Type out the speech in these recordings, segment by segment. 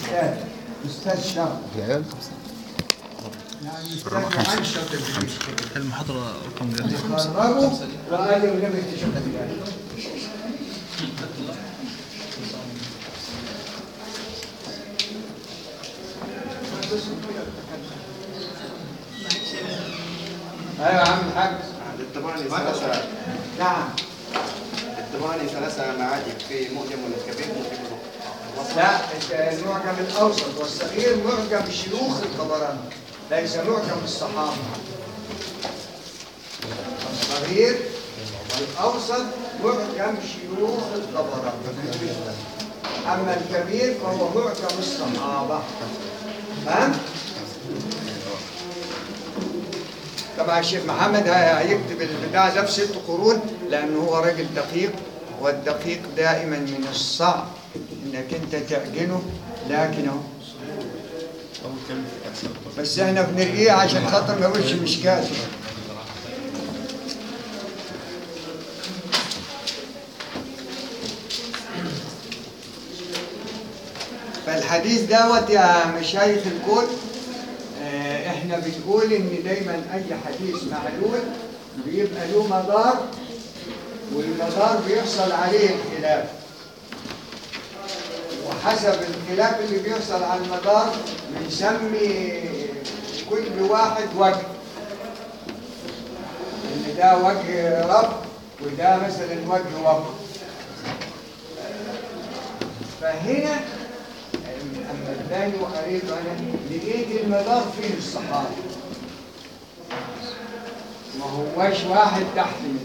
أستاذ أستاذ شرف يعني أستاذ أنشط الجيش المحاضرة رقم جديد خرجوا وقال لي ولم اكتشفت ذلك ايوه يا عم الحاج للطبراني ثلاثة نعم للطبراني ثلاثة معاجم في مؤجم الكبير مؤجم الوسط لا المعجم الاوسط والصغير معجم شيوخ الطبراني ليس معجم الصحابه الصغير والاوسط معجم شيوخ الطبراني اما الكبير فهو معجم الصحابه فهمت؟ طبعا الشيخ محمد هيكتب البتاع ده في ست قرون لانه هو راجل دقيق والدقيق دائما من الصعب انك انت تعجنه لكن اهو بس احنا بنرقيه عشان خاطر ما يقولش مش كاتب فالحديث دوت يا مشايخ الكل آه، احنا بنقول ان دايما اي حديث معلول بيبقى له مدار والمدار بيحصل عليه الخلاف وحسب الخلاف اللي بيحصل على المدار بنسمي كل واحد وجه ان ده وجه رب وده مثلا وجه وقف فهنا اما الثاني وقريته انا لقيت المدار فيه الصحابه ما هواش واحد تحت منه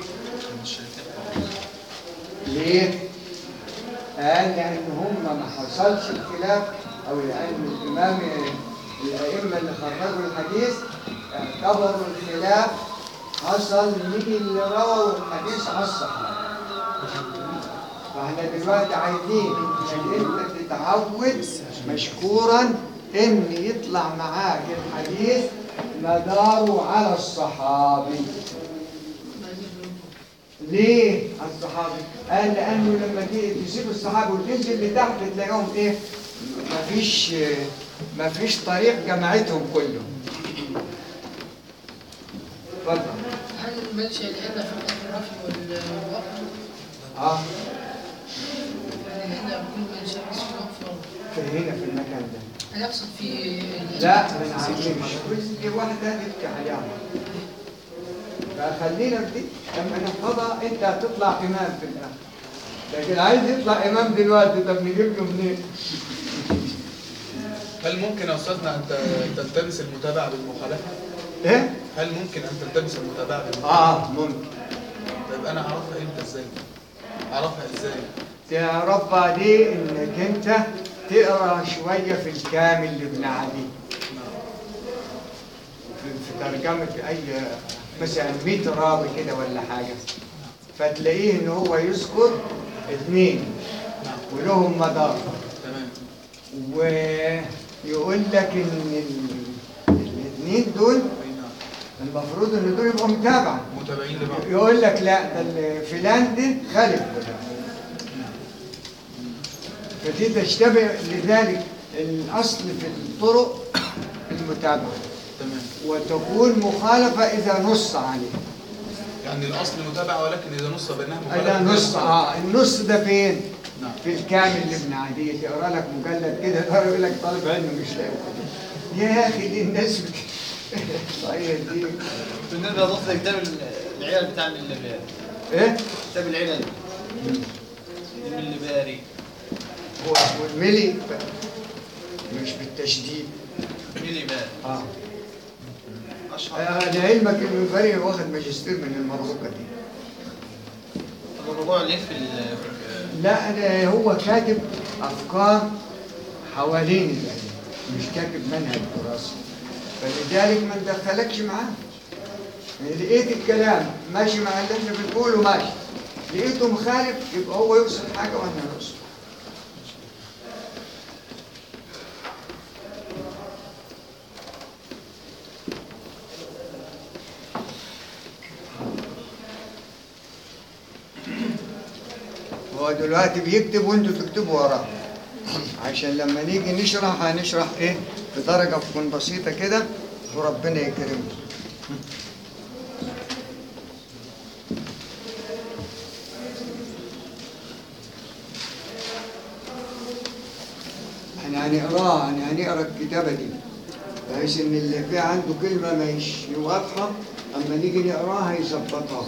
ليه؟ قال لأن هم ما حصلش الخلاف أو لأن الإمام الأئمة اللي خرجوا الحديث اعتبروا الخلاف حصل مين اللي روى الحديث على الصحابة فاحنا دلوقتي عايزين انك انت تتعود مشكورا ان يطلع معاك الحديث مداره على الصحابي ليه الصحابي؟ قال لانه لما تيجي تسيب الصحابي وتنزل لتحت تلاقيهم ايه؟ مفيش مفيش طريق جمعتهم كلهم. اتفضل. هل المنشأ العلة في الرفع والوقف؟ اه يعني العلة بكل منشأ بس في الوقف في هنا في المكان ده. أنا أقصد في لا ما نعلمش كل واحدة تبكي عليها فخلينا في دي لما نحفظها انت هتطلع امام في الاخر لكن عايز يطلع امام دلوقتي طب نجيب له منين؟ هل ممكن يا أستاذنا أن ت- تلتبس المتابعة بالمخالفة؟ ايه؟ هل ممكن أن تلتبس المتابعة بالمخالفة؟ اه ممكن طيب أنا أعرفها إمتى إزاي؟ أعرفها إزاي؟ تعرفها دي انك انت تقرا شويه في الكامل لابن عدي في في ترجمه اي مثلا 100 راوي كده ولا حاجه فتلاقيه ان هو يذكر اثنين نعم ولهم مدار تمام ويقول لك ان ال- الاثنين دول أي نعم المفروض ان دول يبقوا متابعه متابعين لبعض يقول لك لا ده ال- فلان ده خالف فلان فدي تشتبه لذلك الاصل في الطرق المتابعه تمام وتكون مخالفه اذا نص عليه يعني الأصل متابعة ولكن إذا نص بينها اذا مخالفة نص اه النص ده فين؟ نعم في الكامل لابن عدي تقرا لك مجلد كده تقرا يقول لك طالب علم مش لاقي يا اخي دي الناس بت... صحيح دي بالنسبه لنص كتاب العيال بتاع من الليباري ايه؟ كتاب العلل من الليباري هو اسمه الملي مش بالتشديد ميلي باري اه اشهر آه، لعلمك انه الفريق واخد ماجستير من المرزقه دي طب الرجوع ليه في ال- في- لا أنا هو كاتب افكار حوالين العلم مش كاتب منهج دراسي فلذلك ما ندخلكش معاه يعني لقيت الكلام ماشي مع اللي احنا بنقوله ماشي لقيته مخالف يبقى هو يقصد حاجه واحنا نقصد هو دلوقتي بيكتب وانتوا تكتبوا وراه عشان لما نيجي نشرح هنشرح ايه في درجة تكون بسيطة كده وربنا يكرمنا احنا هنقراها يعني هنقرا الكتابة دي بحيث ان اللي في عنده كلمة مش واضحة اما نيجي نقراها يظبطها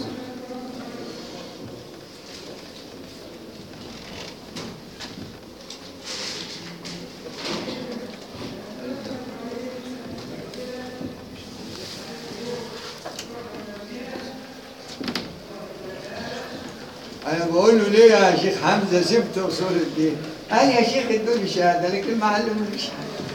انا بقول له ليه يا شيخ حمزه سبت اصول الدين قال يا شيخ ادوني شهاده لكن ما علمونيش حاجه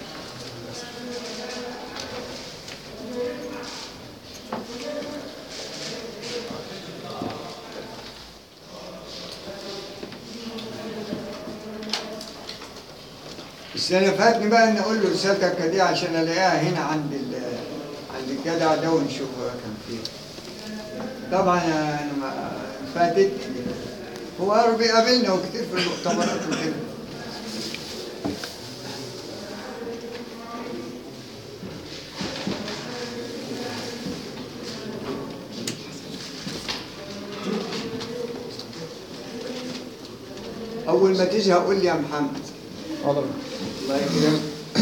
السنة فاتني بقى ان اقول له رسالتك دي عشان الاقيها هنا عند ال عند الجدع ده ونشوف هو كان فين. طبعا انا ما فاتتني هو بيقابلنا وكتير في المؤتمرات وكده. أول ما تزهق قول لي يا محمد. حاضر الله يكرمك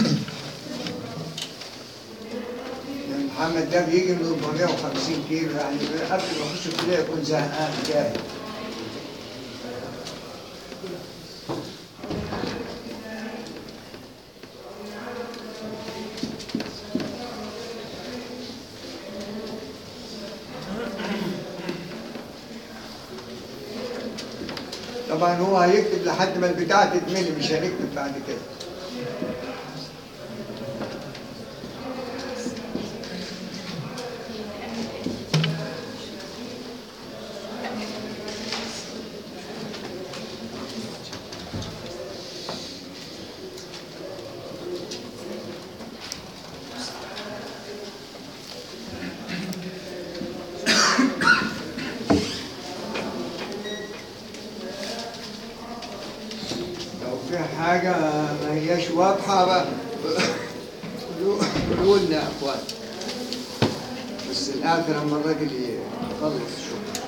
يا محمد ده بيجي من 450 كيلو يعني قبل ما يخش الكليه يكون زهقان جاي طبعا هو هيكتب لحد ما البتاعه تتملي مش هنكتب بعد كده لو في حاجة ما هياش واضحة بقى قولوا- قولوا لنا يا اخوان بس الآخر لما الراجل يخلص شغل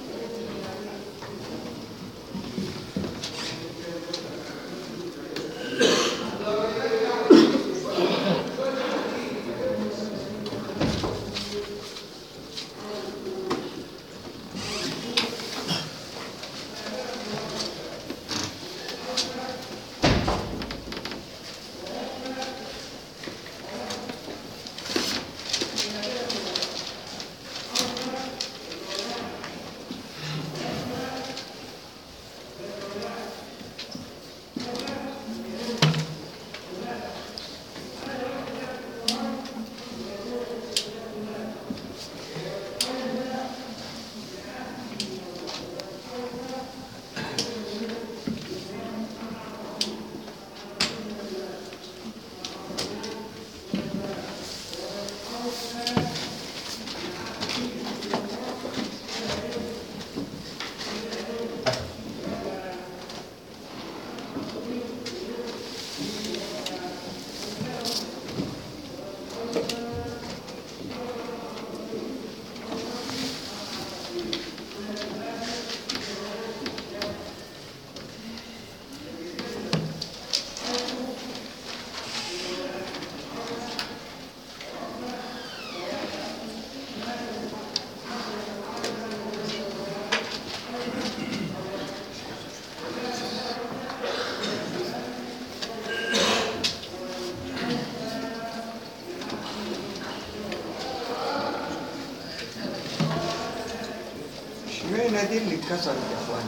اشمعنى دي اللي اتكسرت يا اخوان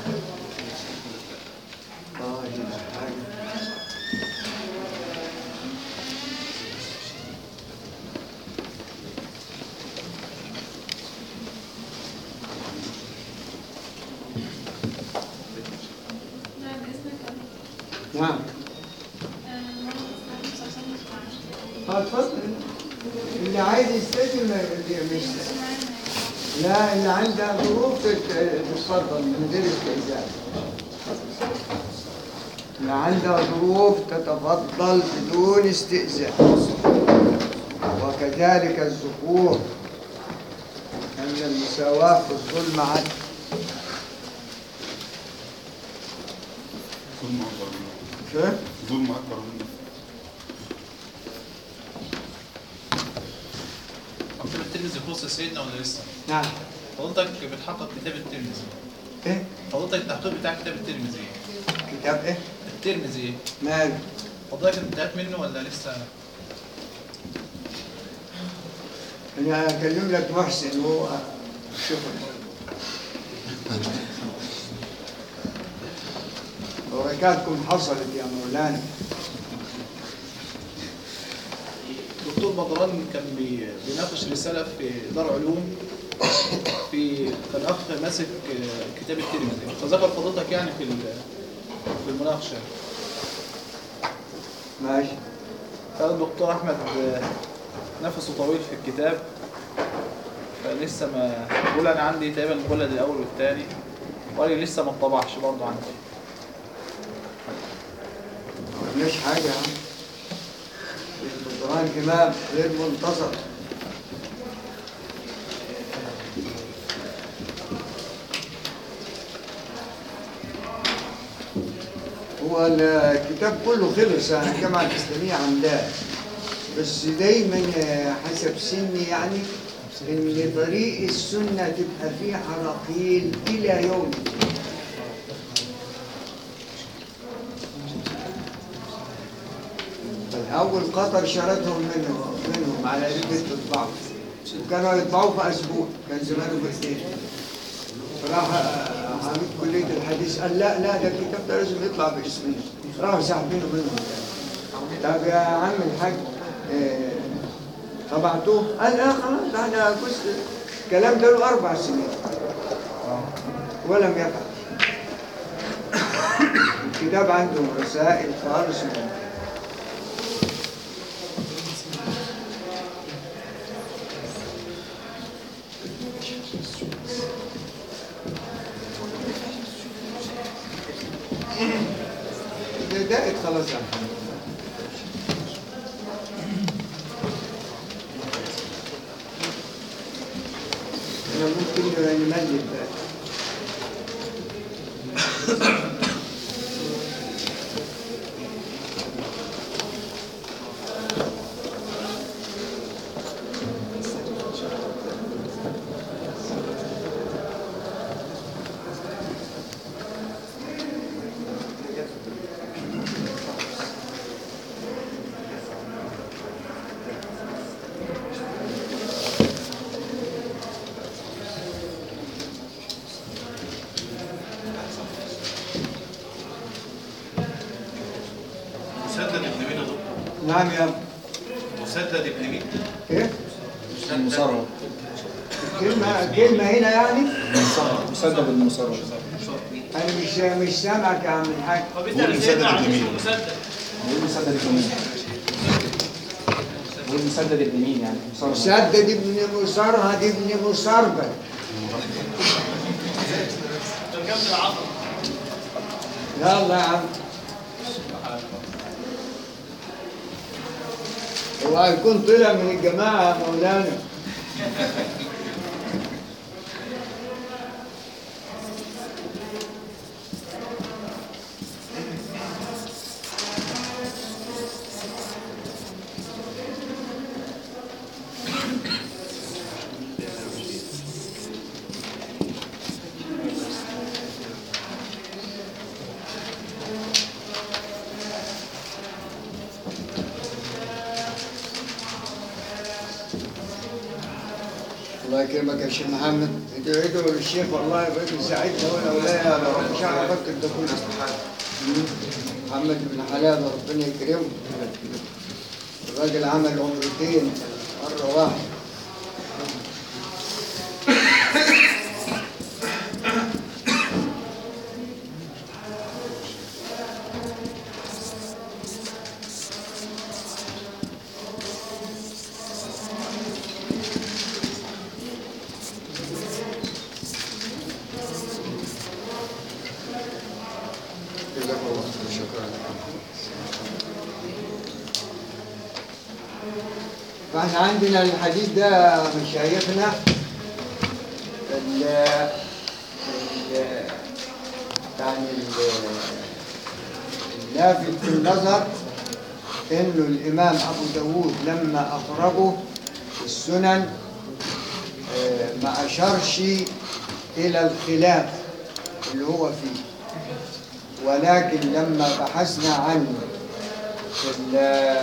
اه دي حاجة بعد إذنك نعم أنا اه اتفضل اللي عايز يستاذن ما- دي مش لا اللي عنده ظروف تت- تتفضل من غير استئذان اللي عندها ظروف تتفضل بدون استئذان وكذلك الذكور أن المساواة في الظلم عدل ظلم أكبر منه فاهم؟ ظلم أكبر منه مكتب الترمذي خلص سيدنا ولا لسه؟ نعم حضرتك بتحقق كتاب الترمذي إيه؟ حضرتك التحقيق بتاع كتاب الترمذي كتاب إيه؟ الترمذي مال حضرتك انتهيت منه ولا لسه؟ أنا أكلم لك محسن هو شغل بركاتكم حصلت يا مولانا دكتور بدران كان بي- بيناقش رسالة في دار علوم في كان أخ ماسك آه، كتاب الترمذي فذكر فضيلتك يعني في ال- في المناقشة ماشي قال الدكتور أحمد آه، نفسه طويل في الكتاب فلسه ما بقول أنا عندي تقريبا المجلد الأول والثاني وقال لي لسه ما اتطبعش برضه عندي ما قلناش حاجة يا عم القرآن إمام غير منتظر هو الكتاب كله خلص يعني الجامعة الإسلامية عاملاه بس دايما حسب سني يعني إن طريق السنة تبقى فيه حرقيل إلى يوم الدين. أول قطر شردهم منهم منهم على رجل تطبعوا وكانوا يطبعوا في أسبوع كان زمانه باثنين فراح عميد كلية الحديث قال لا لا ده الكتاب ده لازم يطلع باسمنا راحوا ساحبينه منهم طب يا عم الحاج آه، طبعتوه؟ قال لا خلاص احنا جزء الكلام ده له أربع سنين ولم يفعل الكتاب عندهم رسائل خالص منهم بدأت خلاص يا محمد أنا ممكن نملل بقى مسدد ابن مين يا دكتور؟ نعم يا ابني. مسدد ابن مين؟ ايه المصرف كلمة كلمة هنا يعني مسدد المصرف أنا مش مش سامعك يا عم الحاج قول مسدد ابن مين بقول مسدد ابن مين بقول مسدد ابن مين يعني مصرف مسدد ابن مسرهد ابن مسربل يلا يا عم هو هيكون طلع من الجماعة يا مولانا الله يكرمك يا شيخ محمد ادعوا ادعوا للشيخ والله يبارك يساعدنا وانا ولا يا رب مش عارف افكر ده كله محمد بن حلال ربنا يكرمه الراجل عمل عمرتين مره واحده جزاك الله خير شكرا فاحنا عندنا الحديث ده مشايخنا ال ال- يعني ال- اللافت في النظر انه الامام ابو داود لما اخرجه في السنن آه، ما اشارش الى الخلاف اللي هو فيه ولكن لما بحثنا عنه في ال-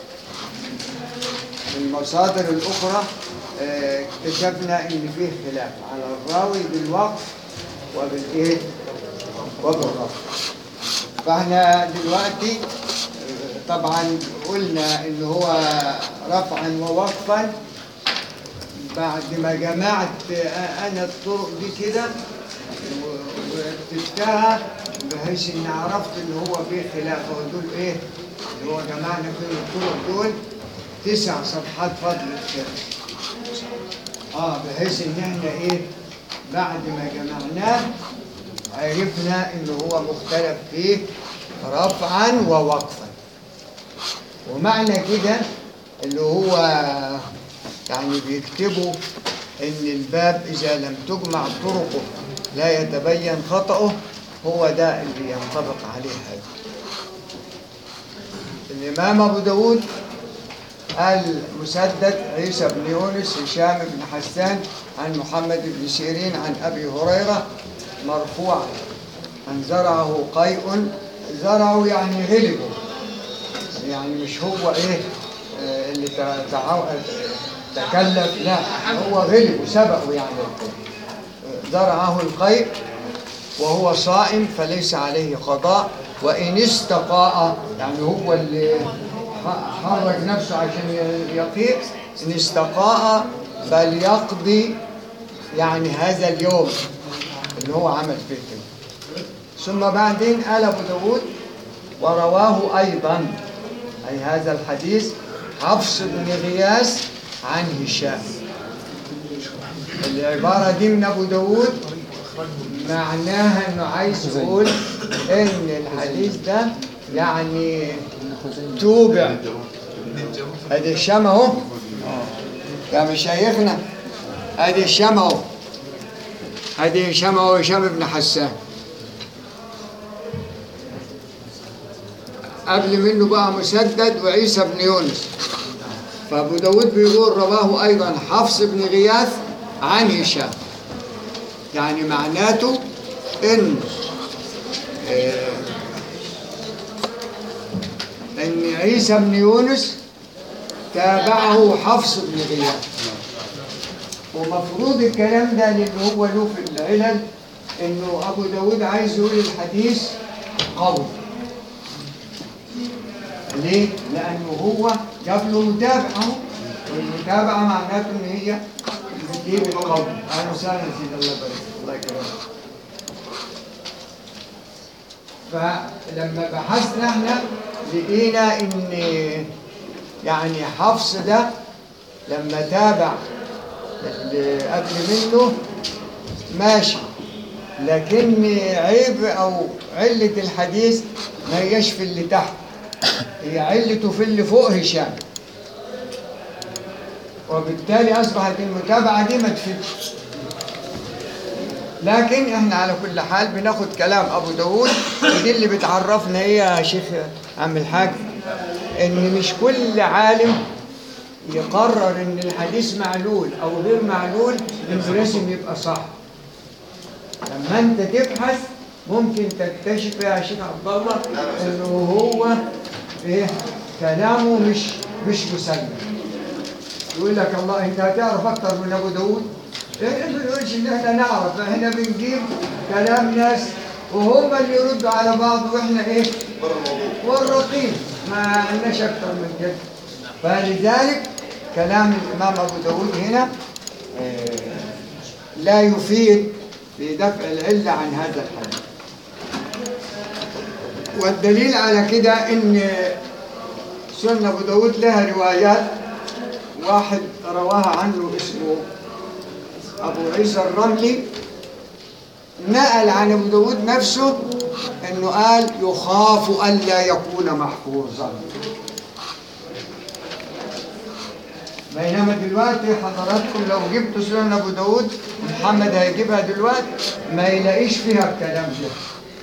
في المصادر الأخرى آه، اكتشفنا إن فيه خلاف على الراوي بالوقف وبالإيه؟ وبالرفع فاحنا دلوقتي آه، طبعا قلنا إن هو رفعا ووقفا بعد ما جمعت آه، أنا الطرق دي كده و- ورتبتها بحيث إن عرفت إن هو فيه خلاف ودول إيه؟ اللي هو جمعنا فيه الطرق دول تسع صفحات فضل الخير اه بحيث ان احنا ايه بعد ما جمعناه عرفنا ان هو مختلف فيه رفعا ووقفا ومعنى كده اللي هو يعني بيكتبوا ان الباب اذا لم تجمع طرقه لا يتبين خطأه هو ده اللي ينطبق عليه هذا الامام ابو داود المسدد عيسى بن يونس هشام بن حسان عن محمد بن سيرين عن ابي هريره مرفوعا من زرعه قيء زرعه يعني غلبه يعني مش هو ايه آه، اللي تع- تعو- تكلف لا هو غلبه سبقه يعني آه، زرعه القيء وهو صائم فليس عليه قضاء وإن استقاء يعني هو اللي ح- حرك نفسه عشان ي- يقيء إن استقاء فليقضي يعني هذا اليوم اللي هو عمل فيه كده ثم بعدين قال أبو داود ورواه أيضا أي هذا الحديث حفص بن غياث عن هشام العبارة دي من أبو داود معناها انه عايز يقول ان الحديث ده يعني توبع ادي الشام اهو يا مشايخنا ادي الشام اهو ادي هشام اهو هشام بن حسان قبل منه بقى مسدد وعيسى بن يونس فابو داود بيقول رواه ايضا حفص بن غياث عن هشام يعني معناته ان آه، ان عيسى بن يونس تابعه حفص بن غياث ومفروض الكلام ده لان هو له في العلل انه ابو داود عايز يقول الحديث قوي ليه؟ لانه هو جاب له متابعه والمتابعه معناته ان هي بتجيب القول اهلا وسهلا سيدي الله يبارك الله يكرمك فلما بحثنا احنا لقينا ان يعني حفص ده لما تابع اللي قبل منه ماشي لكن عيب او علة الحديث ما هياش في اللي تحت هي علته في اللي فوق هشام وبالتالي اصبحت المتابعه دي ما تفيدش لكن احنا على كل حال بناخد كلام ابو داود ودي اللي بتعرفنا ايه يا شيخ عم الحاج ان مش كل عالم يقرر ان الحديث معلول او غير معلول انه لازم يبقى صح لما انت تبحث ممكن تكتشف يا شيخ عبد الله انه هو ايه كلامه مش مش مسلم يقول لك الله انت هتعرف اكتر من ابو داود احنا ما بنقولش ان احنا نعرف احنا بنجيب كلام ناس وهم اللي يردوا على بعض واحنا ايه والرقيب ما عندناش اكتر من كده فلذلك كلام الامام ابو داود هنا آه، لا يفيد في دفع العله عن هذا الحديث والدليل على كده ان سنة ابو داود لها روايات واحد رواها عنه اسمه ابو عيسى الرملي نقل عن ابو داود نفسه انه قال يخاف الا يكون محفوظا بينما دلوقتي حضراتكم لو جبتوا سنن ابو داود محمد هيجيبها دلوقتي ما يلاقيش فيها الكلام ده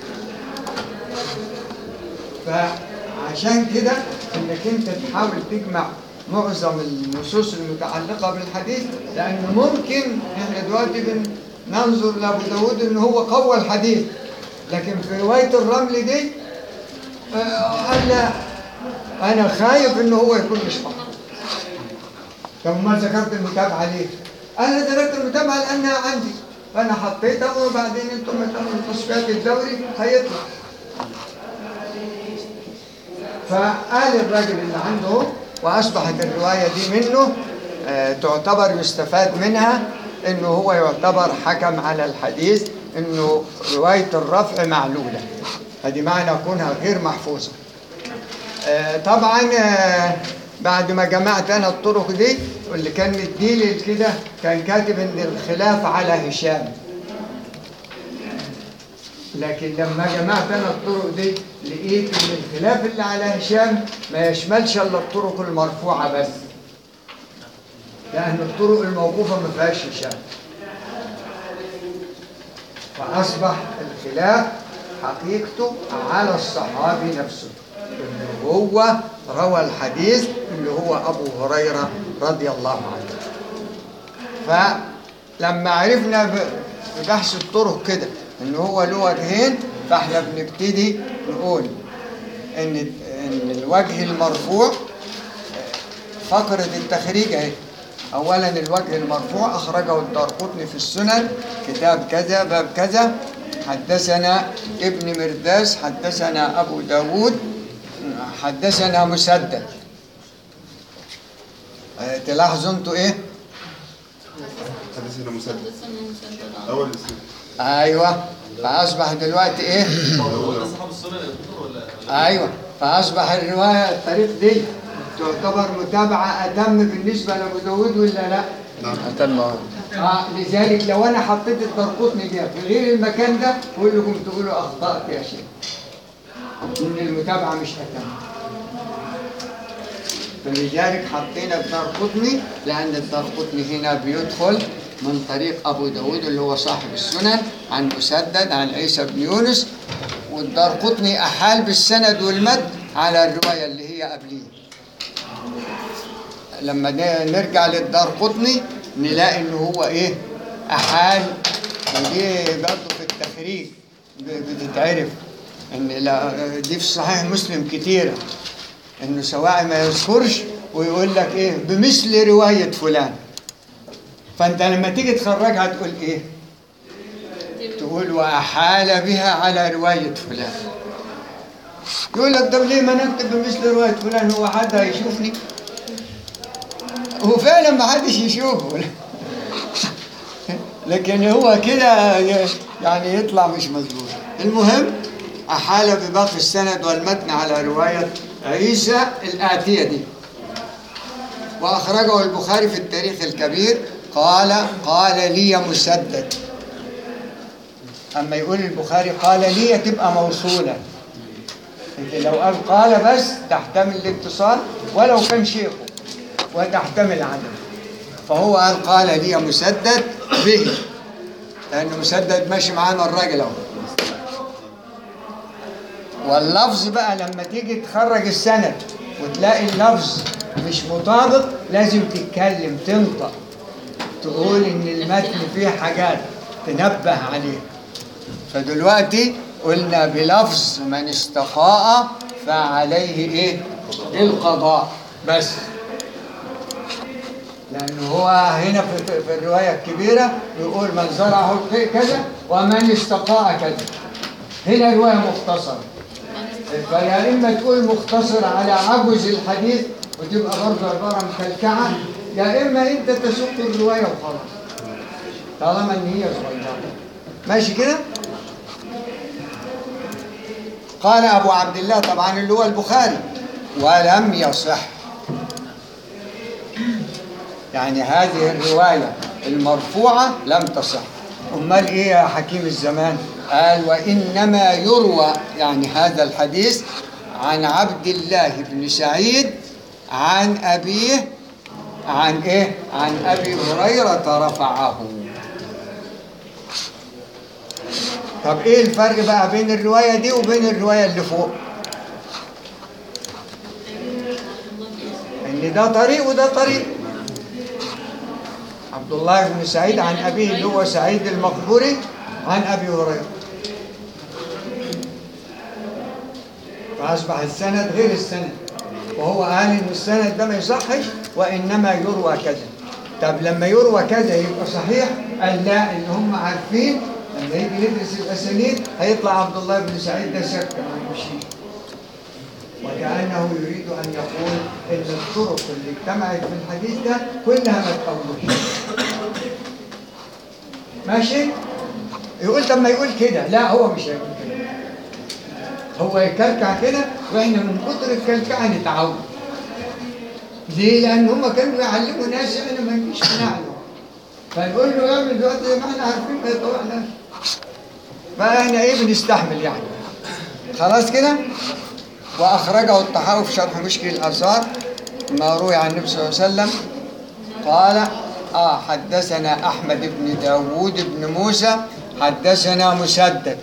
فعشان كده انك انت تحاول تجمع معظم النصوص المتعلقة بالحديث لأن ممكن احنا دلوقتي بننظر لأبو داود إن هو قوى الحديث لكن في رواية الرمل دي آه، قال لا أنا خايف إن هو يكون مش صح طب ما ذكرت المتابعة ليه؟ أنا ذكرت المتابعة لأنها عندي فأنا حطيتها وبعدين أنتم ما تعملوا التصفيات الدوري هيطلع فقال الراجل اللي عنده وأصبحت الرواية دي منه آه، تعتبر يستفاد منها إنه هو يعتبر حكم على الحديث إنه رواية الرفع معلولة هذه معنى كونها غير محفوظة آه، طبعا آه، بعد ما جمعت انا الطرق دي واللي كان مديلي كده كان كاتب ان الخلاف على هشام لكن لما جمعت انا الطرق دي لقيت ان الخلاف اللي على هشام ما يشملش الا الطرق المرفوعه بس لان الطرق الموقوفه ما فيهاش هشام فاصبح الخلاف حقيقته على الصحابي نفسه اللي هو روى الحديث اللي هو ابو هريره رضي الله عنه فلما عرفنا ب- في بحث الطرق كده ان هو له وجهين فاحنا بنبتدي نقول ان ان الوجه المرفوع فقرة التخريج اهي اولا الوجه المرفوع اخرجه الدارقطني في السنن كتاب كذا باب كذا حدثنا ابن مرداس حدثنا ابو داود حدثنا مسدد آه، تلاحظوا انتوا ايه حدثنا مسدد حدثنا مسدد اول اسم ايوه فاصبح دلوقتي ايه هو ده صاحب السنن يا دكتور ولا ايوه فاصبح الروايه الطريق دي تعتبر متابعه اتم بالنسبه لابو داود ولا لا؟ نعم آه لذلك لو انا حطيت الدرقطني ده في غير المكان ده كلكم تقولوا اخطات يا شيخ ان المتابعه مش اتم فلذلك حطينا الدرقطني لان الدرقطني هنا بيدخل من طريق ابو داود اللي هو صاحب السنن عن مسدد عن عيسى بن يونس والدرقطني احال بالسند والمد على الروايه اللي هي قبليه لما ن- نرجع للدار قطني نلاقي ان هو ايه احال ودي برضه في التخريج ب- بتتعرف ان لا دي في صحيح مسلم كتيره انه سواء ما يذكرش ويقول لك ايه بمثل روايه فلان فانت لما تيجي تخرجها تقول ايه تقول واحال بها على روايه فلان يقول لك طب ليه ما نكتب بمثل روايه فلان هو حد هيشوفني هو فعلا ما حدش يشوفه لكن هو كده يعني يطلع مش مظبوط المهم أحال بباقي السند والمتن على رواية عيسى الآتية دي وأخرجه البخاري في التاريخ الكبير قال قال لي مسدد أما يقول البخاري قال لي تبقى موصولة لكن لو قال قال بس تحتمل الاتصال ولو كان شيخه وتحتمل عدم فهو قال قال لي مسدد به لأن مسدد ماشي معانا الراجل أهو واللفظ بقى لما تيجي تخرج السند وتلاقي اللفظ مش مطابق لازم تتكلم تنطق تقول ان المتن فيه حاجات تنبه عليها فدلوقتي قلنا بلفظ من استقاء فعليه ايه القضاء بس لأنه هو هنا في, في الرواية الكبيرة يقول من زرعه كذا ومن استقاء كذا هنا رواية مختصرة فيا إما تقول مختصر على عجز الحديث وتبقى برضه عبارة مكلكعة يا إما أنت تسوق الرواية وخلاص طالما إن هي صغيرة ماشي كده؟ قال أبو عبد الله طبعا اللي هو البخاري ولم يصح يعني هذه الرواية المرفوعة لم تصح أمال إيه يا حكيم الزمان قال وإنما يروى يعني هذا الحديث عن عبد الله بن سعيد عن أبيه عن ايه عن ابي هريره رفعه طب ايه الفرق بقى بين الروايه دي وبين الروايه اللي فوق ان ده طريق وده طريق عبد الله بن سعيد عن ابيه اللي هو سعيد المقبوري عن ابي هريره فاصبح السند غير السند وهو قال ان السند ده ما يصحش وانما يروى كذا طب لما يروى كذا يبقى صحيح قال لا ان هم عارفين لما يجي ندرس الاسانيد هيطلع عبد الله بن سعيد ده شك ما يمشيش وكأنه يريد أن يقول إن الطرق اللي اجتمعت في الحديث ده كلها ما تقولش ماشي؟ يقول طب ما يقول كده لا هو مش هيقول كده هو يكلكع كده واحنا من كتر الكلكعه نتعود ليه؟ لأن هم كانوا يعلموا ناس احنا ما نجيش نعلم فنقول له اعمل دلوقتي زي ما احنا عارفين ما يطوعناش فاحنا ايه بنستحمل يعني خلاص كده؟ وأخرجه الطحاوي في شرح مشكل الآثار ما روي عن النبي صلى الله عليه وسلم قال آه حدثنا أحمد بن داوود بن موسى حدثنا مسدد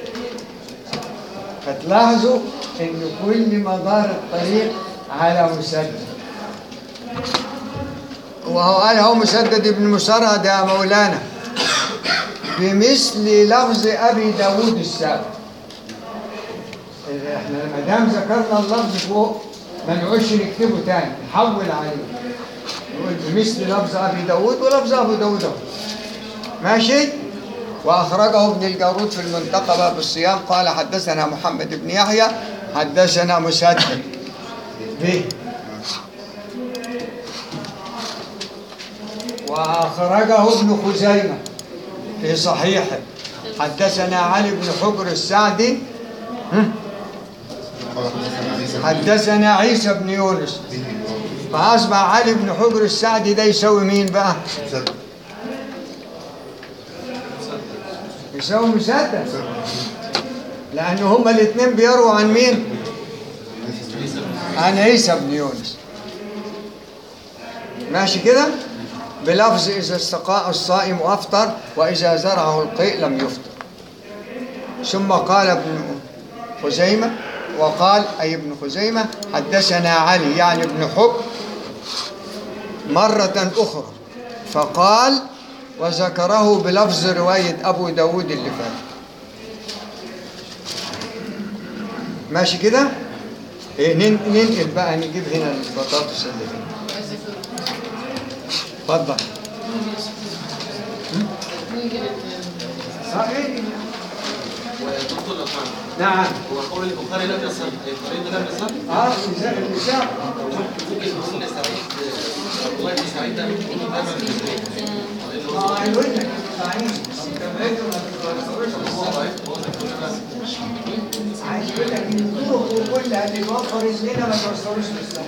فتلاحظوا إن كل مدار الطريق على مسدد وهو قال هو مسدد بن مسرهد يا مولانا بمثل لفظ أبي داوود السابق احنا ما دام ذكرنا اللفظ فوق ما نقولش نكتبه تاني نحول عليه نقول بمثل لفظ ابي داود ولفظ ابو داود أهو. ماشي واخرجه ابن الجارود في المنتقى باب الصيام قال حدثنا محمد بن يحيى حدثنا مسدد به واخرجه ابن خزيمه في صحيحه حدثنا علي بن حجر السعدي ها؟ قال حدثنا عيسى بن حدثنا عيسى بن يونس فأصبح علي بن حجر السعدي ده يساوي مين بقى؟ مسدد يساوي مسدد لأن هما الاثنين بيروا عن مين؟ عن عيسى بن يونس ماشي كده؟ بلفظ إذا استقاء الصائم أفطر وإذا زرعه القيء لم يفطر ثم قال ابن خزيمة وقال أي ابن خزيمة حدثنا علي يعني ابن حكم مرة أخرى فقال وذكره بلفظ رواية أبو داود اللي فات ماشي كده؟ إيه نن- ننقل بقى نجيب هنا البطاطس اللي هنا اتفضل صحيح ودكتور لو سمحت نعم هو قول البخاري لم يصح الطريق ده لم يصح اه المساء المساء ممكن نقول لسعيد عبد الله بن سعيد ده ممكن يكون تابع للبخاري لأنه اه هيقول لك صحيح تبعته ما تتصورش هو ضعيف هو ضعيف كل الناس عايز يقول لك ان الطرق كلها اللي توفر الزنا ما توصلوش للصح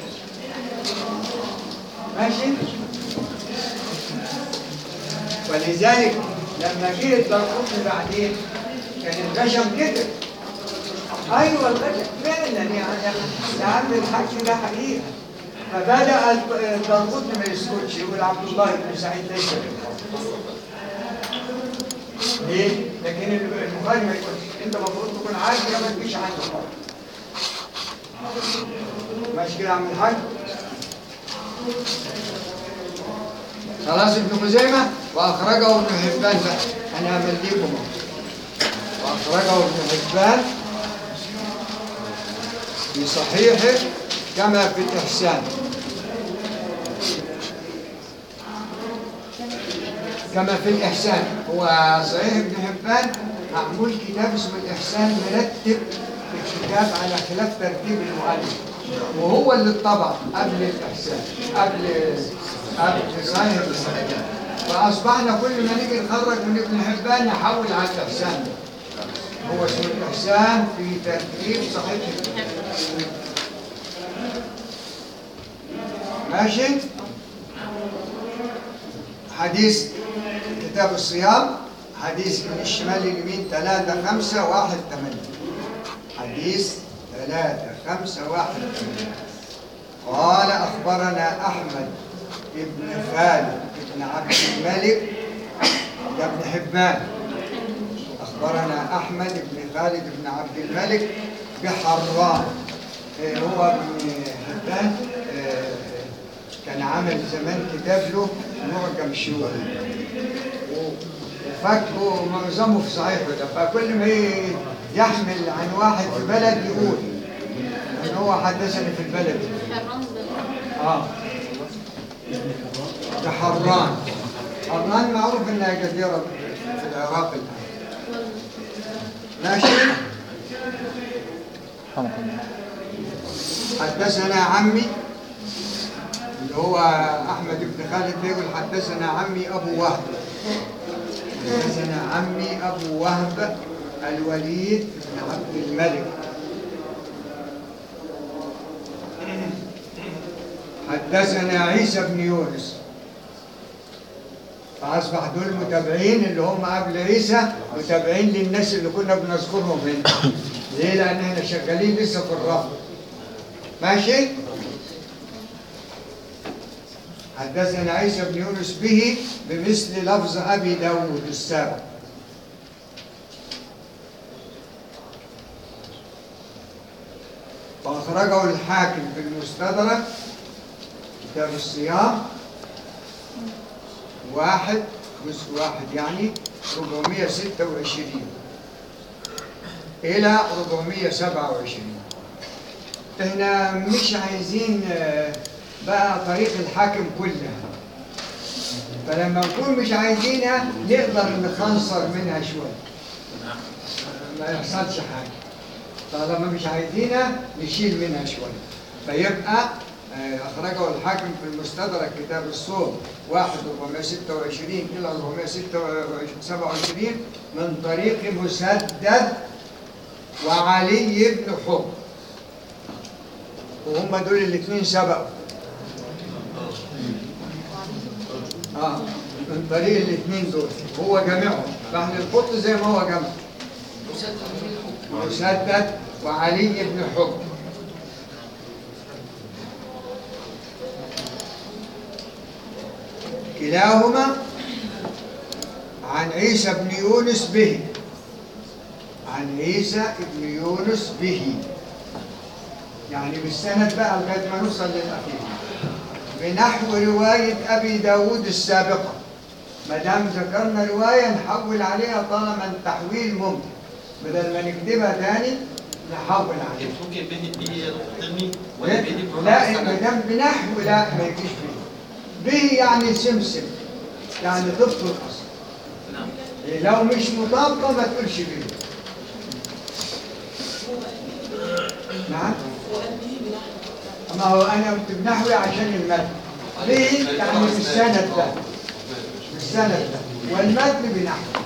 ماشي ولذلك لما جه الدرقوطي بعدين كان الغشم كده ايوه الغشم فعلا يعني يا عم الحاج ده حقيقه فبدا الدرقوطي ما يسكتش يقول عبد الله بن سعيد ليس بالحق ليه؟ لكن البخاري ما يقولش انت المفروض تكون عارف يا ما تجيش عنه خالص ماشي كده يا عم الحاج خلاص ابن خزيمة وأخرجه ابن حبان بقى أنا أمليكم أهو. وأخرجه ابن حبان في صحيحه كما في الإحسان كما في الإحسان هو صحيح ابن حبان معمول كتاب اسمه الإحسان مرتب في الكتاب على خلاف ترتيب المؤلف وهو اللي اتطبع قبل الإحسان قبل قبل صحيح الإحسان فأصبحنا كل ما نيجي نخرج من ابن حبان نحول على الإحسان ده هو اسمه الإحسان في ترتيب صحيح البخاري. ماشي حديث كتاب الصيام حديث من الشمال اليمين ثلاثة خمسة واحد ثمانية حديث ثلاثة خمسة واحد ثمانية قال أخبرنا أحمد ابن خالد ابن عبد الملك ده ابن حبان أخبرنا أحمد بن خالد بن عبد الملك بحران آه، هو ابن حبان آه، كان عامل زمان كتاب له معجم شوري وفاكره معظمه في صحيحه ده فكل ما ي- يحمل عن واحد في بلد يقول ان هو حدثني في البلد حرام ده اه ده حران حران معروف انها جزيره في العراق الان ماشي حدثنا عمي اللي هو احمد بن خالد بيقول حدثنا عمي ابو وهب حدثنا عمي ابو وهب الوليد بن عبد الملك حدثنا عيسى بن يونس فأصبح دول متابعين اللي هم قبل عيسى متابعين للناس اللي كنا بنذكرهم هنا ليه؟ لأن احنا شغالين لسه في الرفض ماشي؟ حدثنا عيسى بن يونس به بمثل لفظ أبي داود السابق فأخرجه الحاكم في المستدرك كتاب الصيام واحد جزء واحد يعني 426 إلى 427 احنا مش عايزين آه، بقى طريق الحاكم كلها فلما نكون مش عايزينها نقدر نخنصر منها شوية ما يحصلش حاجة طالما مش عايزينها نشيل منها شوية فيبقى آه، أخرجه الحاكم في المستدرك كتاب الصوم 1 426 إلى 427 من طريق مسدد وعلي بن حب وهم دول الاثنين سبقوا اه من طريق الاثنين دول هو جامعهم فاحنا نحط زي ما هو جامع مسدد وعلي بن حب كلاهما عن عيسى بن يونس به عن عيسى بن يونس به يعني بالسند بقى لغايه ما نوصل للاخير بنحو روايه ابي داود السابقه ما دام ذكرنا روايه نحول عليها طالما التحويل ممكن بدل ما نكتبها تاني نحول عليها ممكن به به تغني ولا به دي لا ما دام بنحو لا ما يجيش به به يعني سمسم يعني ضبط الاصل نعم إيه، لو مش مطابقه ما تقولش به نعم ما هو انا قلت بنحوي عشان المتن به يعني بالسند ده بالسند ده والمتن بنحو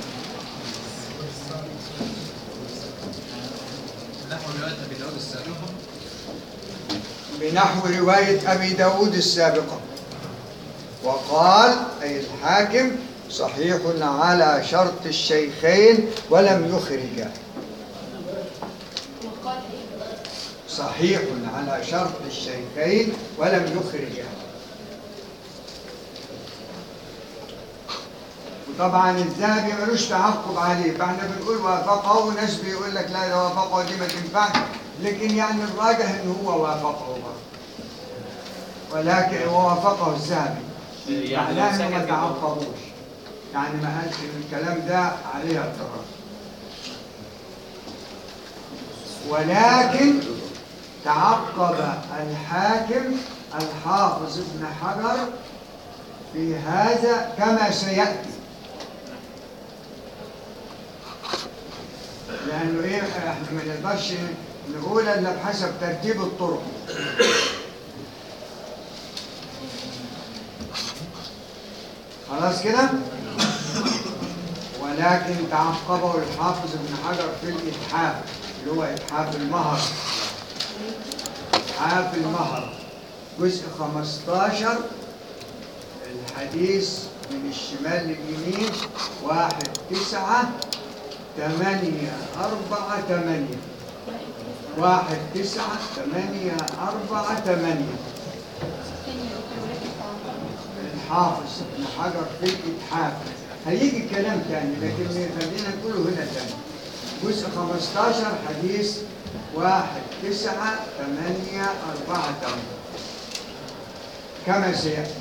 نحو رواية أبي داود السابقة بنحو رواية أبي داود السابقة وقال أي الحاكم صحيح على شرط الشيخين ولم يخرجا وقال ايه؟ صحيح على شرط الشيخين ولم يخرجا وطبعا الذهبي ملوش تعقب عليه فاحنا بنقول وافقه وناس بيقول لك لا ده وافقه دي ما تنفعش لكن يعني الراجح ان هو وافقه برضه. ولكن وافقه الذهبي يعني معناه لو انه ما سكت تعقبوش يعني ما قالش ان الكلام ده عليه اعتراض ولكن تعقب الحاكم الحافظ ابن حجر في هذا كما سيأتي لأنه إيه إحنا ما نقدرش نقول إلا بحسب ترتيب الطرق خلاص كده؟ ولكن تعقبه الحافظ ابن حجر في الإتحاف اللي هو إتحاف المهر إتحاف المهر جزء 15 الحديث من الشمال لليمين واحد تسعة ثمانية أربعة ثمانية واحد تسعة ثمانية أربعة ثمانية حافظ ابن حجر في الإتحاف هيجي كلام تاني لكن خلينا نقوله هنا تاني جزء 15 حديث واحد تسعة ثمانية أربعة ثمانية كما سيأتي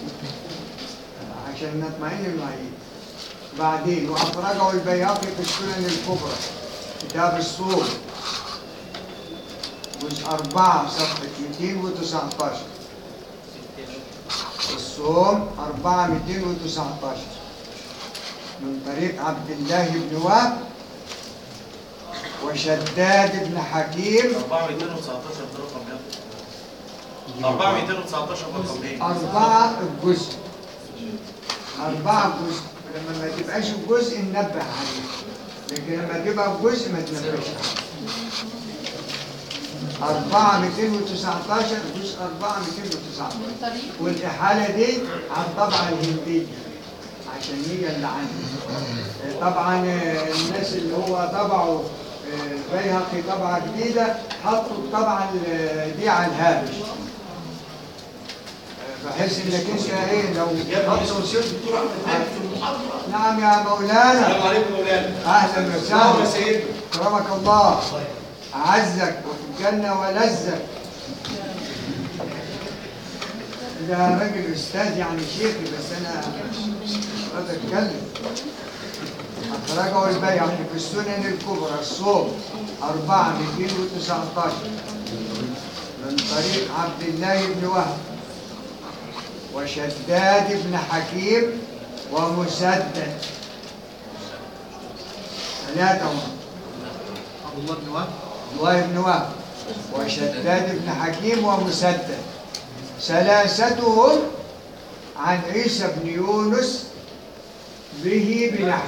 عشان نطمئن المعين بعدين وأخرجه البيهقي في السنن الكبرى كتاب الصوم جزء أربعة صفحة 219 الصوم أربعة 219 من طريق عبد الله بن وهب وشداد بن حكيم 4219 ده رقم كام؟ 4219 رقم ايه؟ أربعة الجزء أربعة الجزء لما ما تبقاش الجزء ننبه عليه لكن لما تبقى الجزء ما تنبهش عليه أربعة 219 جزء أربعة 219 من طريق والإحالة دي على الطبعة الهندية عشان هي اللي عندي طبعا الناس اللي هو طبعوا البيهقي طبعة جديدة حطوا الطبعة ال- دي على الهامش بحيث انك انت ايه لو حطوا سلك نعم يا مولانا السلام عليكم مولانا اهلا اللهم وسهلا سيدنا كرمك الله أعزك وفي الجنة ولزك ده راجل أستاذ يعني شيخي بس أنا قد أتكلم أخرجه البيهقي في السنن الكبرى الصوم أربعة 219 من طريق عبد الله بن وهب وشداد بن حكيم ومسدد ثلاثة هم. عبد الله بن وهب الله بن وهب وشداد بن حكيم ومسدد ثلاثتهم عن عيسى بن يونس به بنحو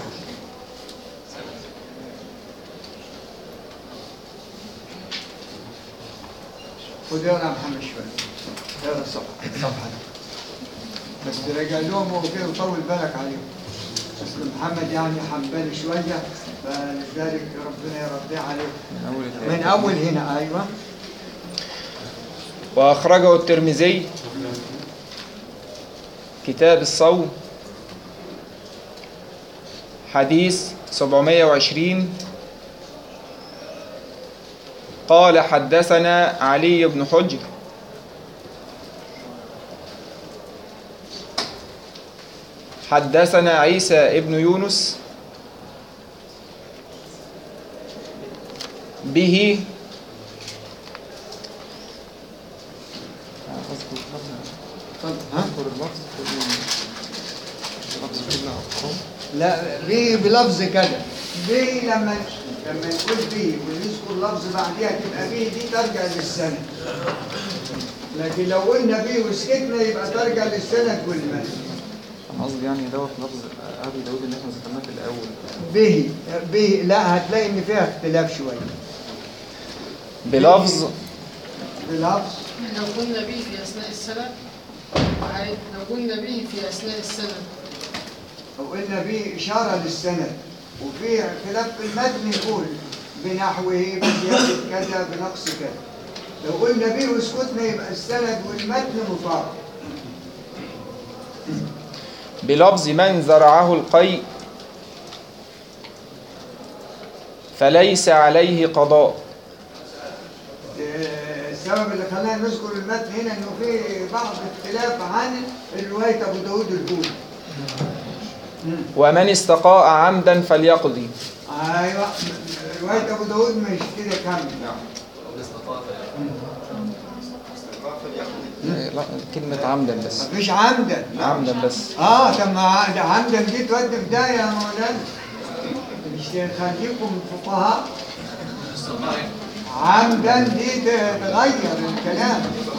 خد اقرا يا محمد شويه اقرا الصفحه الصفحه دي. بس تراجع لهم وكده وطول بالك عليهم اصل محمد يعني حنبلي شويه فلذلك ربنا يرضيه عليه من اول هنا ايوه وأخرجه الترمذي كتاب الصوم حديث 720 قال حدثنا علي بن حجر حدثنا عيسى ابن يونس به اتفضل ها لا به بلفظ كده به لما لما نقول به ونذكر لفظ بعديها تبقى به دي ترجع للسند لكن لو قلنا به وسكتنا يبقى ترجع للسند والمتن أنا قصدي يعني دوت لفظ أبي داود اللي احنا ذكرناه في الأول به به لا هتلاقي ان فيها اختلاف شويه بلفظ بلفظ لو قلنا به في أثناء السنة عايز- لو قلنا به في أثناء السنة أو قلنا به إشارة للسند وفي خلاف في المتن يقول بنحوه بزيادة كذا بنقص كذا لو قلنا به وسكتنا يبقى السند والمتن مطابق بلفظ من زرعه القيء فليس عليه قضاء آه، السبب اللي خلانا نذكر المتن هنا انه في بعض اختلاف عن رواية ابو داود الأولى مم. ومن استقاء عمدا فليقضي ايوه رواية ابو داود مش كده كامل لا كلمة عمدا بس مفيش عمدا عمدا بس اه طب ما ده عمدا دي تودي في داهيه يا مولانا مش خليكم فقهاء عمدا دي ت- تغير الكلام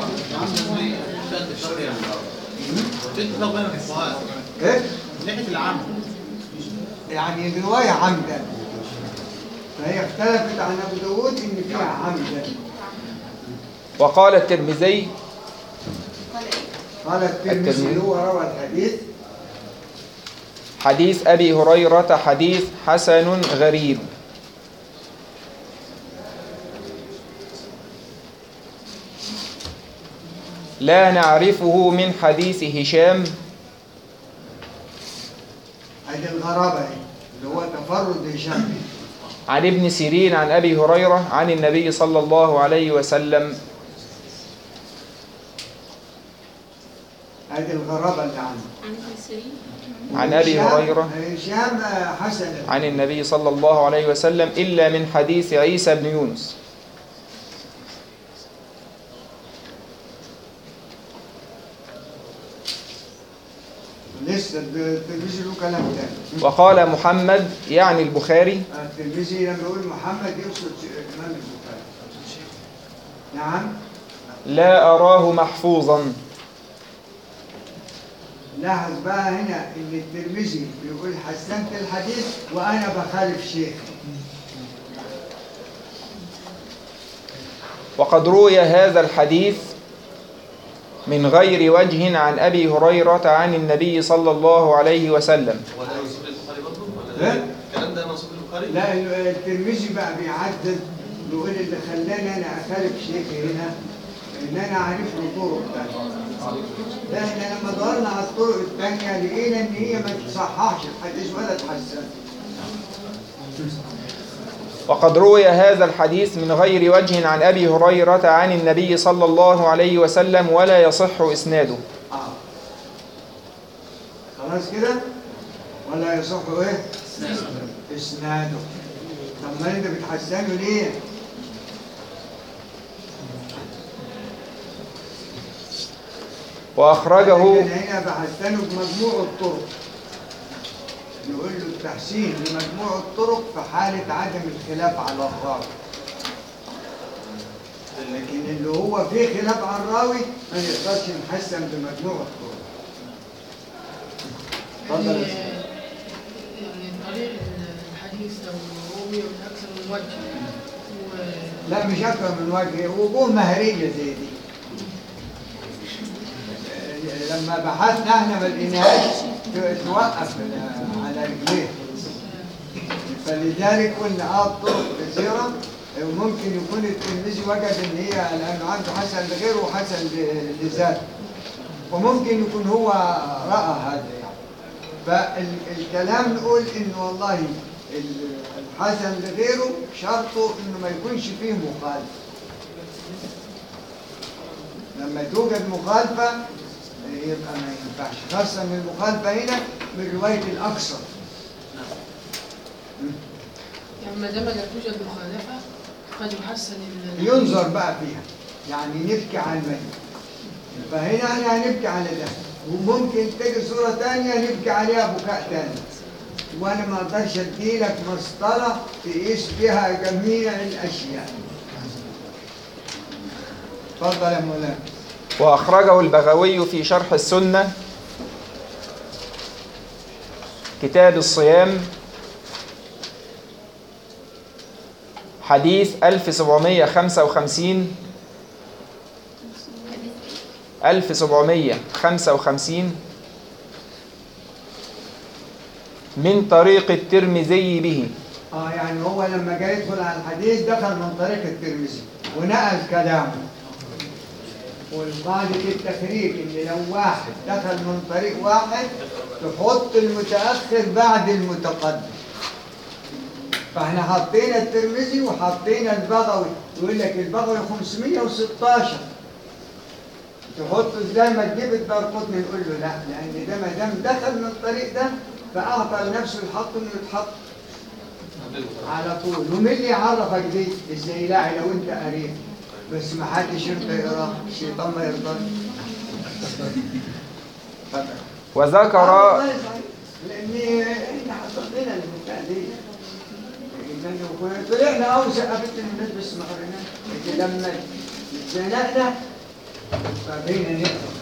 بنت لو بين الفقهاء ايه من ناحيه العام يعني الروايه عمدا فهي اختلفت عن ابو داود ان فيها عمدا وقال الترمذي قال الترمذي الترمذي. هو روى الحديث حديث أبي هريرة حديث حسن غريب لا نعرفه من حديث هشام ادي الغرابه اهي اللي هو تفرد هشام عن ابن سيرين عن أبي هريرة عن النبي صلى الله عليه وسلم ادي الغرابه اللي عنده عن ابن سيرين عن أبي هشام- هريرة هشام آه، حسن عن النبي صلى الله عليه وسلم إلا من حديث عيسى بن يونس لسه الترمذي له كلام تاني وقال محمد يعني البخاري الترمذي لما يقول محمد يقصد الامام البخاري نعم لا أراه محفوظا لاحظ بقى هنا ان الترمذي بيقول حسنت الحديث وانا بخالف شيخ وقد روي هذا الحديث من غير وجه عن أبي هريرة عن النبي صلى الله عليه وسلم هو ده منسوب للبخاري برضه ولا ها؟ ده- الكلام ده منسوب للبخاري؟ لا ال- الترمذي بقى بيعدل بيقول اللي خلاني انا اخالف شيخي هنا ان انا عارف له طرق تانية ده احنا لما دورنا على الطرق التانية لقينا ان هي ما تصححش الحديث ولا تحسن وقد روي هذا الحديث من غير وجه عن أبي هريرة عن النبي صلى الله عليه وسلم ولا يصح إسناده اه خلاص كده ولا يصح ايه اسناده طب ما انت بتحسنه ليه وأخرجه لكن هنا بحسنه بمجموع الطرق نقول له التحسين لمجموع الطرق في حالة عدم الخلاف على الراوي لكن اللي هو فيه خلاف على الراوي ما نقدرش نحسن بمجموع الطرق اتفضل يعني يا سيدي. يعني طريق الحديث لو روي من اكثر من وجه و- لا مش أكثر من وجه وجوه مهرية زي دي لما بحثنا احنا ما لقيناهاش ت- توقف على رجليه فلذلك قلنا اه الطرق كثيرة وممكن يكون التلميذ وجد ان هي لانه عنده حسن لغيره وحسن ل- لذاته وممكن يكون هو رأى هذا يعني فالكلام نقول انه والله ال- الحسن لغيره شرطه انه ما يكونش فيه مخالفه لما توجد مخالفه يبقى ما ينفعش خاصه ان المخالفه هنا من روايه الاكثر يعني ما دام لا توجد مخالفه قد يحسن ال- ينظر بقى فيها يعني نبكي على الميت فهنا احنا هنبكي على ده وممكن تيجي صورة تانية نبكي عليها بكاء تاني وانا ما اقدرش اديلك مسطرة تقيس بها جميع الاشياء اتفضل يا مولانا وأخرجه البغوي في شرح السنة كتاب الصيام حديث 1755 1755 من طريق الترمذي به اه يعني هو لما جاي يدخل على الحديث دخل من طريق الترمذي ونقل كلامه والقاعدة التخريج ان لو واحد دخل من طريق واحد تحط المتأخر بعد المتقدم فاحنا حطينا الترمذي وحطينا البغوي يقول لك البغوي 516 تحطه ازاي ما تجيب الدار قطني نقول له لا لان ده ما دام دخل من الطريق ده فاعطى لنفسه الحق انه يتحط على طول ومين اللي يعرفك دي الزيلاعي لو انت قريب بس ما حدش يرضى يقرا الشيطان ما يرضاش اتفضل. آه وذكر والله صحيح. لان احنا حصلنا البتاع دي إنه طلعنا اوسع بنت الناس بس ما قريناش لكن لما اتزنقنا فبقينا نقرا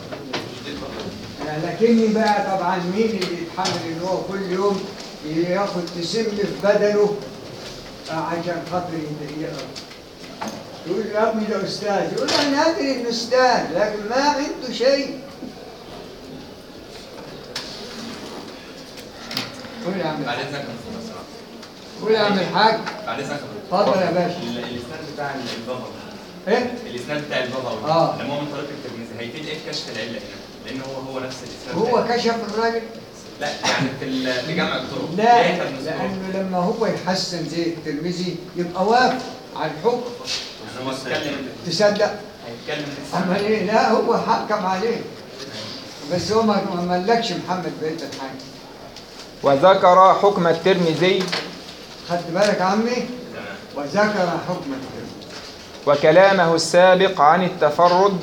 لكني بقى طبعا مين اللي يتحمل ان هو كل يوم ياخد تسم في بدنه آه، عشان خاطر يقرا يقول له يا ابني ده استاذ يقول له انا ادري انه استاذ لكن ما عنده شيء قول يا عم بعد الحاج. اذنك يا أستاذ أسرع. قول يا عم الحاج بعد اذنك اتفضل يا باشا ال- الاسناد بتاع البغوي ايه الاسناد بتاع البغوي آه. لما هو من طريق الترمذي هيفيد ايه في كشف العله هنا لان هو هو نفس الاسناد هو كشف الراجل لا يعني في ال- في جمع الطرق لا ليه احنا بنذكره؟ لانه لما هو يحسن زي الترمذي يبقى وافق على الحكم يعني هو اتكلم تصدق هيتكلم اما ايه لا هو حكم عليه بس هو ما ما ملكش محمد بقيه الحاجه وذكر حكم الترمذي خدت بالك يا عمي وذكر حكم الترمذي وكلامه السابق عن التفرد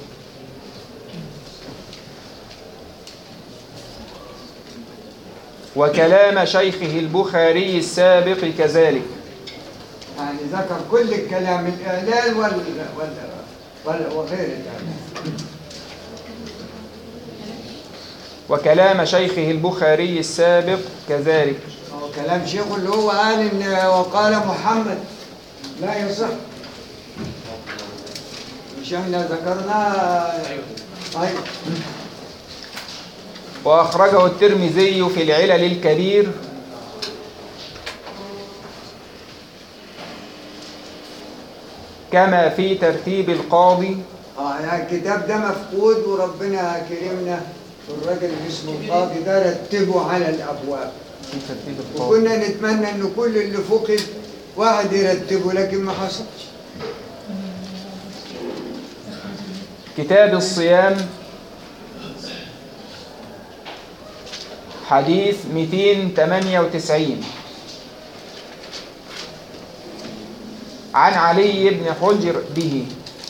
وكلام شيخه البخاري السابق كذلك يعني ذكر كل الكلام الاعلان وال وال وال وغير الاعلان وكلام شيخه البخاري السابق كذلك هو كلام شيخه اللي هو قال ان وقال محمد لا يصح مش احنا ذكرناه ايوه وأخرجه الترمذي في العلل الكبير كما في ترتيب القاضي اه يعني الكتاب ده مفقود وربنا كرمنا والراجل اللي اسمه القاضي ده رتبه على الابواب في ترتيب القاضي وكنا نتمنى ان كل اللي فقد واحد يرتبه لكن ما حصلش كتاب الصيام حديث 298 عن علي بن حجر به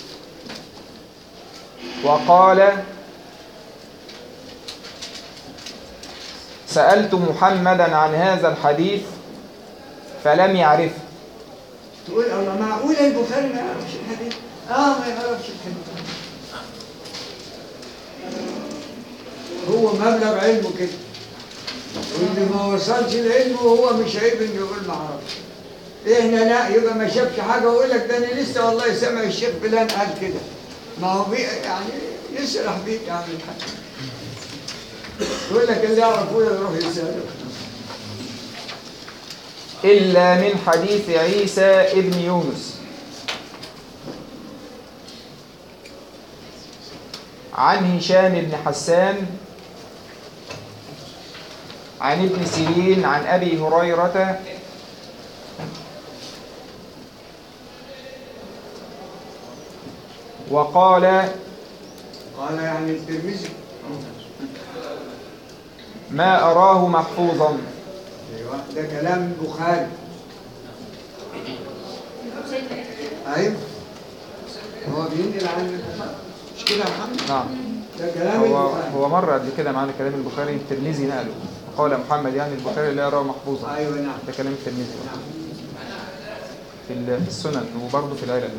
وقال سألت محمدا عن هذا الحديث فلم يعرفه تقول الله معقول البخاري ما يعرفش الحديث اه ما يعرفش الحديث هو مبلغ علمه كده واللي ما وصلش لعلمه هو مش عيب انه يقول ما اعرفش احنا لا يبقى ما شافش حاجه ويقول لك ده انا لسه والله سامع الشيخ فلان قال كده ما هو بي يعني يسرح بيك يا عم الحاج يقول لك اللي يعرفه يروح يساله إلا من حديث عيسى ابن يونس عن هشام بن حسان عن ابن سيرين عن أبي هريرة وقال قال يعني الترمذي ما أراه محفوظا ايوه ده كلام البخاري ايوه هو بينقل عن البخاري مش كده يا محمد نعم ده كلام هو البخاري هو مر قبل كده معانا كلام البخاري الترمذي نقله قال محمد يعني البخاري لا يراه محفوظا ايوه نعم ده كلام الترمذي نعم في ال- في السنن وبرضه في العلل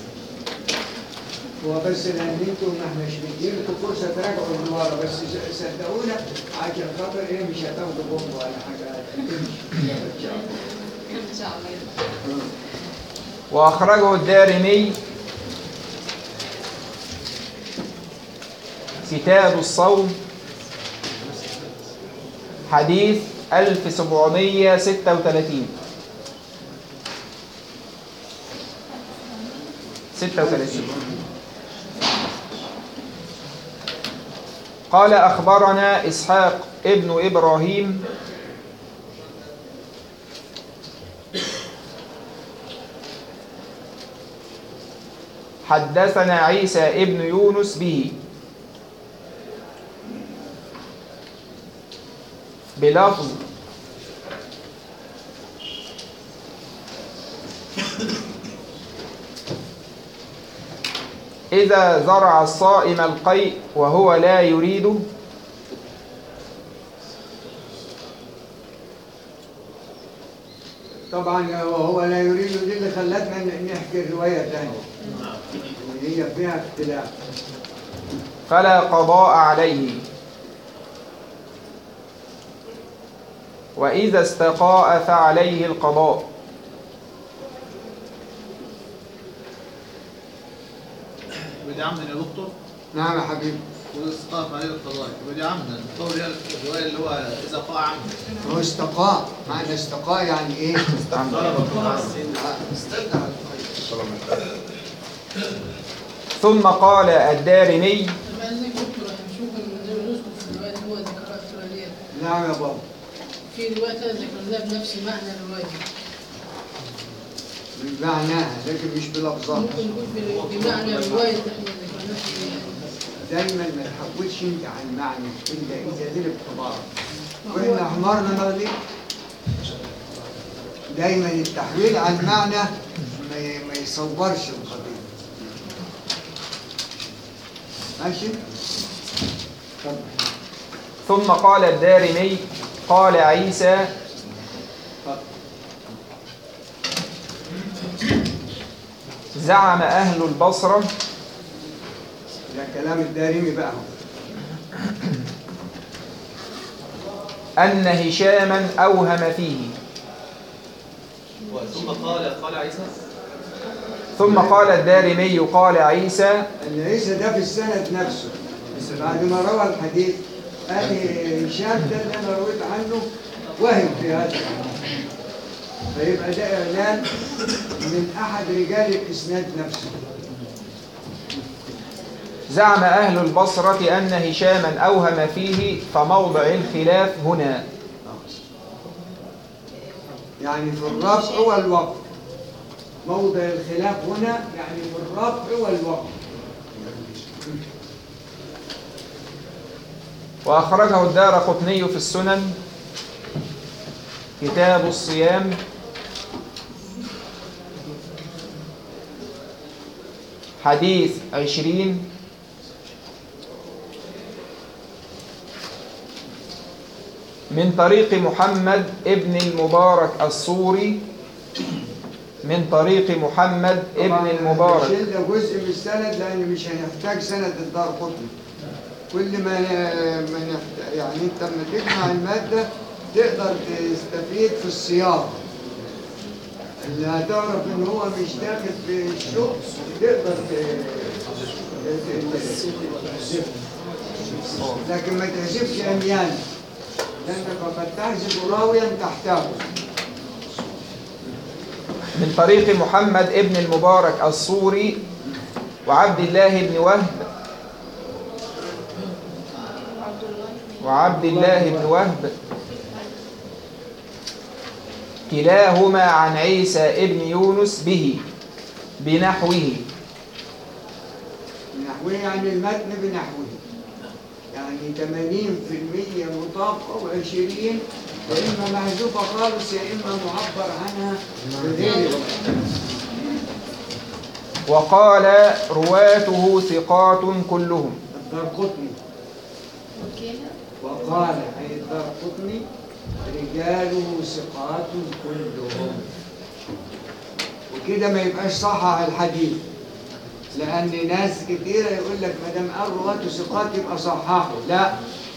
هو بس لان انتوا ما احناش مدينكم فرصه تراجعوا لورا بس س- صدقونا عشان خاطر ايه مش هتاخدوا بومب ولا حاجه تمشي ان شاء الله ان شاء الله وأخرجه الدارمي كتاب الصوم حديث 1736 36 قال أخبرنا إسحاق ابن إبراهيم حدثنا عيسى ابن يونس به بلفظ إذا زرع الصائم القيء وهو لا يريده طبعا وهو لا يريد دي اللي خلتنا ن- نحكي الروايه ثانيه وهي فيها اختلاف فلا قضاء عليه وإذا استقاء فعليه القضاء ودي عمدا يا دكتور نعم يا حبيبي والاستقاء عليه القضاء ودي عمدا القول هي الروايه اللي هو اذا قاع عمدا هو استقاء معنى استقاء يعني ايه؟ ثم قال الدارمي طب عايزين دكتور هنشوف زي ما نذكر في الرواية اللي هو ذكرها في الروايات لا نعم يا بابا في رواية ذكرناها بنفس معنى الرواية بمعناها لكن مش بلفظها ممكن نقول ب- بمعنى الرواية اللي احنا ذكرناها فيها دايما ما تحولش انت عن معنى الا اذا ذلك اختبار واحنا حمارنا مغلب دايما التحويل عن معنى ما ي- ما يصورش القضيه ماشي طب ثم قال الدارمي قال عيسى زعم أهل البصرة ده كلام الدارمي بقى هو. أن هشاما أوهم فيه ثم قال قال عيسى ثم قال الدارمي قال عيسى ان عيسى ده في السند نفسه بعد ما روى الحديث قال هشام ده اللي انا رويت عنه وهم في هذا الحديث. فيبقى ده اعلان من احد رجال الاسناد نفسه زعم أهل البصرة أن هشاما أوهم فيه فموضع الخلاف هنا يعني في الرفع والوقف موضع الخلاف هنا يعني في الرفع والوقف وأخرجه الدار قطني في السنن كتاب الصيام حديث عشرين من طريق محمد ابن المبارك الصوري من طريق محمد ابن طبعاً المبارك شلنا جزء من السند لان مش هنحتاج سند الدار قطني كل ما ما نحت... يعني انت لما تجمع الماده تقدر تستفيد في السياق اللي هتعرف ان هو مش داخل في الشغل تقدر ت... ت- ت- تحذفه. لكن ما تحذفش اميال لانك قد تحذف راويا تحتاجه من طريق محمد ابن المبارك الصوري وعبد الله بن وهب وعبد الله بن وهب كلاهما عن عيسى ابن يونس به بنحوه نحوه يعني المتن بنحوه يعني 80% مطابقة و20 يا إما محذوفة خالص يا إما معبر عنها بغير وقال رواته ثقات كلهم الدرقطني وقال أي الدرقطني رجاله ثقات كلهم وكده ما يبقاش صح الحديث لأن ناس كتيرة يقول لك ما دام قال رواته ثقات يبقى صححه لا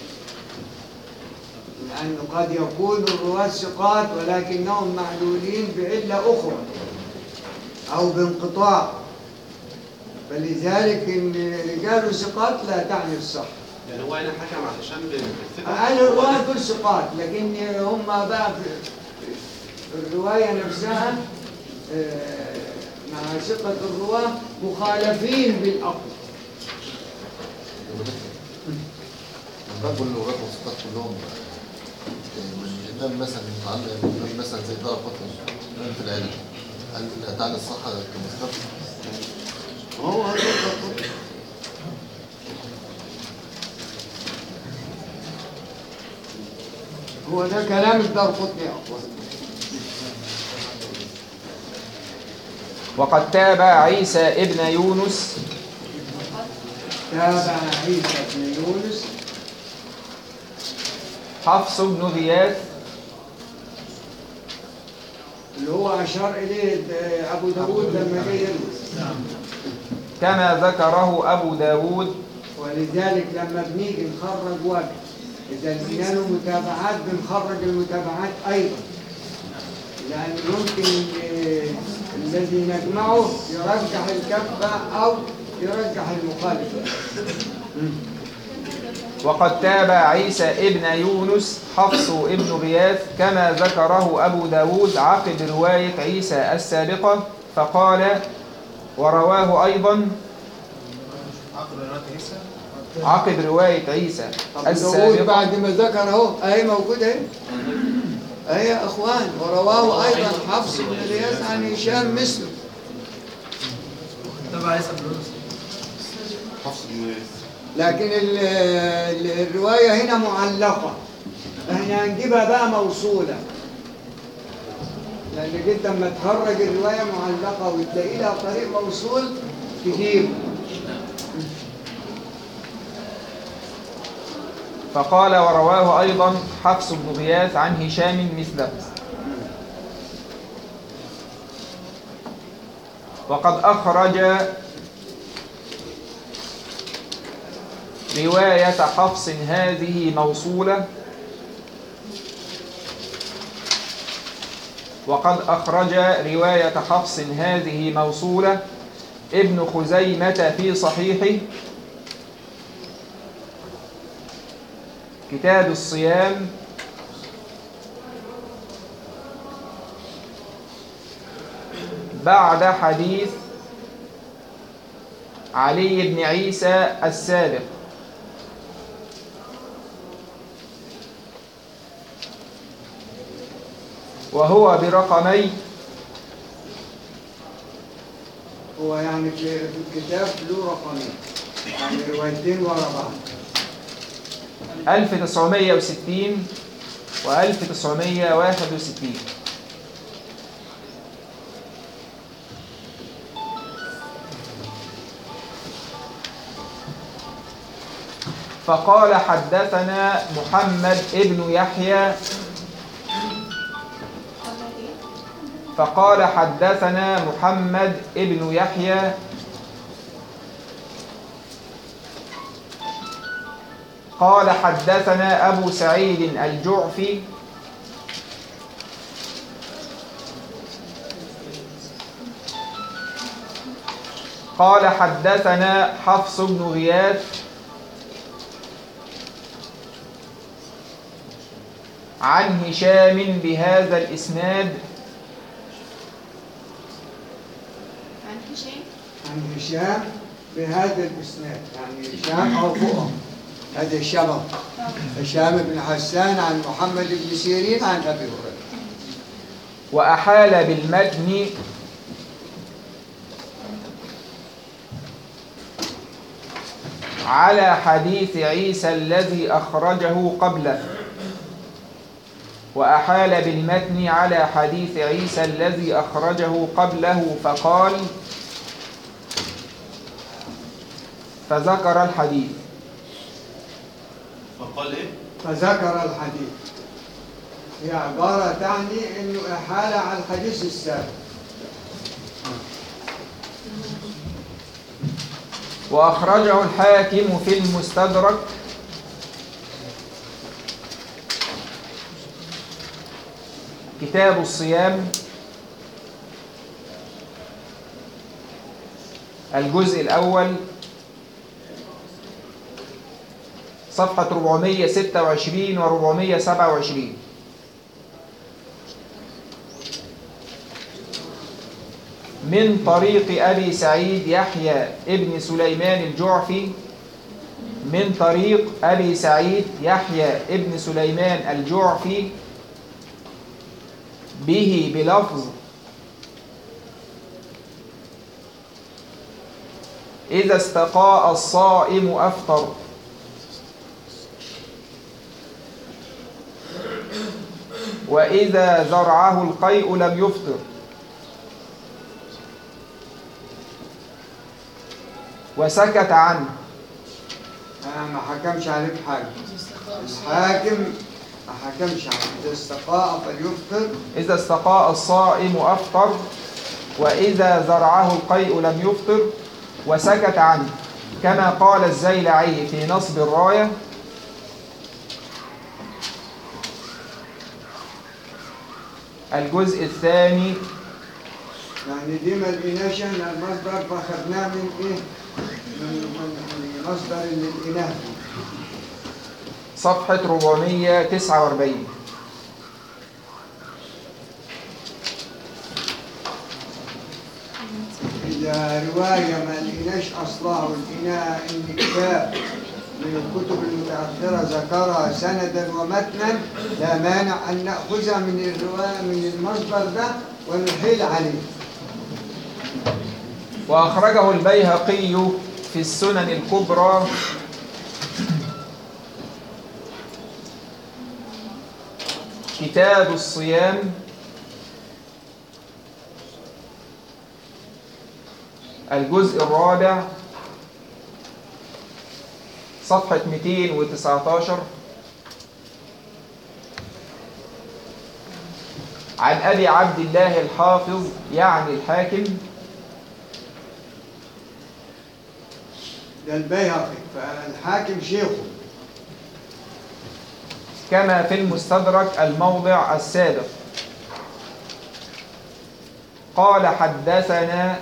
لأنه قد يكون الرواة ثقات ولكنهم معلولين بعلة أخرى أو بانقطاع فلذلك إن رجال ثقات لا تعني الصح يعني هو هنا حكم على هشام بالثقة قال الرواة دول ثقات لكن هم بقى في في الرواية نفسها آه، مع ثقة الرواة مخالفين بالأقل الرجل والرجل والصفات كلهم الإمام مثلا متعلق الإمام مثلا زي دار قطن إمام في العلم هل تعني الصحة كمصدر؟ هو هذا الرجل. هو ده كلام الدار قطني أقوى وقد تابع عيسى ابن يونس تابع عيسى بن يونس حفص بن غياث اللي هو أشار إليه أبو داود لما جه يروي كما ذكره أبو داود ولذلك لما بنيجي نخرج وجه إذا لقينا له متابعات بنخرج المتابعات أيضا لأن يمكن آه، الذي نجمعه يرجح الكفة أو يرجح المخالفة وقد تابع عيسى ابن يونس حفص ابن غياث كما ذكره أبو داود عقب رواية عيسى السابقة فقال ورواه أيضا عقد رواية عيسى عقب رواية عيسى طب داوود السابقة بعد ما ذكر اهو اهي موجوده اهي اهي يا اخوان ورواه ايضا حفص بن الياس عن هشام مثله تبع عيسى بن يونس حفص بن لكن ال- ال- الروايه هنا معلقه احنا هنجيبها بقى موصوله لانك انت لما تخرج الروايه معلقه وتلاقي لها طريق موصول تجيب فقال ورواه أيضا حفص بن غياث عن هشام مثله وقد أخرج رواية حفص هذه موصولة وقد أخرج رواية حفص هذه موصولة ابن خزيمة في صحيحه كتاب الصيام بعد حديث علي بن عيسى السابق وهو برقمي هو يعني في في الكتاب له رقمين يعني روايتين ورا بعض 1960 و 1961 فقال حدثنا محمد ابن يحيى فقال حدثنا محمد ابن يحيى قال حدثنا أبو سعيد الجعفي قال حدثنا حفص بن غياث عن هشام بهذا الإسناد عن هشام عن هشام بهذا الاسناد يعني هشام او فوقه هذا الشبه هشام بن حسان عن محمد بن سيرين عن ابي هريره وأحال بالمتن على حديث عيسى الذي أخرجه قبله وأحال بالمتن على حديث عيسى الذي أخرجه قبله فقال فذكر الحديث فقال ايه؟ فذكر الحديث هي عباره تعني انه احال على الحديث السابق وأخرجه الحاكم في المستدرك كتاب الصيام الجزء الأول صفحة 426 و 427 من طريق أبي سعيد يحيى ابن سليمان الجعفي من طريق أبي سعيد يحيى ابن سليمان الجعفي به بلفظ إذا استقاء الصائم أفطر وإذا زرعه القيء لم يفطر وسكت عنه انا ما حكمش عليه بحاجه الحاكم ما حكمش عليه اذا استقاء فليفطر إذا استقاء الصائم أفطر وإذا زرعه القيء لم يفطر وسكت عنه كما قال الزيلعي في نصب الراية الجزء الثاني يعني دي ما لقيناش احنا المصدر فاخدناه من ايه؟ من من من مصدر الاناث صفحة 449 إذا رواية ما لقيناش أصلها ولقيناها إن كتاب من الكتب المتأخرة ذكرها سندا ومتنا لا مانع أن نأخذها من الرواية من المصدر ده ونحيل عليه وأخرجه البيهقي في السنن الكبرى كتاب الصيام الجزء الرابع صفحة 219 عن أبي عبد الله الحافظ يعني الحاكم ده البيهقي فالحاكم شيخه كما في المستدرك الموضع السابق قال حدثنا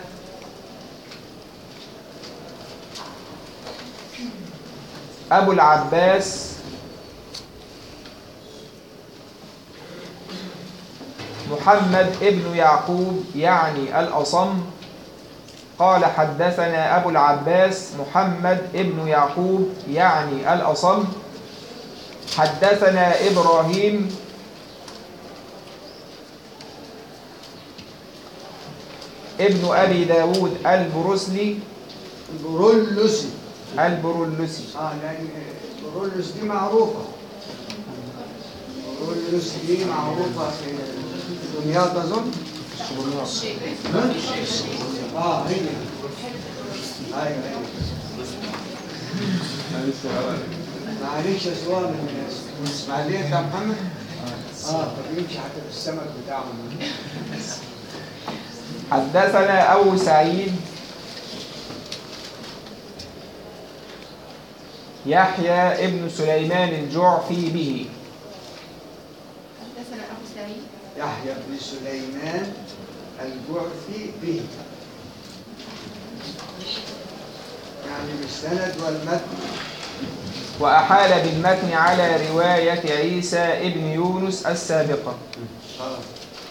أبو العباس محمد ابن يعقوب يعني الأصم قال حدثنا أبو العباس محمد ابن يعقوب يعني الأصم حدثنا إبراهيم ابن أبي داود البرسلي البرولوسي البرولسي اه لان برولوس دي معروفه برولوس دي معروفه في دمياط اظن ها؟ اه هي ايوه ايوه معلش يا سؤال من اسماعيليه بتاع محمد اه طب يمشي حتى في السمك بتاعهم حدثنا أبو سعيد يحيى ابن سليمان الجعفي به حدثنا أبو سعيد يحيى بن سليمان الجعفي به يعني بالسند والمتن وأحال بالمتن على رواية عيسى ابن يونس السابقة خلاص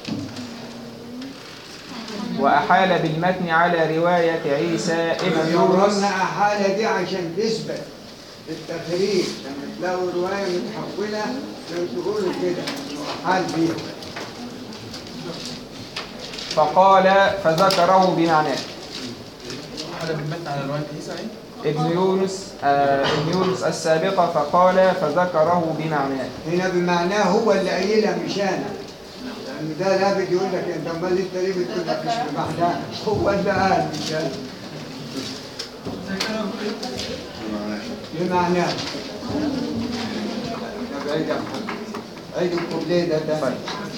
وأحال بالمتن على رواية عيسى ابن يونس جربنا أحالة دي عشان تثبت التخريج لما تلاقوا رواية متحولة لو تقولوا كده إنه أحال بيها فقال فذكره بمعناه على بالمتن على رواية عيسى ايه؟ ابن يونس آه ابن يونس السابقة فقال فذكره بمعناه هنا بمعناه هو اللي قايلها مش أنا لأن ده لابد يقول لك أنت أمال أنت ليه بتقول لك مش بمعناه هو اللي قال مش أنا بمعناه طب عيد يا محمد عيد الكوبليه ده تاني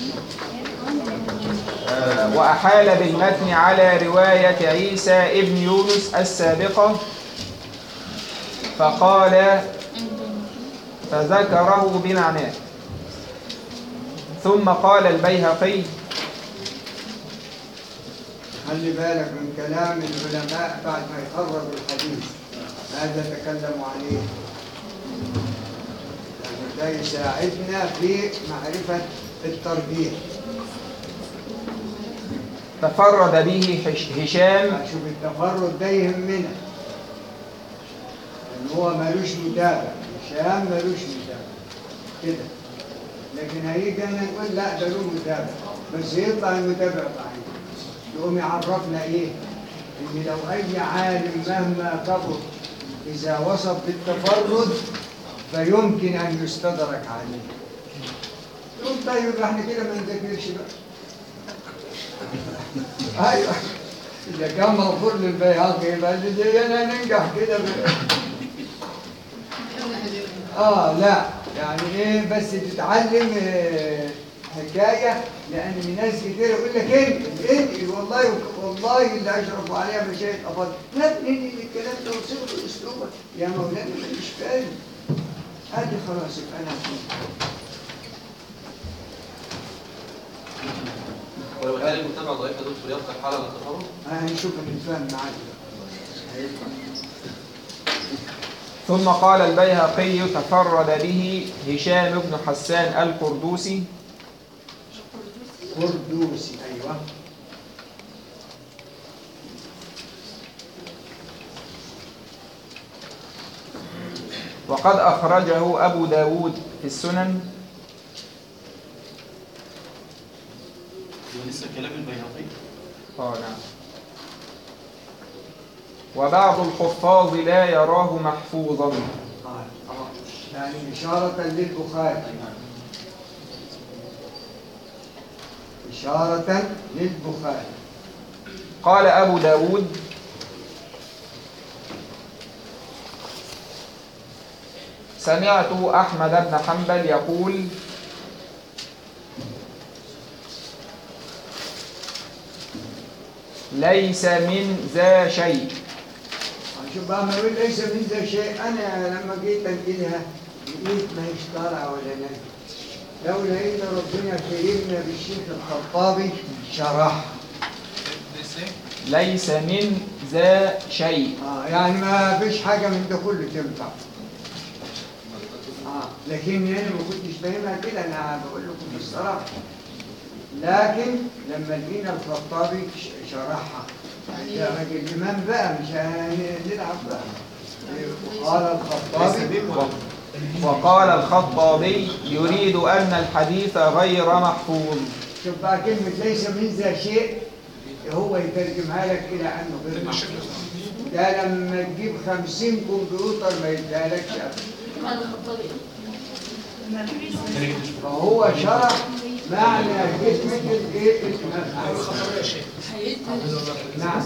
آه وأحال بالمتن على رواية عيسى ابن يونس السابقة فقال فذكره بمعناه ثم قال البيهقي خلي بالك من كلام العلماء بعد ما يخرجوا الحديث ماذا تكلموا عليه لأن ده يساعدنا في معرفة الترجيح تفرد به هش- هشام شوف التفرد ده يهمنا لأن هو ملوش متابع هشام ملوش متابع كده لكن هيجي أنا نقول لا ده له متابع بس يطلع المتابع ضعيف يقوم يعرفنا إيه؟ إن لو أي عالم مهما كبر إذا وصف بالتفرد فيمكن أن يستدرك عليه يقول طيب احنا كده ما نذاكرش بقى ايوه اذا كان مغفور للبيهقي يبقى اللي زينا ننجح كده ب... اه لا يعني ايه بس تتعلم آه، حكايه لان في ناس كتير يقول لك انقل انقل والله والله اللي اشرفوا عليها مشايخ افضل لا انقل الكلام ده وصيغه اسلوبك يا مولانا أنا مش فاهم ادي خلاص يبقى انا فهمت. ولو كان المتابعة ضعيفة يا دكتور يبقى حالة من التفرد هنشوف الانسان معاك هيبقى ثم قال البيهقي تفرد به هشام بن حسان القردوسي قردوسي ايوه وقد أخرجه أبو داود في السنن لسه كلام البياضي آه نعم وبعض الحفاظ لا يراه محفوظا آه، آه. يعني إشارة للبخاري إشارة للبخاري قال أبو داود سمعت أحمد بن حنبل يقول ليس من ذا شيء شوف بقى ما يقول ليس من ذا شيء انا لما جيت انقلها لقيت ما هيش طالعه ولا نازله لولا ان ربنا كرمنا بالشيخ الخطابي شرح ليس من ذا شيء اه يعني ما فيش حاجه من ده كله تنفع اه لكن انا ما كنتش فاهمها كده انا بقول لكم بالصراحه لكن لما لقينا الخطابي ش- شرحها ده راجل امام بقى مش هنلعب بقى قال الخطابي وقال الخطابي يريد أن الحديث غير محفوظ شوف بقى كلمة ليس من ذا شيء هو يترجمها لك إلى أنه غير محفوظ ده لما تجيب خمسين كمبيوتر ما يديهالكش أبدا فهو شرح معنى كلمة الإيه الإمام أحمد نعم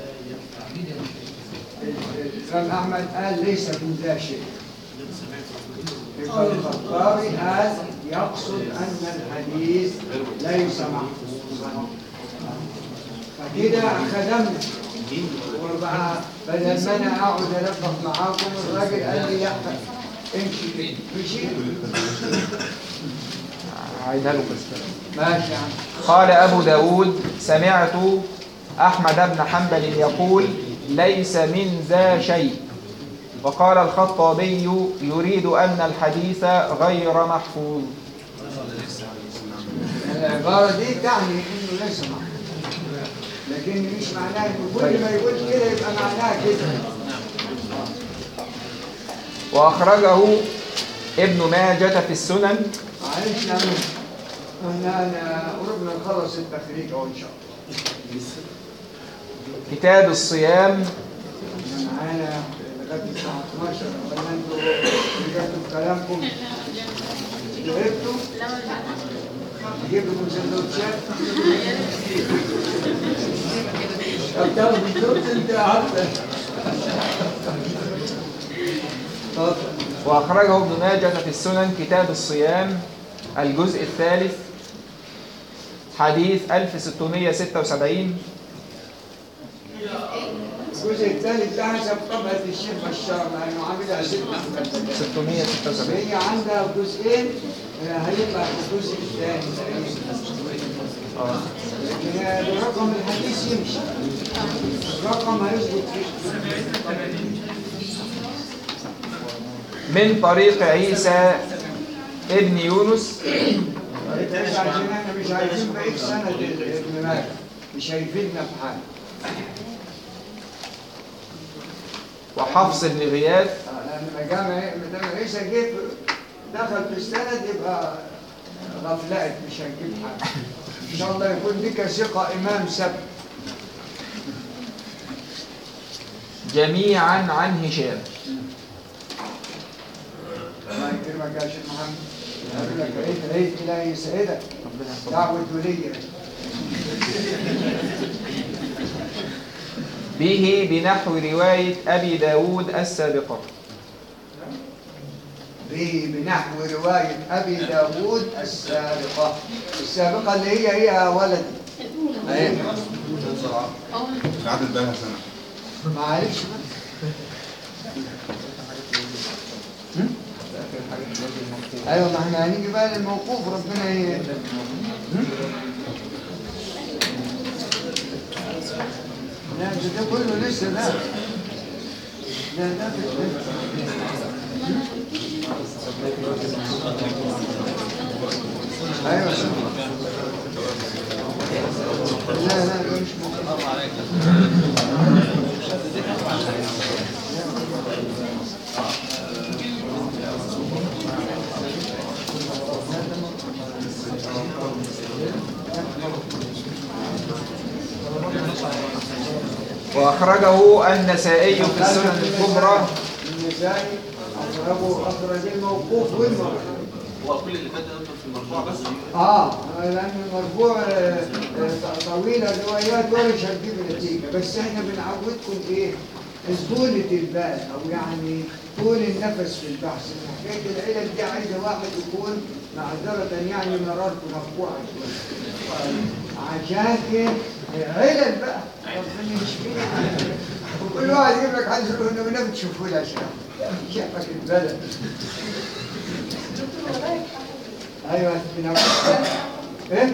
الإمام أحمد قال ليس من ذا شيء يبقى الخطابي قال يقصد أن الحديث ليس محفوظا فكده خدمنا وبقى بدل ما انا اقعد الفق معاكم الراجل قال لي لا امشي كده مشي عيدها له بس ماشي يا عم قال أبو داود سمعت أحمد بن حنبل يقول ليس من ذا شيء وقال الخطابي يريد أن الحديث غير محفوظ العبارة دي تعني انه ليس محفوظ لكن مش معناه انه كل ما يقول كده يبقى معناها كده وأخرجه ابن ماجة في السنن معلش يا عم احنا انا قربنا نخلص التخريج اهو ان شاء الله كتاب الصيام احنا معانا لغايه الساعه 12 ولا انتوا رجعتوا في كلامكم تعبتوا نجيب لكم سندوتشات طب تاخدوا الدكتور انت عارفه اتفضل وأخرجه ابن ماجة في السنن كتاب الصيام الجزء الثالث حديث 1676 الجزء الثالث ده حسب طبعة الشيخ بشار لأنه عاملها ست مجلدات 676 هي عندها جزئين آه، هيبقى في الجزء الثاني آه. لكن رقم الحديث يمشي الرقم هيظبط فيه من طريق عيسى ابن يونس بس عشان احنا مش عايزين بقية سنة ابن ماجه مش هيفيدنا في حاجة وحفص بن غياث آه، لأن مجامع مدام عيسى جيت دخل في السند يبقى غفلات مش هنجيب حاجة إن شاء الله يكون لك ثقة إمام سبت جميعا عن هشام الله يكرمك يا شيخ محمد أقول لك عيد العيد إلهي يسعدك دعوة ولية به بنحو رواية أبي داود السابقة به بنحو رواية أبي داود السابقة السابقة اللي هي هي يا ولدي أيوة. عدد بقى سنة معلش ايوه ما احنا هنيجي بقى للموقوف ربنا ي... هم؟ لا ده ده كله لسه ده لا ده في ايوه لا لا ده مش موقوف وأخرجه النسائي في السنن الكبرى النسائي أخرجه أخرج الموقوف والمرفوع هو كل اللي فات ده في المرفوع بس اه لان المرفوع آه، آه، طويله الروايات ولا مش هتجيب نتيجه بس احنا بنعودكم ايه طولة البال او يعني طول النفس في البحث حكايه العلل دي عايزه واحد يكون معذره يعني مرارته مقطوعه شويه عشان كده علل بقى ربنا يشفينا وكل واحد يجيب لك حد يقول له نبي تشوفوا لها شيء شافك البلد ايوه بنعمل ايه؟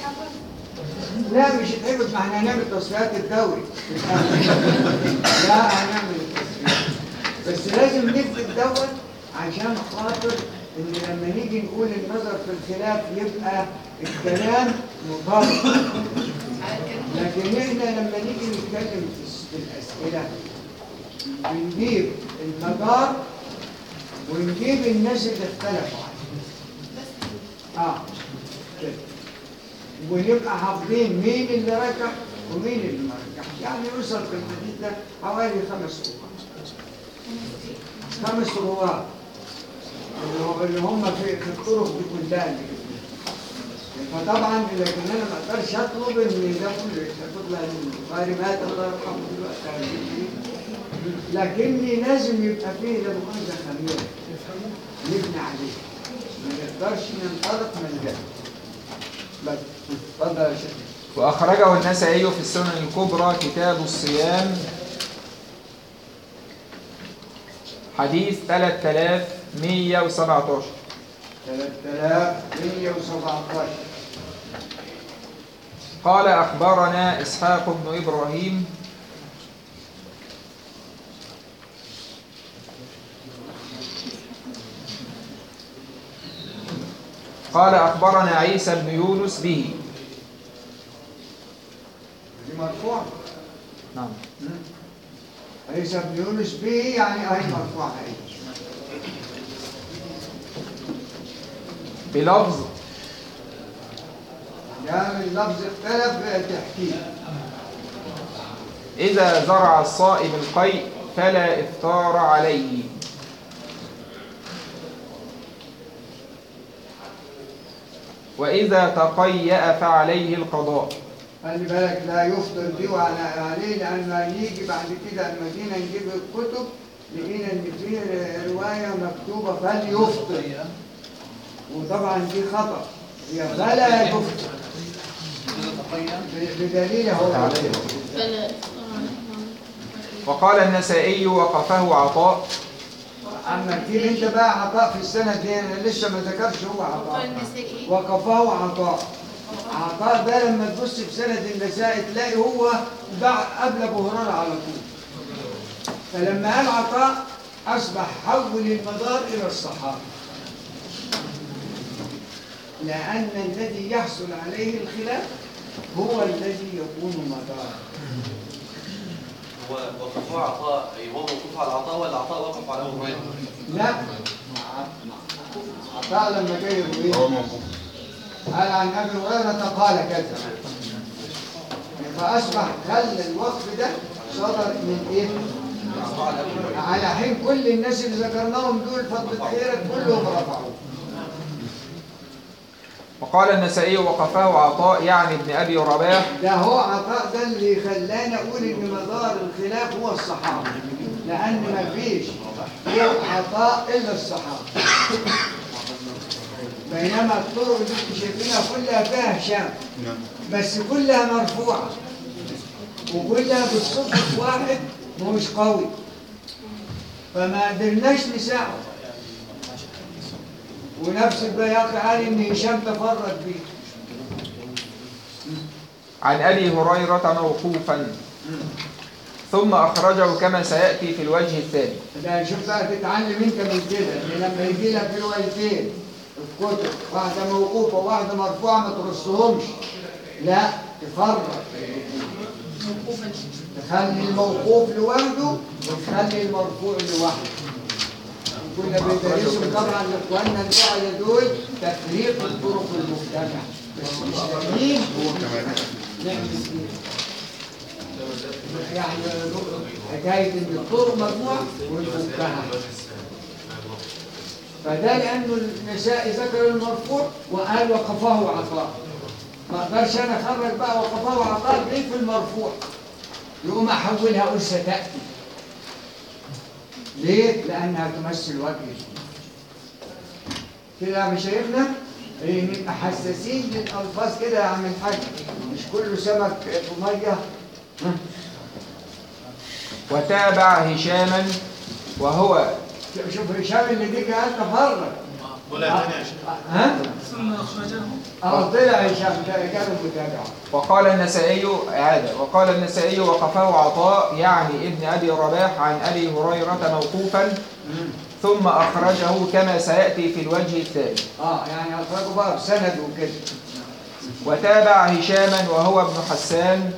لا مش هتحبط ما احنا هنعمل تصفيات الدوري لا هنعمل التصفيات بس لازم نكتب دوت عشان خاطر ان لما نيجي نقول النظر في الخلاف يبقى الكلام مطابق لكن احنا لما نيجي نتكلم في في الاسئله بنجيب المدار ونجيب الناس اللي اختلفوا عنه اه كده ونبقى حافظين مين اللي رجح ومين اللي ما رجحش يعني يوصل في الحديث ده حوالي خمس رواه خمس رواه اللي هو- اللي هم في في الطرق دي كلها اللي فطبعا لكن انا ما اقدرش اطلب ان ده كله ياخد لها البخاري مات الله يرحمه دلوقتي لكني لازم يبقى فيه لا مؤاخذه خميره نبني عليه ما نقدرش ننطلق من ده بس اتفضل يا شيخ وأخرجه النسائي في السنن الكبرى كتاب الصيام حديث 3117 3117 قال أخبرنا إسحاق بن إبراهيم قال أخبرنا عيسى بن يونس به دي مرفوع نعم عيسى بن يونس به يعني اهي مرفوعه اهي بلفظ يعني اللفظ اختلف تحكيه إذا زرع الصائم القيء فلا إفطار عليه وإذا تقيأ فعليه القضاء خلي بالك لا يفطر دي وعلى عليه لأنه هنيجي بعد كده المدينة نجيب الكتب لقينا إن في رواية مكتوبة فليفطر وطبعا دي خطأ هي فلا يفطر ب- بدليل هو فلا وقال النسائي وقفه عطاء أما تجيب أنت بقى عطاء في السنة دي أنا لسه ما ذكرش هو عطاء وقفه عطاء عطاء ده لما تبص في سند النساء تلاقي هو بعد قبل ابو هريره على طول فلما قال عطاء اصبح حول المدار الى الصحابه لان الذي يحصل عليه الخلاف هو الذي يكون مدار هو وقفوا عطاء أي هو موقوف على عطاء ولا عطاء وقف على أبو هريرة؟ لا عطاء لما جاي يرويه هو موقوف قال عن ابي هريره قال كذا فاصبح خلى الوقف ده صدر من ايه؟ على حين كل الناس اللي ذكرناهم دول فضل خيرك كلهم رفعوه وقال النسائي وقفه عطاء يعني ابن أبي رباح ده هو عطاء ده اللي خلاني اقول ان مدار الخلاف هو الصحابه لان ما فيش هو عطاء الا الصحابه بينما الطرق اللي انتوا شايفينها كلها فيها هشام نعم بس كلها مرفوعة وكلها بالصدق واحد مش قوي فما قدرناش نساعده ونفس البياقي قال ان هشام تفرد بيه عن أبي هريرة موقوفا ثم أخرجه كما سيأتي في الوجه الثاني ده شوف بقى تتعلم انت من كده ان لما يجي لك روايتين في الكتب واحده موقوفه وواحده مرفوعه ما ترصهمش لا تفرق تخلي الموقوف لوحده وتخلي المرفوع لوحده كنا بندرسهم طبعا لاخواننا البعد دول تفريق الطرق المجتمع بس مش لاقيين نعمل فيه يعني حكايه ان الطرق مجموعه ونفكها فده لانه النساء ذكر المرفوع وقال وقفه عطاء ما اقدرش انا اخرج بقى وقفه عطاء ليه في المرفوع يقوم احولها اقول ستاتي ليه؟ لانها تمثل وجه كده يا مشايخنا إيه، نبقى حساسين للالفاظ كده يا عم الحاج مش كله سمك في ميه ها؟ وتابع هشاما وهو شوف هشام اللي دي كانت تفرج ولا تاني يا شيخ ها؟ ثم أخرجه اه طلع هشام كانوا متابعه وقال النسائي إعادة وقال النسائي وقفه عطاء يعني ابن أبي رباح عن أبي هريرة موقوفا ثم أخرجه كما سيأتي في الوجه الثاني اه يعني اخرجوا بقى بسند وكده وتابع هشاما وهو ابن حسان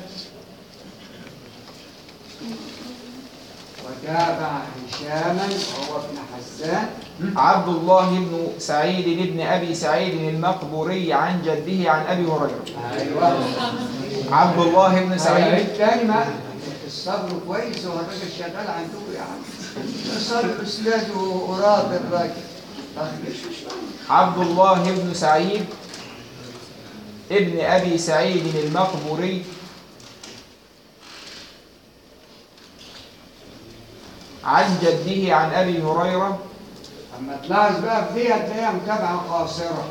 وتابع هشاما وهو ابن حسان عبد الله بن سعيد بن أبي سعيد المقبوري عن جده عن أبي هريرة ايوه عبد الله بن سعيد سعيد تاني ما الصبر كويس وهو الراجل شغال عندكم يا عم الصبر استاذ وراضي الراجل تخلصوا شويه عبد الله بن سعيد ابن أبي سعيد المقبوري عن جده عن أبي هريرة اما تلاحظ بقى في دي هتلاقيها متابعه قاصره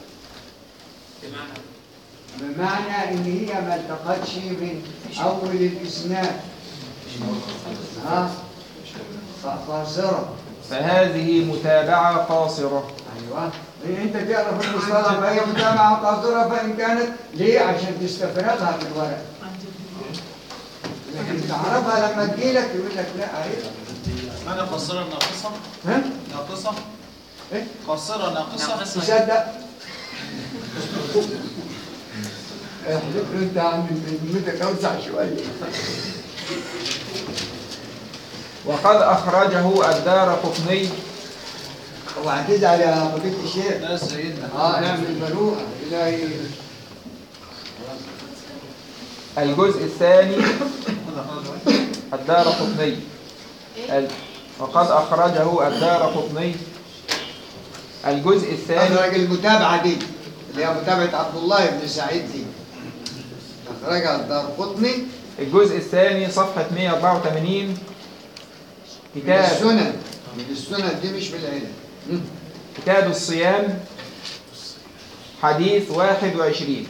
بمعنى ان هي ما التقتش من اول الاسناد ها قاصره فهذه متابعة قاصرة ايوه هي انت تعرف المصطلح فهي متابعه قاصره فان كانت ليه عشان تستفرغها في الورق لكن تعرفها لما تجيلك يقول لك لا اهي معنى قصيرة ناقصة ها ناقصة ايه قصيرة ناقصة تصدق احلف له انت يا عم بذمتك اوسع شويه وقد أخرجه الدار قطني اوعى تزعل يا فضيله الشيخ ده سيدنا اه اعمل مروءه الهي الجزء الثاني الدار قطني ال- وقد أخرجه الدار قطني الجزء الثاني اخرج المتابعه دي اللي هي متابعه عبد الله بن سعيد دي اخرجها الدار قطني الجزء الثاني صفحة 184 من كتاب السنن من السنن دي مش من العلم مم. كتاب الصيام حديث 21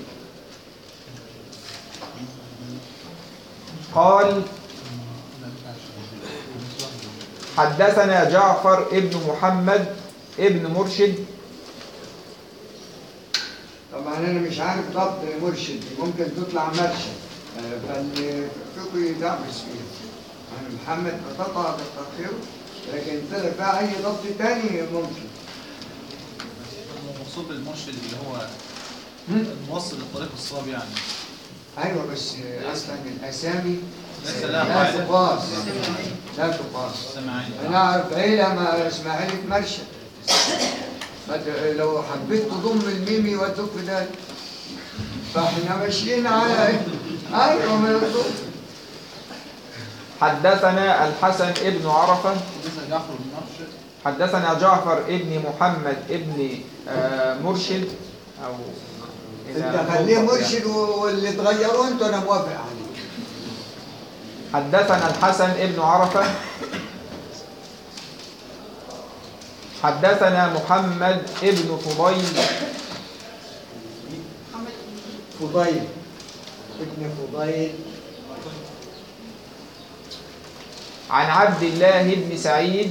قال حدثنا جعفر ابن محمد ابن مرشد طبعا انا مش عارف ضبط مرشد ممكن تطلع مرشد آه، فالفقه يدعبس فيه يعني محمد قطع بالتأخير لكن طلع بقى اي ضبط تاني ممكن المقصود بالمرشد اللي هو مم. الموصل للطريق الصواب يعني ايوه بس اصلا الاسامي ليس لها لا قاعدة تقاس لا تقاس سماعين انا اعرف عيله ما اسمها عيله مرشد ما ت- لو حبيت تضم الميم يودوك في ده فاحنا ماشيين على ايه؟ ايوه ما يودوك حدثنا الحسن ابن عرفة حدثنا جعفر بن مرشد حدثنا جعفر ابن محمد ابن آه، مرشد أو انت خليه مرشد و- واللي تغيروه انتوا انا موافق عليه حدثنا الحسن ابن عرفة حدثنا محمد ابن فضيل فضيل ابن فضيل عن عبد الله بن سعيد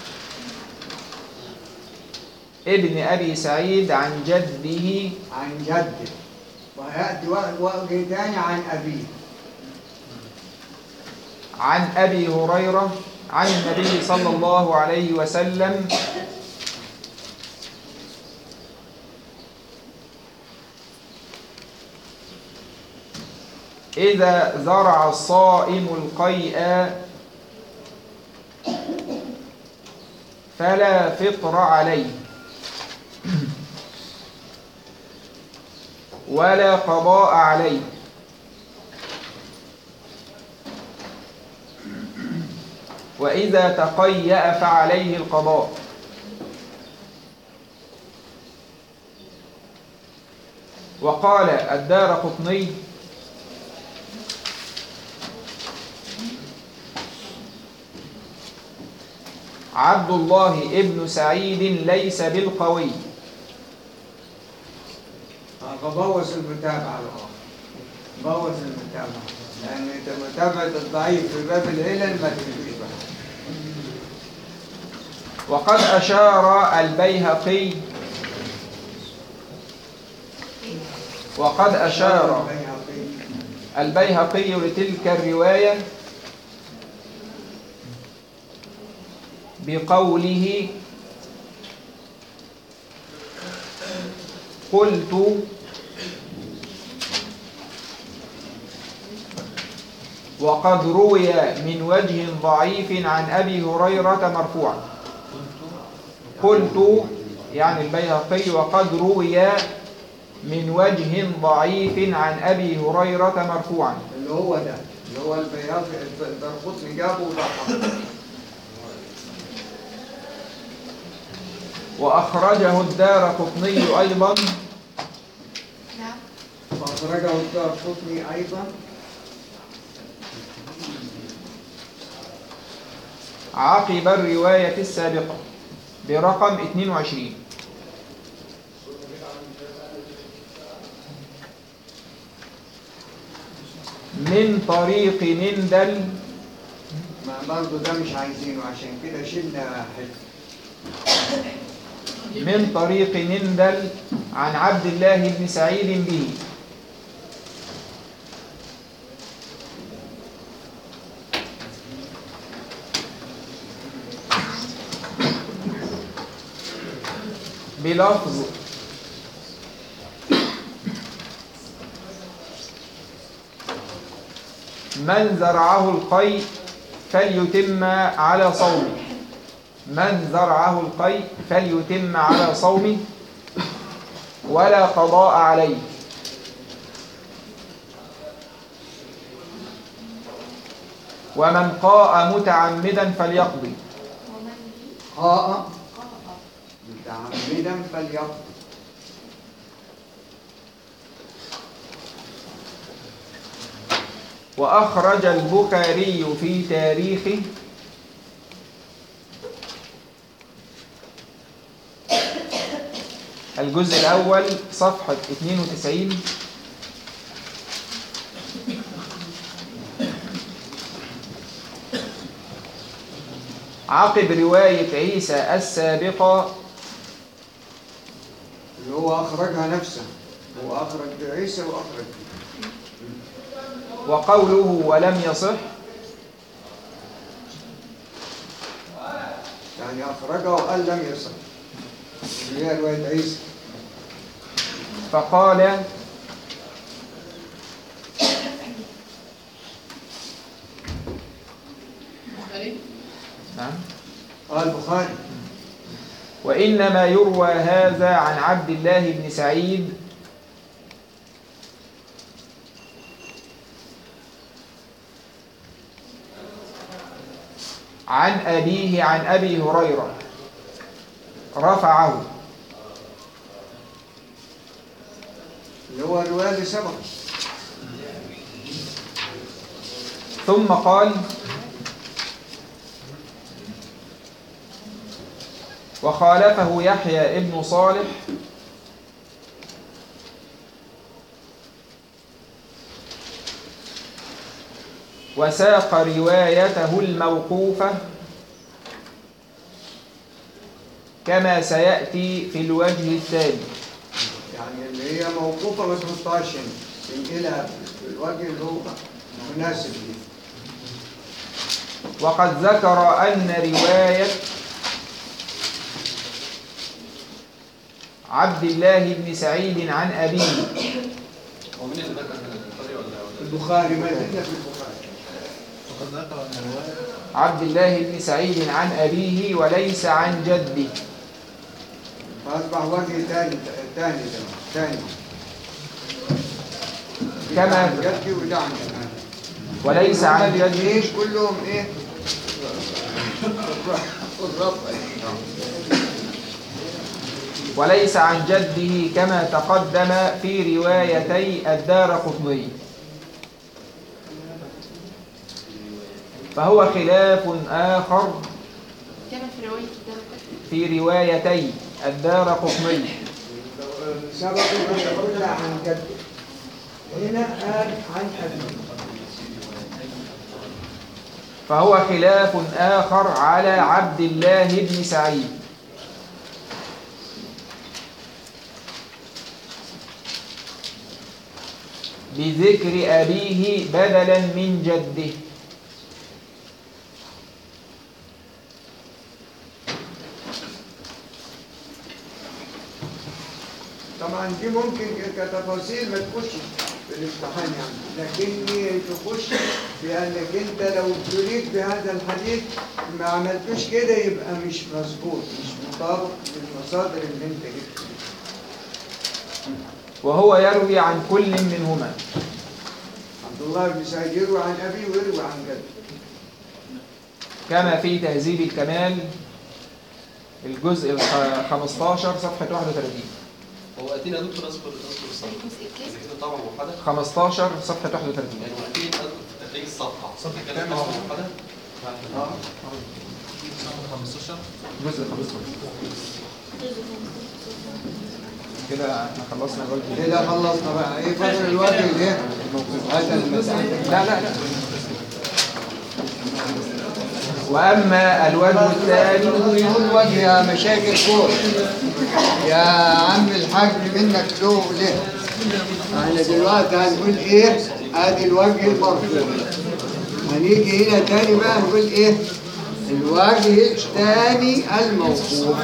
ابن أبي سعيد عن جده عن جده وياتي وجه- وجه تاني عن ابيه عن أبي هريرة عن النبي صلى الله عليه وسلم إذا زرع الصائم القيء فلا فطر عليه ولا قضاء عليه وإذا تقيأ فعليه القضاء وقال الدار قطني عبد الله ابن سعيد ليس بالقوي فبوظ المتابعة بقى بوظ المتابعة لأن أنت متابعة الضعيف في باب العلل ما تجيش بقى وقد أشار البيهقي وقد أشار البيهقي لتلك الرواية بقوله قلت وقد روي من وجه ضعيف عن أبي هريرة مرفوعا قلت يعني البيهقي وقد روي من وجه ضعيف عن أبي هريرة مرفوعا اللي هو ده اللي هو البياض الدرقطني جابه وضحى وأخرجه الدار قطني أيضا نعم فأخرجه الدرقطني أيضا عقب الرواية السابقة برقم 22 من طريق مندل ما برضه ده مش عايزينه عشان كده شلنا حته من طريق مندل عن عبد الله بن سعيد به بلفظ من زرعه القي فليتم على صومه من زرعه القي فليتم على صومه ولا قضاء عليه ومن قاء متعمدا فليقضي قاء متعمدا فليقضي وأخرج البخاري في تاريخه الجزء الأول صفحة 92 عقب رواية عيسى السابقة اللي هو أخرجها نفسه هو أخرج عيسى وأخرج وقوله ولم يصح يعني أخرجه وقال لم يصح اللي هي رواية عيسى فقال البخاري نعم قال البخاري وإنما يروى هذا عن عبد الله بن سعيد عن أبيه عن أبي هريرة رفعه اللي هو الرواية اللي سبق ثم قال وخالفه يحيى ابن صالح وساق روايته الموقوفة كما سيأتي في الوجه الثاني يعني اللي هي موقوفة ما تحطهاش هنا تنقلها في الوجه اللي هو مناسب ليه وقد ذكر أن رواية عبد الله بن سعيد عن أبيه هو مين اللي ذكر من البخاري ولا ولا البخاري ما زلنا في البخاري وقد ذكر أن الرواية عبد الله بن سعيد عن أبيه وليس عن جده فأصبح وجه ثاني ثاني ثاني كما- عن جدي وده عن جدي وليس عن هما جده الاثنين كلهم ايه والرفع وليس عن جده كما تقدم في روايتي الدار قطبي فهو خلاف آخر كما في رواية الدار في روايتي الدار قطبي سبق ما قلنا عن جد هنا قال عن أبيه فهو خلاف آخر على عبد الله بن سعيد بذكر أبيه بدلا من جده طبعا دي ممكن كتفاصيل ما تخش في الامتحان يعني لكن تخش بانك انت لو ابتليت بهذا الحديث ما عملتوش كده يبقى مش مظبوط مش مطابق للمصادر اللي انت جبتها وهو يروي عن كل منهما عبد الله بن سعيد يروي عن ابيه ويروي عن جده كما في تهذيب الكمال الجزء الخ- 15 صفحة 31 هو اتينا دكتور اذكر اذكر الصفحه اذا كده طبعا موحده 15 صفحة 31 يعني هو اتينا اذكر في تخريج الصفحه الصفحه كانت طبعا موحده اه جزء 15 كده احنا خلصنا الوجه كده خلصنا بقى ايه فاضل الوجه الايه هذا المسألة لا لا لا وأما الوجه الثاني يقول وجه يا مشاكل فوق يا عم الحاج منك له ليه احنا دلوقتي هنقول ايه ادي الوجه المرفوع هنيجي هنا تاني بقى نقول ايه الوجه الثاني الموقوف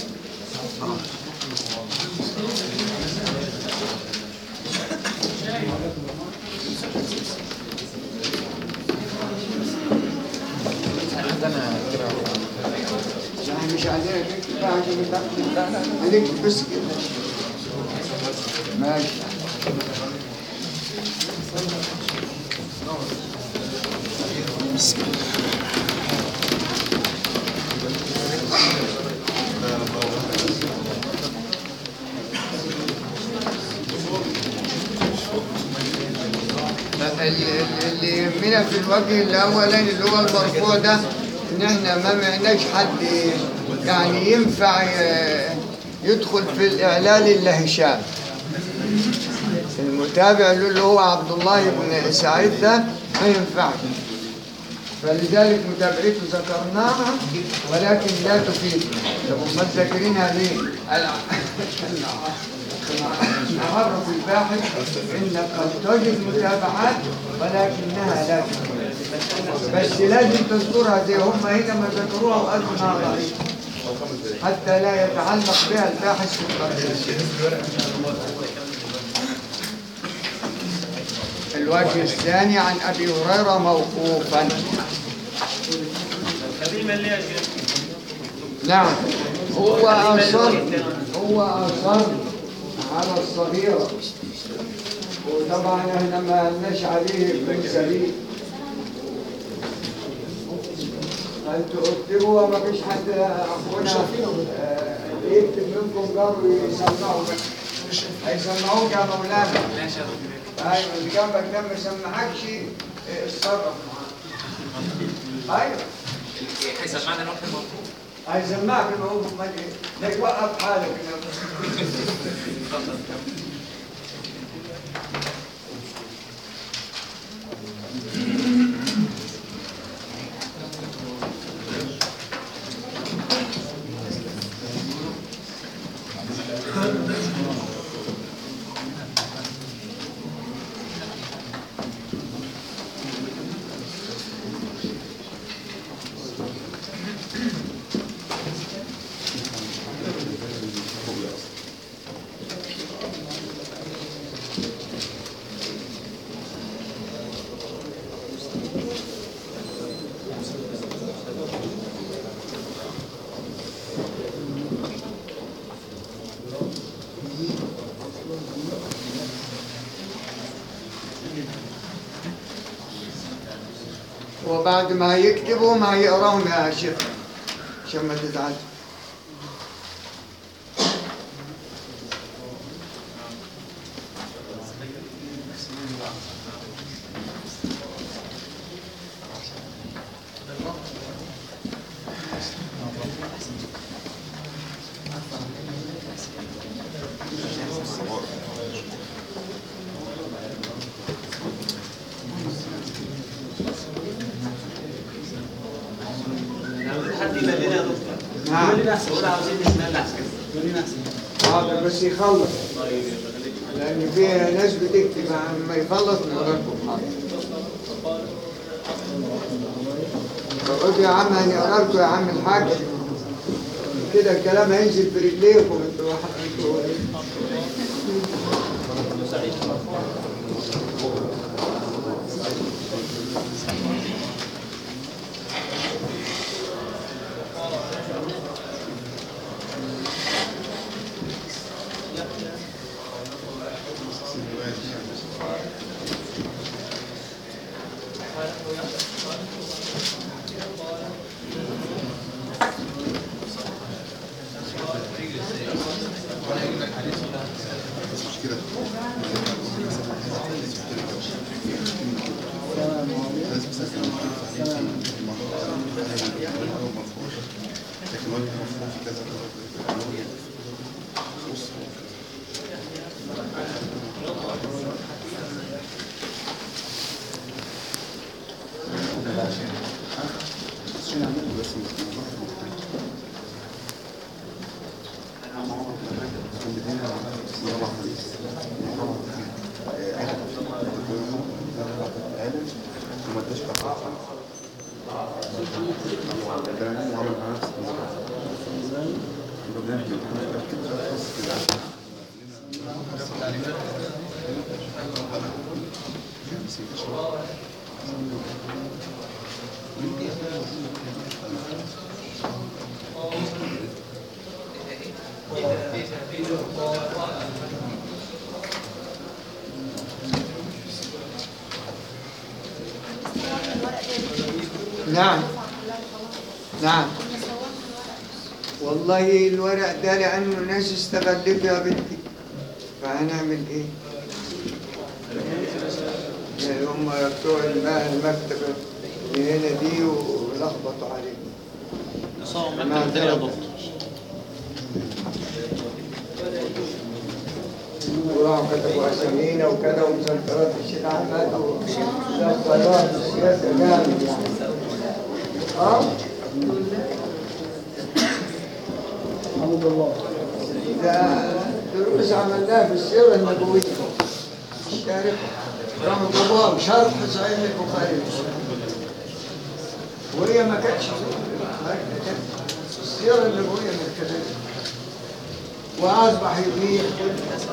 يعني مش عايزين نكتب بقى عشان نتاخد لا لا هنكتب بس كده ماشي ال- ال- اللي يهمنا في الوجه الاولاني اللي هو المرفوع ده ان احنا ما معناش حد يعني ينفع ي- يدخل في الاعلان الا هشام المتابع له اللي هو عبد الله بن سعيد ده ما ينفعش فلذلك متابعته ذكرناها ولكن لا تفيد طب امال ذاكرينها ليه؟ عرف الباحث انك قد تجد متابعات ولكنها لا تفيد بس لازم تذكرها زي هم هنا ما ذكروها وقالوا انها ضعيفه حتى لا يتعلق بها الباحث في التقرير الوجه الثاني عن ابي هريره موقوفا نعم هو اصر هو اصر على الصغيره وطبعا احنا ما لناش عليه ابن سبيل انتوا اكتبوا وما فيش حد اخونا آه، يكتب منكم قالوا يسمعوا بس هيسمعوك يا مولانا ايوه اللي جنبك ده ما يسمعكش آه، اتصرف معاه ايوه هيسمعنا الوقت الموجود هيسمعك الموضوع ما لا توقف حالك وبعد ما هيكتبهم هيقراهم يا شيخ عشان ما تزعلش حد يبلنا يا دكتور نعم. قول لنا احسن قول عاوزين نسمع احسن قول لنا احسن حاضر بس يخلص لأن في ناس بتكتب لما يخلص نقرأكم حاضر فقلت يا عم هنقرا لكم يا عم الحاج كده الكلام هينزل في رجليكم انتوا انتوا نعم نعم والله الورق ده لأنه الناس استغلته يا بنتي فهنعمل إيه؟ يعني هم بتوع الماء المكتبة اللي هنا دي ولخبطوا عليه نصاب مع مكتب تاني يا ذلك. دكتور وراحوا كتبوا أسامينا وكذا ومسنطرات الشيخ أحمد ومسنطرات السياسة جامد يعني اه الحمد لله ده دروس عملناها في السيرة النبوية الشارح رحمه الله شرح صحيح البخاري وهي ما كانتش السيرة النبوية من كذلك وأصبح يبيح كل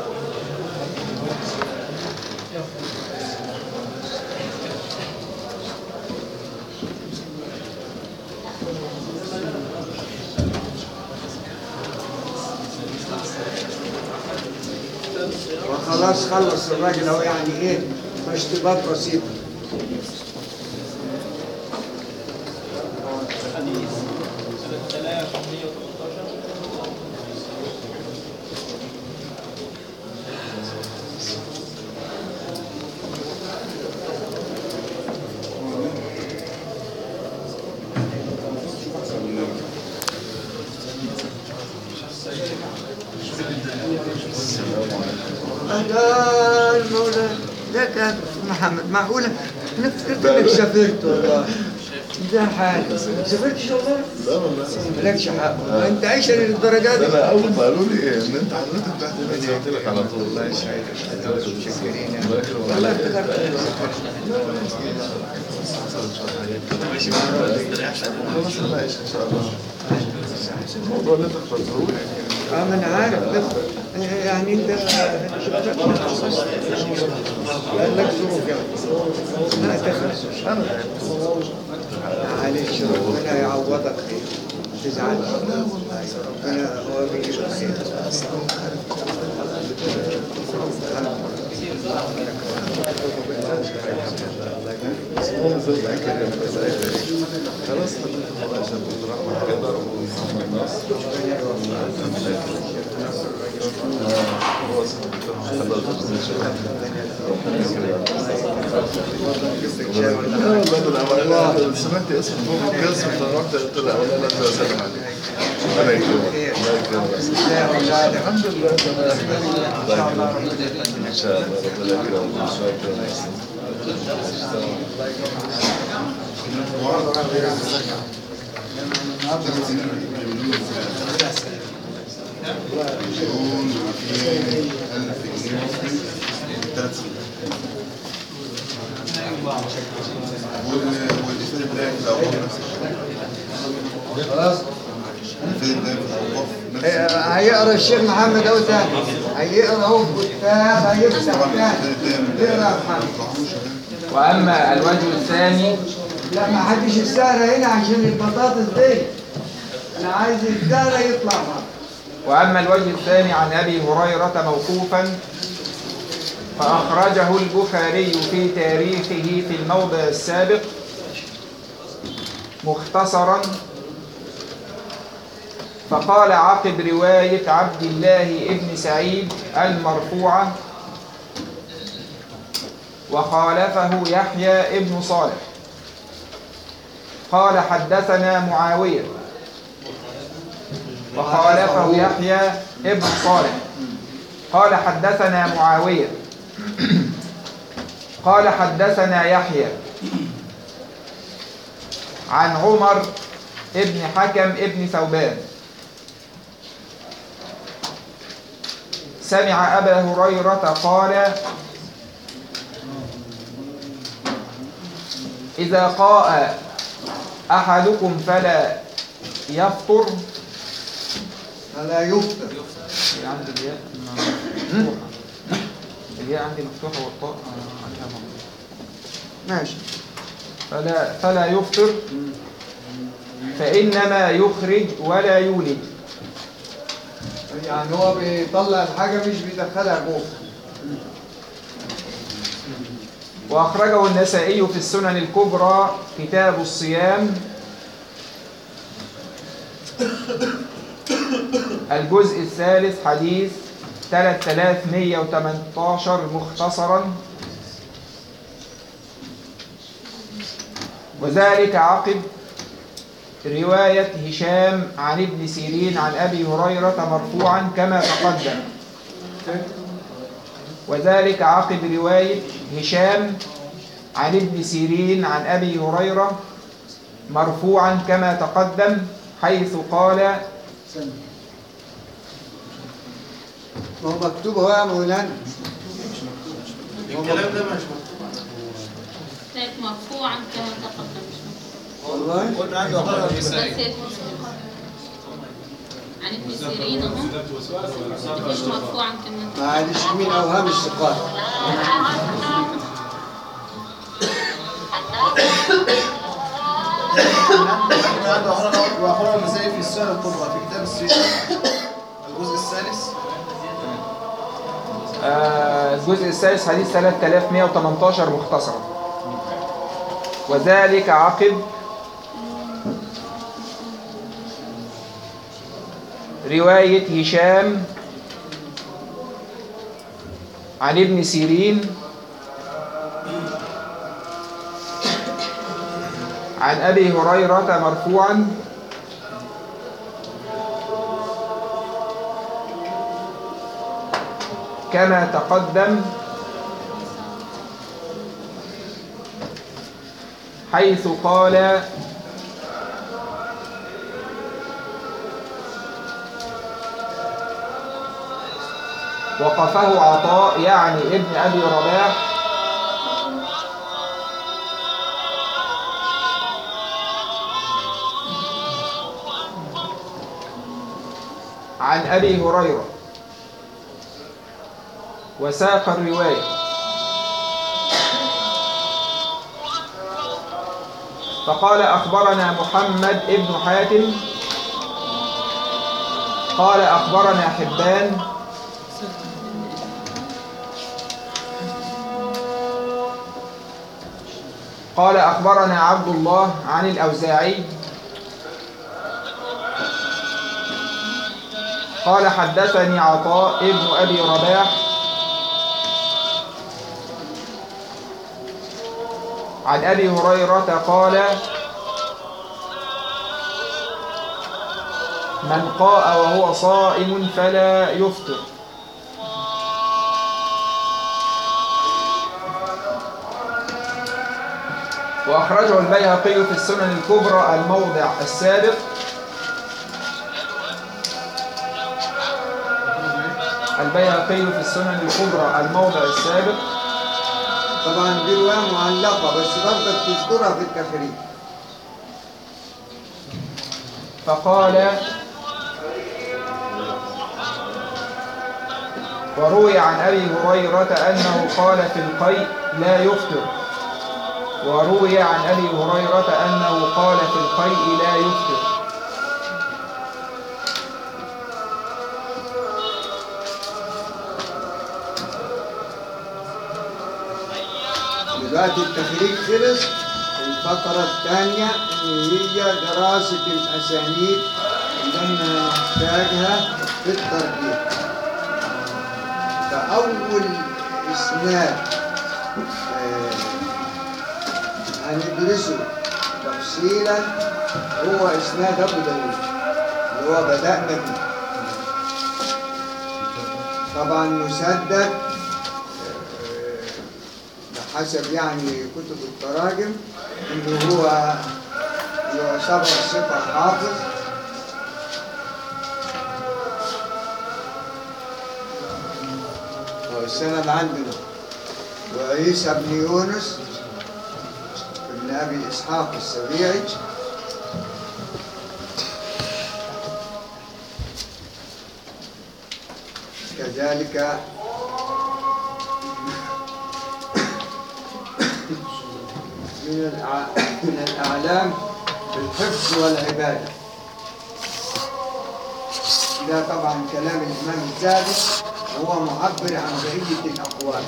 وخلاص خلص الراجل اهو يعني ايه اشتباط بسيط أهلا مولانا ازيك يا محمد معقولة؟ أنا فكرت إنك سافرت والله ده حالك ما سافرتش والله؟ لا والله مالكش حق أنت عايشة للدرجة دي؟ انا اول ما قالوا لي ان انت حضرتك تحت النادي قلت لك على طول الله يسعدك متشكرين الله يكرمك. والله افتكرت خلاص انا عايش ان شاء الله الموضوع اللي انت بتفكره اه ما انا عارف بس يعني انت قال لك ظروف يعني لا تخافش انا معلش ربنا يعوضك خير ما تزعلش ربنا هو بيجيب الخير اسمهم ازاي خلاص عشان الرحمة كده ومحمد ناصر والله سمعت اسم فوق القسم فرحت قلت له لا لا لا اسلم عليك الله يكرمك الله يكرمك الحمد لله تمام الله يكرمك ان شاء الله ربنا يكرمك ان شاء الله والإفادة بتاعك في الأوقاف نفس الشيء خلاص الإفادة بتاعك في الأوقاف نفس إيه، الشيء هيقرا الشيخ محمد اهو تاني هيقرا اهو كتاب هيفتح طبعا تاني الإفادة اقرا يا ما محمد بيطلعوش يعني. وأما الوجه الثاني لا ما حدش السهرة هنا عشان البطاطس دي انا عايز السهرة يطلع بره وأما الوجه الثاني عن أبي هريرة موقوفا فأخرجه البخاري في تاريخه في الموضع السابق مختصرا فقال عقب رواية عبد الله ابن سعيد المرفوعة وخالفه يحيى ابن صالح قال حدثنا معاوية وخالفه يحيى ابن صالح قال حدثنا معاوية قال حدثنا يحيى عن عمر ابن حكم ابن ثوبان سمع أبا هريرة قال إذا قاء أحدكم فلا يفطر فلا يفطر هي عندي الياء مفتوحة الياء عندي مفتوحة والطاء عندها مفتوحة ماشي فلا فلا يفطر فإنما يخرج ولا يولد يعني هو بيطلع الحاجة مش بيدخلها جوه وأخرجه النسائي في السنن الكبرى كتاب الصيام الجزء الثالث حديث 3118 مختصرا وذلك عقب رواية هشام عن ابن سيرين عن أبي هريرة مرفوعا كما تقدم وذلك عقب رواية هشام عن ابن سيرين عن أبي هريرة مرفوعا كما تقدم حيث قال ما هو مكتوب اهو يا مولانا الكلام ده مش كانت مرفوعا كما تقدم مش والله قلنا عنده أخبار مكتوب. النسائي بس هي عن ابن سيرين اهو مفيش مرفوعا كما تقدم معلش مين اوهام الثقات قلنا عنده أخبار وأخبار النسائي في السنة الكبرى في كتاب السيرة الجزء الثالث آه، الجزء الثالث حديث 3118 مختصرا وذلك عقب رواية هشام عن ابن سيرين عن أبي هريرة مرفوعا كما تقدم حيث قال وقفه عطاء يعني ابن أبي رباح عن أبي هريرة وساق الرواية فقال أخبرنا محمد ابن حاتم قال أخبرنا حبان قال أخبرنا عبد الله عن الأوزاعي قال حدثني عطاء ابن أبي رباح عن أبي هريرة قال من قاء وهو صائم فلا يفطر وأخرجه البيهقي في السنن الكبرى الموضع السابق البيهقي في السنن الكبرى الموضع السابق طبعا دي رواية معلقة بس برضك تذكرها في التخريج فقال وروي عن أبي هريرة أنه قال في القيء لا يفطر وروي عن أبي هريرة أنه قال في القيء لا يفطر دلوقتي التخريج خلص الفقرة الثانية اللي هي دراسة الأسانيد اللي احنا نحتاجها في الترجيح فأول إسناد آه، هندرسه تفصيلا هو إسناد أبو داود اللي هو بدأنا بيه طبعا مسدد حسب يعني كتب التراجم انه هو يعتبر ثقة حافظ هو السند عندنا وعيسى بن يونس بن ابي اسحاق السبيعي كذلك من الأع- من الأعلام بالحفظ والعبادة ده طبعا كلام الإمام الذهبي هو معبر عن بقية الأقوال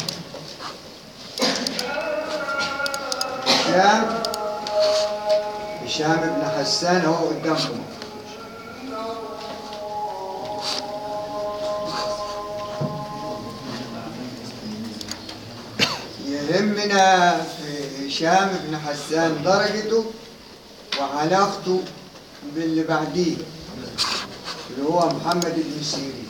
هشام هشام بن حسان هو قدامكم يهمنا في هشام بن حسان درجته وعلاقته باللي بعديه اللي هو محمد بن سيرين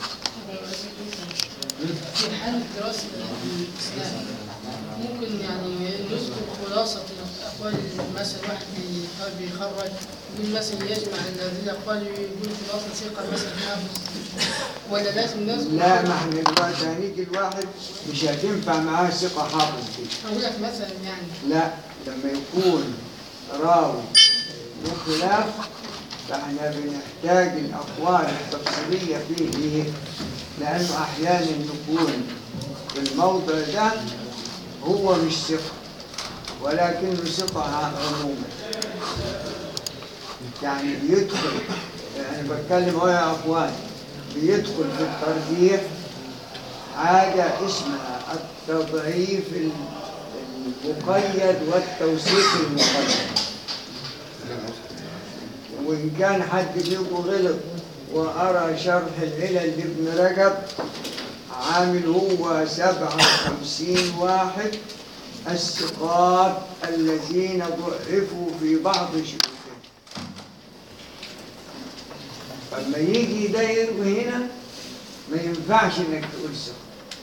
في حالة دراسة الإسلام ممكن يعني نذكر خلاصة الأقوال مثلا واحد بي- بيخرج يقول مثلا يجمع ان هذه الأقوال يقول خلاصة ثقة مثلا حافظ ولا لازم نذكر لا ما احنا دلوقتي هنيجي الواحد مش هتنفع معاه ثقة حافظ دي أقول لك مثلا يعني لا لما يكون راوي له خلاف فاحنا بنحتاج الأقوال التفصيلية فيه ليه؟ لأنه أحيانا يكون في الموضع ده هو مش ثقة ولكنه ثقة عموما يعني بيدخل يعني بتكلم هو يا أخوان بيدخل في الترجيح حاجة اسمها التضعيف المقيد والتوثيق المقيد وإن كان حد فيكم غلط وأرى شرح العلل لابن رجب عامل هو سبعة وخمسين واحد الثقات الذين ضعفوا في بعض شروطهم فلما يجي ده يروي هنا ما ينفعش انك تقول ثقة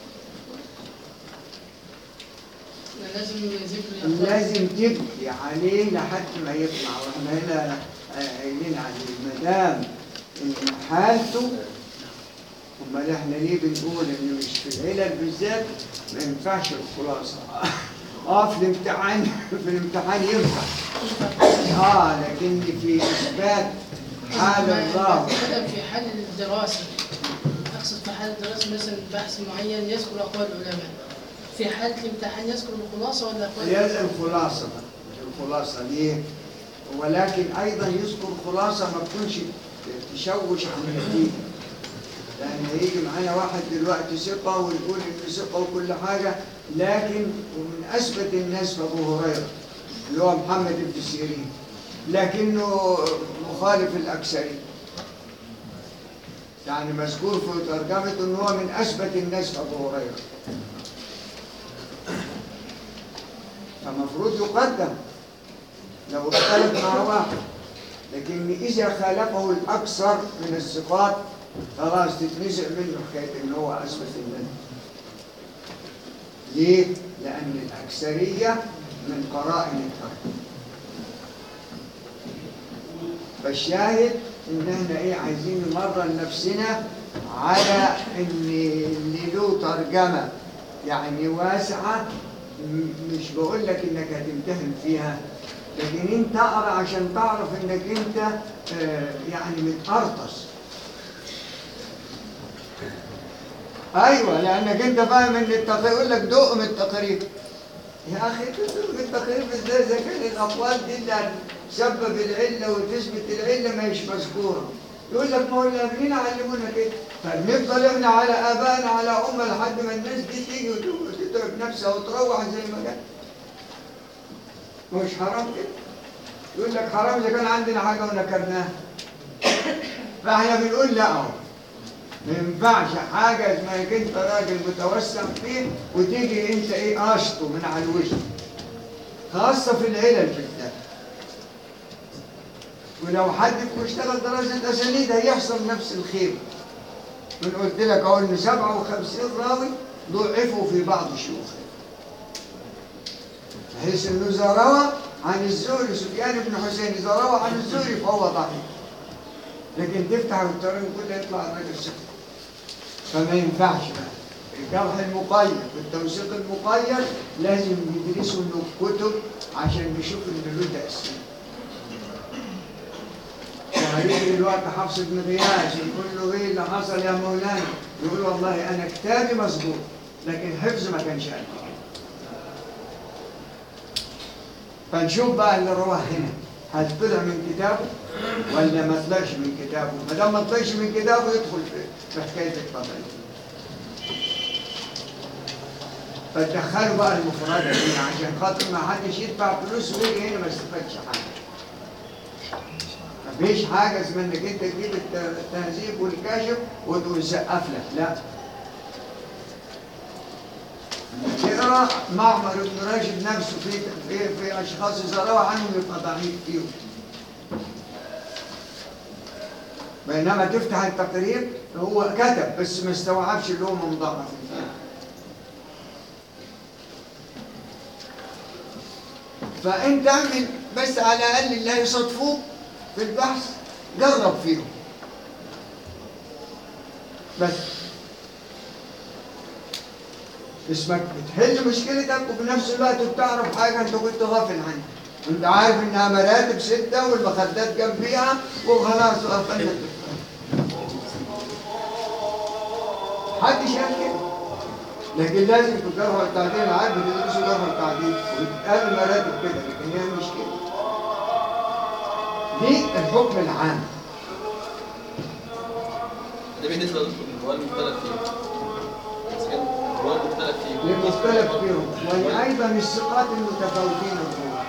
لازم ذكر الأقوال. لازم تبكي عليه لحد ما يطلع واحنا هنا قايلين عليه ما دام ان حالته امال احنا ليه بنقول انه مش في العلل بالذات ما ينفعش الخلاصه اه في الامتحان في الامتحان ينفع اه لكن في اثبات حال الله مثلا في حال الدراسة أقصد في حال الدراسة مثلا بحث معين يذكر أقوال العلماء في حالة الامتحان يذكر الخلاصة ولا أقوال هي الخلاصة الخلاصة ليه؟ ولكن أيضا يذكر خلاصة ما تكونش تشوش عن النتيجة لأن هيجي معانا واحد دلوقتي ثقة ويقول إنه ثقة وكل حاجة لكن ومن أثبت الناس في أبو هريرة اللي هو محمد بن سيرين لكنه مخالف الأكثرين يعني مذكور في ترجمته ان هو من اثبت الناس ابو هريره فمفروض يقدم لو اختلف مع واحد لكن اذا خالفه الاكثر من الثقات خلاص تتنزع منه حكايه ان هو اثبت الناس ليه؟ لان الاكثريه من قرائن الترك فالشاهد ان احنا ايه عايزين نمرن نفسنا على ان اللي له ترجمه يعني واسعه م- مش بقول لك انك هتمتحن فيها لكن انت اقرا عشان تعرف انك انت آه، يعني متقرطس ايوه لانك انت فاهم ان التقرير يقول لك دق من التقرير يا اخي تدق من التقرير ازاي اذا كان الاقوال دي اللي هتسبب العله وتثبت العله ما هيش مذكوره يقول لك ما هو الامرين علمونا كده فبنفضل احنا على ابائنا على امه لحد ما الناس دي تيجي وتتعب نفسها وتروح زي ما جت مش حرام كده يقول لك حرام اذا كان عندنا حاجه ونكرناها فاحنا بنقول لا اهو ما ينفعش حاجه اسمها انت راجل متوسع فيه وتيجي انت ايه قاشطه من على الوش خاصه في العلل بالذات ولو حد فيكم اشتغل دراسه اسانيد هيحصل نفس الخير من قلت لك اهو ان 57 راوي ضعفوا في بعض الشيوخ بحيث انه اذا روى عن الزهري سفيان بن حسين اذا روى عن الزهري فهو ضعيف لكن تفتح الطريق كله يطلع الراجل ثقه فما ينفعش بقى الجرح المقيد والتوثيق المقيد لازم يدرسوا له كتب عشان نشوف ان له تاثير وهيجي دلوقتي حفص بن غياث يقول له ايه اللي حصل يا مولانا يقول والله انا كتابي مظبوط لكن حفظ ما كانش عندي فنشوف بقى اللي رواه هنا هل طلع من كتابه ولا ما طلعش من كتابه ما دام ما طلعش من كتابه يدخل في في حكايه الطبع فتدخلوا بقى المفردات هنا عشان خاطر ما حدش يدفع فلوس ويجي هنا ما يستفادش حاجه مفيش حاجه اسمها انك انت تجيب الت- التهذيب والكشف وتقول سقف لك لا تقرا معمر بن راشد نفسه في في في اشخاص اذا روى عنهم يبقى ضعيف فيهم بينما تفتح التقرير هو كتب بس ما استوعبش اللي هو منضبط فيه فانت اعمل بس على الاقل اللي هيصادفوك في البحث جرب فيهم بس اسمك بتحل مشكلتك وفي نفس الوقت بتعرف حاجه انت كنت غافل عنها انت عارف انها مراتب سته والمخدات جنبيها وخلاص وقفلنا محدش قال كده لكن لازم في الجرح والتعديل انا عارف بتدرسوا جرح والتعديل وبتقال مراتب كده لكن هي مش كده دي الحكم العام ده بالنسبه للرواية المختلف فيه بس كان الرواية المختلف فيه للمختلف فيهم وايضا الثقات المتفاوتين الروح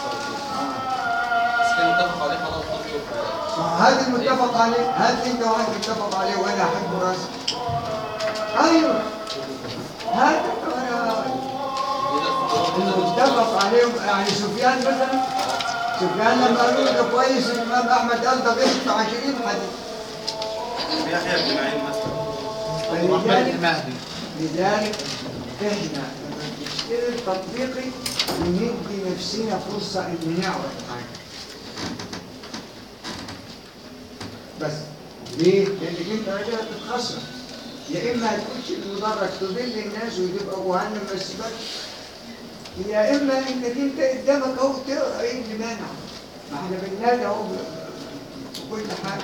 بس كان متفق عليه خلاص تطلب هذا المتفق عليه هات انت واحد متفق عليه وانا احب راسك ايوه هات انت وانا المتفق عليهم يعني سفيان مثلا سفيان لما قالوا له ده كويس الامام احمد قال ده غش في 20 حديث في يحيى بن معين مثلا فلذلك لذلك احنا لما بنشتري التطبيقي ندي نفسنا فرصه ان نعرف حاجه بس ليه؟ لانك انت راجل هتتخسر يا اما هتخش المدرج تضل الناس وتبقى جهنم ما تسيبكش يا اما انك انت قدامك اهو تقرا ايه اللي مانع ما احنا بننادي اهو ب- ب- بكل حاجه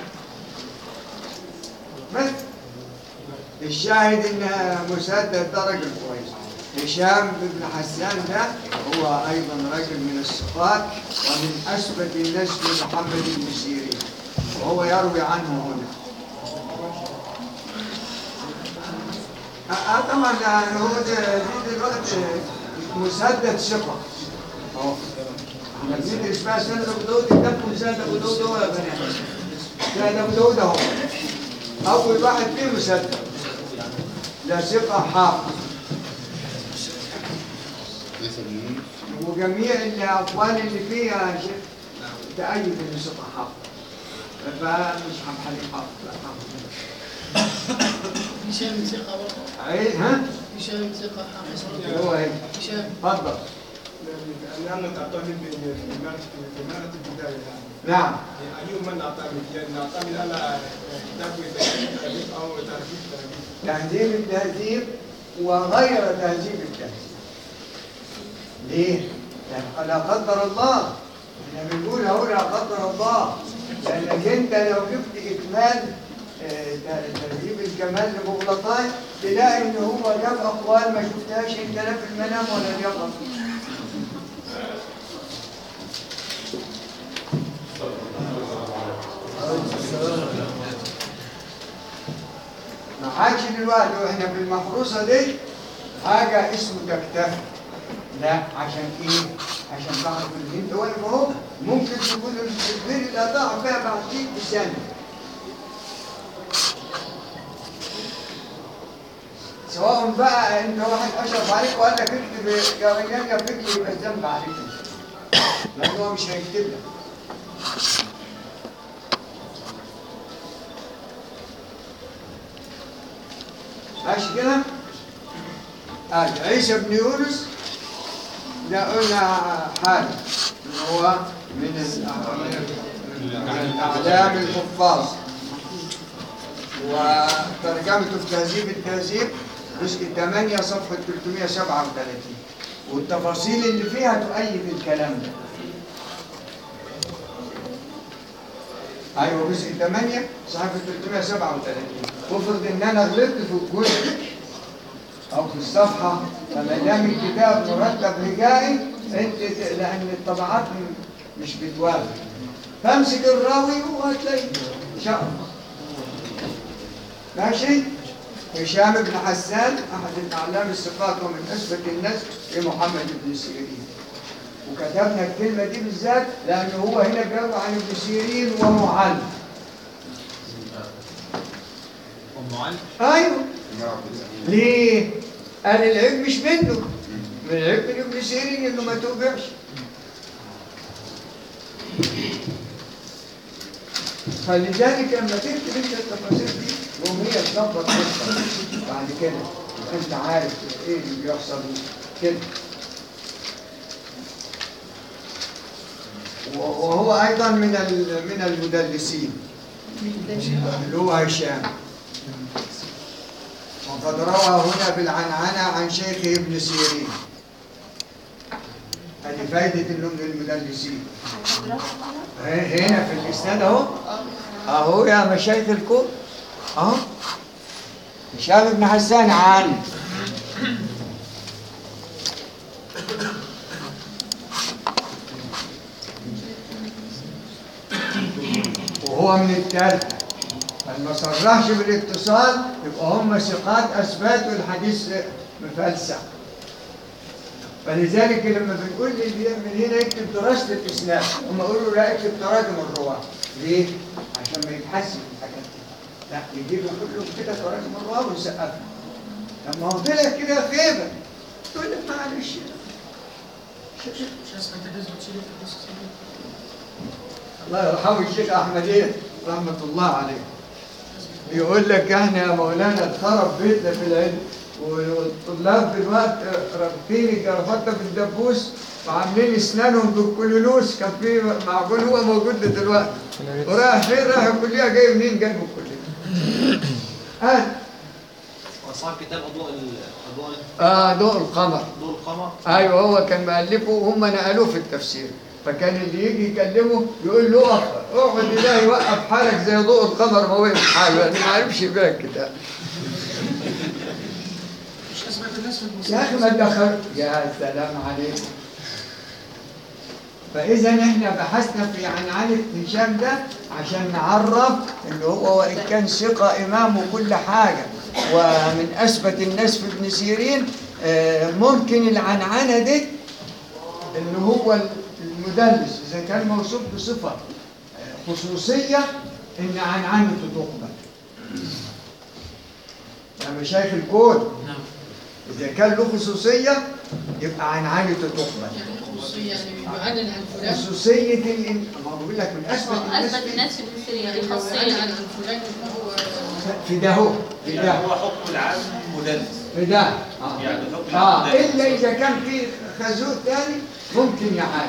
بس الشاهد ان مسدد ده راجل كويس هشام بن حسان ده هو ايضا رجل من الثقات ومن اثبت الناس في محمد بن سيرين وهو يروي عنه هنا آه، آه طبعا آه، هو ده دي دلوقتي مسدد ثقه اهو احنا بندرس بقى سند ابو داود الدم سند ابو داود هو يا بنات سند ابو داود اهو اول واحد فيه مسدد لا ثقه حافظ وجميع الاقوال اللي فيها شيء تأيد ان ثقه حافظ فمش حنحل حافظ لا حافظ هشام ثقة برضه عين ها هشام ثقة حافظ هو هيك هشام اتفضل لأنه تعتمد بإمارة إمارة البداية يعني نعم أي من نعتمد يعني نعتمد على كتاب التهذيب أو ترتيب التهذيب تهذيب التهذيب وغير تهذيب التهذيب ليه؟ لأن لا قدر الله احنا بنقول اهو لا قدر الله لأنك أنت لو جبت إكمال آه، تهذيب الكمال لمغلطات تلاقي إن هو جاب أقوال ما شفتهاش أنت لا في المنام ولا اليقظة ما عادش دلوقتي واحنا في المحروسه دي حاجه اسمه تكتفي لا عشان ايه؟ عشان تعرف ان انت واقف اهو ممكن تكون البير اللي هتقع فيها بعديك بسنه سواء بقى انت واحد اشرف عليك وقال لك اكتب يا رجال يا فكر يبقى الذنب عليك انت. لان هو مش هيكتب لك ماشي كده؟ آه عيسى بن يونس ده قلنا حاجة إن هو من الأع- من الأعلام الحفاظ وترجمته في تهذيب التهذيب جزء 8 صفحة 337 والتفاصيل اللي فيها تؤيد الكلام ده ايوه جزء 8 صفحه 337 وافرض ان انا غلطت في الجزء او في الصفحه فما دام الكتاب مرتب هجائي انت ت- لان الطبعات م- مش بتوافق فامسك الراوي وهتلاقي ان شاء الله ماشي هشام بن حسان احد الاعلام الثقات ومن اثبت الناس لمحمد بن سيرين وكتبنا الكلمة دي بالذات لأن هو هنا جاوب عن ابن سيرين ومعلم ام علي أيوه ليه؟ قال العيب مش منه من العيب من ابن سيرين إنه ما توبعش فلذلك لما تكتب انت التفاصيل دي وهي تظبط نفسك بعد كده انت عارف ايه اللي بيحصل كده وهو ايضا من ال- من المدلسين اللي هو هشام وقد روى هنا بالعنعنة عن شيخ ابن سيرين هذه فايدة انه من المدلسين ه- هنا في الاسناد اهو اهو يا مشايخ الكل اهو هشام بن حسان عن وهو من الثالثة فما صرحش بالاتصال يبقى هم ثقات اثبتوا الحديث مفلسع فلذلك لما بنقول اللي من هنا يكتب دراسة الإسلام هم يقولوا لا اكتب تراجم الرواة ليه؟ عشان ما يتحسن الحاجات دي لا يجيبوا كلهم كده تراجم الرواة ويسقفوا لما هو طلع كده خيبة تقول لك معلش مش هسمع تجهز بتشيل الفلوس الله يرحمه الشيخ احمدين رحمه الله عليه يقول لك احنا يا مولانا اتخرب بيتنا في العلم والطلاب دلوقتي رابطين جرافته بالدبوس وعاملين اسنانهم بالكلولوس كان في معقول هو موجود دلوقتي ورايح فين رايح الكليه جاي منين جاي من الكليه هات وصاحب كتاب اضواء ال- اضواء اه ضوء القمر ضوء القمر ايوه هو كان مؤلفه وهم نقلوه في التفسير فكان اللي يجي يكلمه يقول له اقف اقعد الله يوقف حالك زي ضوء القمر ما وقف حاله يعني ما عرفش يبيع الكتاب مش هسمع الناس في يا اخي ما تدخل يا سلام عليك فاذا احنا بحثنا في عنعنة هشام ده عشان نعرف ان هو وان كان ثقه امام وكل حاجه ومن اثبت الناس في ابن سيرين آه، ممكن العنعنه دي ان هو المدلس إذا كان موصوف بصفة آه، خصوصية إن عنعنته تقبل يا مشايخ الكون إذا كان له خصوصية يبقى عنعنته تقبل خصوصية يعني بيعلن عن فلان خصوصية ال- ما هو بقول لك من أثبت الناس اثبت فيه. الناس في السريه دي بيعلن خاصيه عن فلان إن هو في ده هو في ده هو حكم العام مدلس في ده آه. يعني حكم اه العام مدلس. الا اذا كان في خازوق تاني ممكن يعاني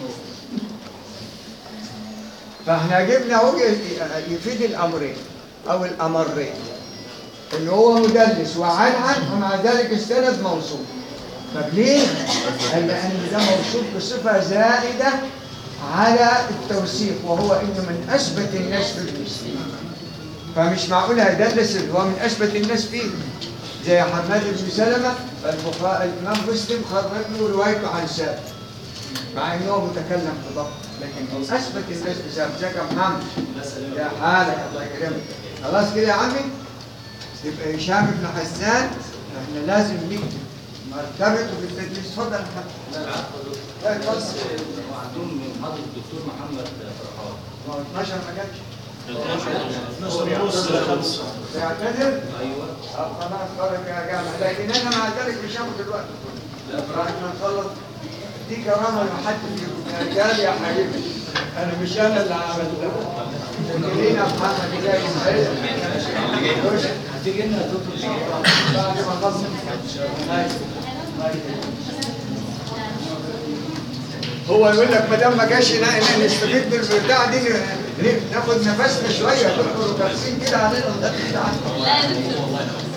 فاحنا جبنا هو ي- يفيد الامرين او الامرين ان هو مدلس وعنعن ومع ذلك السند موصوف طب ليه؟ قال لان ده موصوف بصفه زائده على التوصيف وهو انه من اثبت الناس في المسلمين فمش معقول هيدلس اللي هو من اثبت الناس فيه زي حماد بن سلمة البخاري الإمام مسلم خرج له روايته عن ثابت مع إنه هو متكلم في ضبط لكن أثبت الناس بثابت زي كان محمد يا حالك الله يكرمك خلاص كده يا عمي يبقى هشام بن حسان احنا لازم نكتب مرتبته في التدريس اتفضل يا محمد لا العفو يا دكتور. لا اتفضل بس وعندهم من محاضرة الدكتور محمد فرحان ما هو 12 ما جاتش 12 ونص لخمسة. بيعتذر ايوه اه خلاص خرج يا جامع لكن انا مع ذلك مش هاخد الوقت كله لا احنا نخلص دي كرامه لحد فيكم يا رجال يا حبيبي انا مش انا اللي عملتها لكن لينا محمد جاي هتيجي لنا دكتور بعد ما نخلص هو يقول لك ما دام ما جاش ن- ن- نستفيد من البتاع دي ن- ن- ناخد نفسنا شويه دكتور وكابسين كده علينا ونقفل عنه لا يا دكتور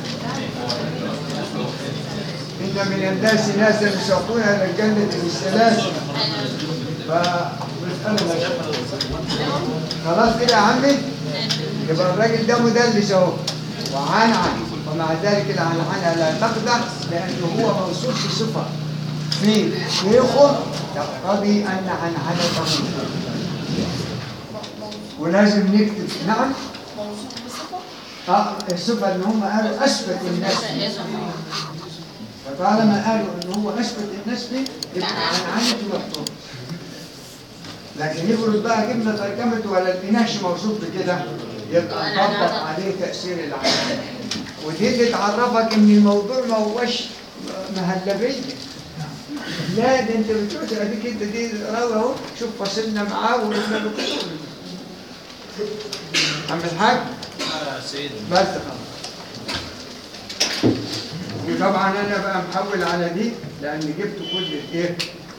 إن من الناس ناسا يساقون إلى الجنة بالسلاسل فمسألة خلاص كده يا عمي يبقى الراجل ده مدلس اهو وعنعن ومع ذلك العنعنة لا تخدع لأنه هو موصوف بصفة في شيخه يقتضي أن عنعنته ولازم نكتب نعم موصوف بصفة اه الصفة ان هم قالوا اثبت الناس فيه. فطالما قالوا ان هو اثبت الناس فيه يبقى عن عنته محطوط لكن يفرض بقى جبنا ترجمته ولا لقيناش موصوف بكده يبقى نطبق عليه تاثير العين ودي اللي تعرفك ان الموضوع ما هوش مهلبيه لا ده انت بتقول اديك انت دي راوي اهو شوف فصلنا معاه وقلنا له كده عم الحاج سيدي بس خلاص وطبعا انا بقى محول على دي لان جبت كل الايه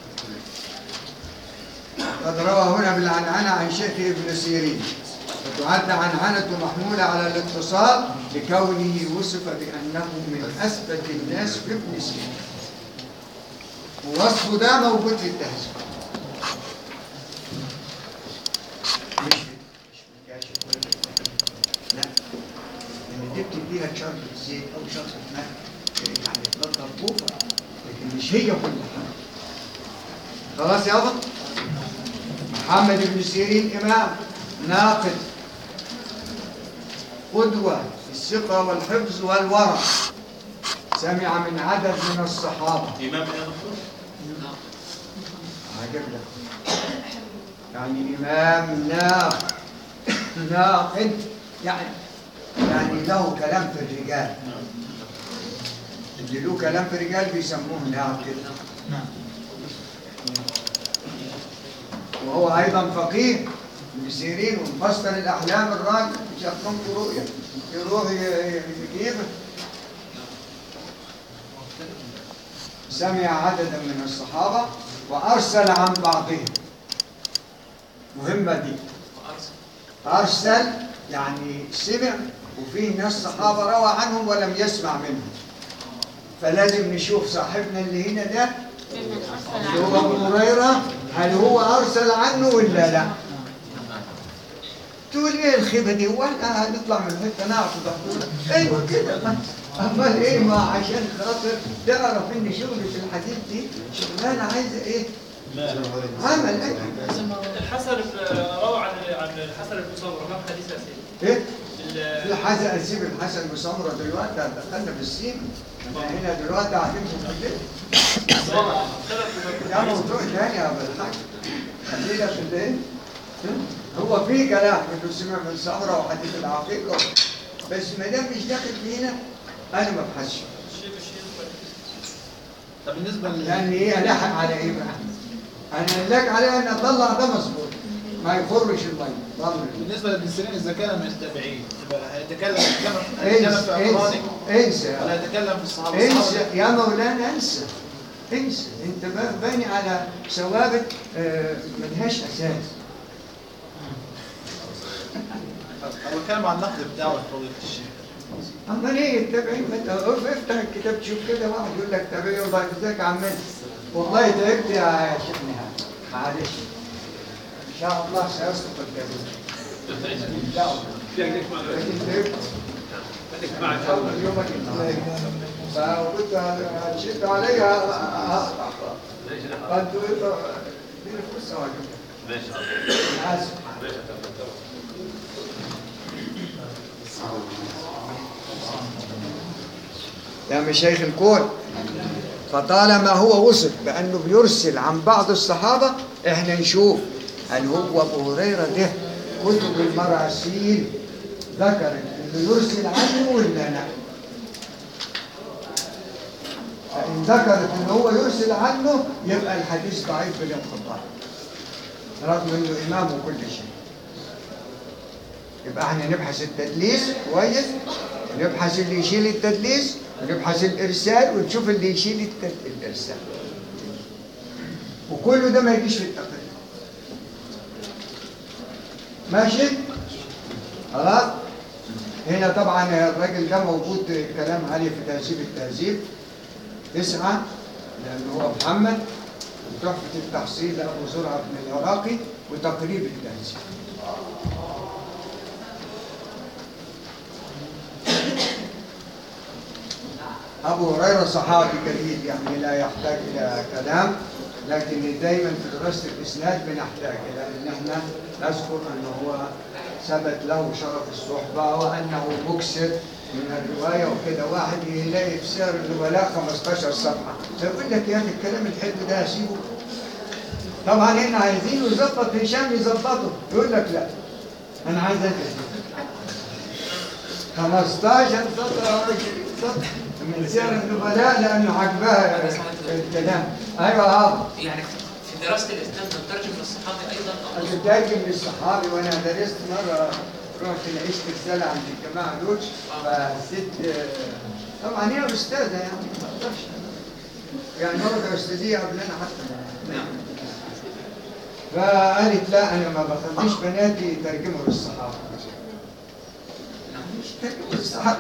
قد روى هنا بالعنعنة عن شيخ ابن سيرين وتعد عنعنة محمولة على الاتصال لكونه وصف بأنه من أثبت الناس في ابن سيرين ووصفه ده موجود في التهذيب مش مش مكاشف ولا لا لان دي بتديها شرط الزيت او شرط الماء يعني تفضل كوفه لكن مش هي كل حاجه خلاص يابا محمد بن سيرين امام ناقد قدوه في الثقه والحفظ والورع سمع من عدد من الصحابه إمام يا دكتور؟ عجب لك يعني إمام ناقد ناقد يعني يعني له كلام في الرجال اللي له كلام في الرجال بيسموه ناقد وهو أيضا فقيه ابن سيرين ومفسر الأحلام الراجل مش هتكون في رؤية يروح ي- يجيب سمع عددا من الصحابة وأرسل عن بعضهم مهمة دي أرسل يعني سمع وفي ناس صحابة روى عنهم ولم يسمع منهم فلازم نشوف صاحبنا اللي هنا ده اللي هو أبو هريرة هل هو أرسل عنه ولا لا؟ تقول ايه الخيبه دي هو احنا هنطلع من الحته نعرف ضغطنا ايوه كده امال ايه ما عشان خاطر تعرف ان شغله الحديث دي شغلانه عايزه ايه؟ عمل ايه؟ الحسن بن- روى عن عن الحسن بن صبر كم حديث يا سيدي؟ ايه؟ ال- في حاجه اسيب الحسن بسمره دلوقتي دخلنا في السين احنا هنا دلوقتي قاعدين في الليل ده موضوع تاني يا ابو الحاج خلينا في الايه؟ هو في كلام انه سمع من سمره وحديث العقيقه بس ما دام مش داخل فينا انا ما ابحثش طب بالنسبه لل- لان ايه الحق على ايه بقى؟ انا لك على ان اطلع ده مظبوط ما يخرش الميه ضمن بالنسبه للمسلمين اذا كان من التابعين يبقى هيتكلم هيتكلم هيتكلم انسى في اقرانه انسى ولا انسى هيتكلم في الصحابه انسى الصحابة يا مولانا انسى انسى انت ب- باني على ثوابت آه، ملهاش اساس انا بتكلم عن النقد بتاعه فضيله الشيخ اما ليه التابعين ما انت اقف افتح الكتاب تشوف كده واحد يقول لك تابعي والله ازيك يا عمال والله تعبت يا شيخ نهاد معلش ان شاء الله سيسقط الكبير ان شاء الله لكن تعبت اول يوم الاثنين فقلت هتشد عليا هقطع فانتوا اديني فرصه واجب ماشي انا اسف يا مشايخ الكون فطالما هو وصف بأنه بيرسل عن بعض الصحابة احنا نشوف هل هو أبو هريرة ده كتب المراسيل ذكرت انه يرسل عنه ولا لا؟ فإن ذكرت انه هو يرسل عنه يبقى الحديث ضعيف بالانقطاع رغم انه امام كل شيء يبقى احنا نبحث التدليس كويس نبحث اللي يشيل التدليس ونبحث الارسال ونشوف اللي يشيل التد... الارسال وكله ده ما يجيش في التقرير ماشي خلاص هنا طبعا الراجل ده موجود كلام عليه في تهذيب التهذيب تسعة لأنه هو محمد وتحفة التحصيل لأبو زرعة بن العراقي وتقريب التهذيب أبو هريرة صحابي جليل يعني لا يحتاج إلى كلام لكن دايما في دراسة الإسناد بنحتاج إلى أن احنا نذكر أنه هو ثبت له شرف الصحبة وأنه مكسر من الرواية وكده واحد يلاقي في سير النبلاء 15 صفحة فيقول لك يا أخي الكلام الحلو ده هسيبه طبعا احنا عايزينه يظبط هشام يظبطه يقول لك لا أنا عايز أنت 15 سطر أو 20 سطر من سير النبلاء لأنه عجبها الكلام أيوه هذا يعني في دراسة الإسلام نترجم للصحابي أيضا أو أنا ترجم للصحابي وأنا درست مرة رحت نعيش رسالة عند الجماعة دول فست طبعا هي أستاذة يعني ما أقدرش يعني واخدة أستاذية قبلنا حتى فقالت لا أنا ما بخليش بناتي يترجموا للصحابة مش ترجموا للصحابة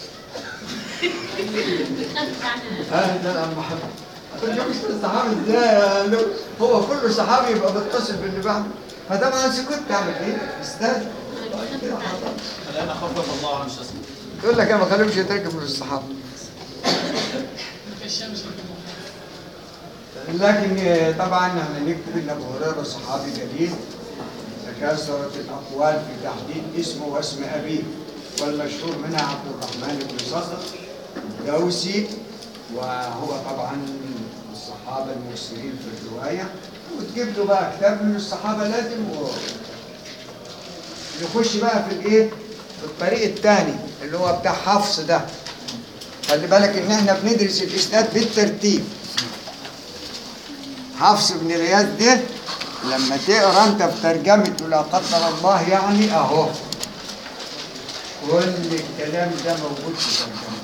أهلا يا عم محمد ترجموا للصحابة ازاي هو كل صحابي يبقى متصل باللي بعده فطبعا سكت تعمل ايه؟ استاذ الان خفف الله عن شخص يقول لك انا ما خليهمش يترجموا للصحابه لكن طبعا احنا نكتب ان ابو هريره صحابي جليل تكاثرت الاقوال في تحديد اسمه واسم ابيه والمشهور منها عبد الرحمن بن صخر دوسي وهو طبعا من الصحابه المكثرين في الروايه وتجيب له بقى كتاب من الصحابه لازم و... نخش بقى في الايه؟ في الطريق الثاني اللي هو بتاع حفص ده خلي بالك ان احنا بندرس الاسناد بالترتيب حفص بن رياض ده لما تقرا انت في ترجمته لا قدر الله يعني اهو كل الكلام ده موجود في ترجمته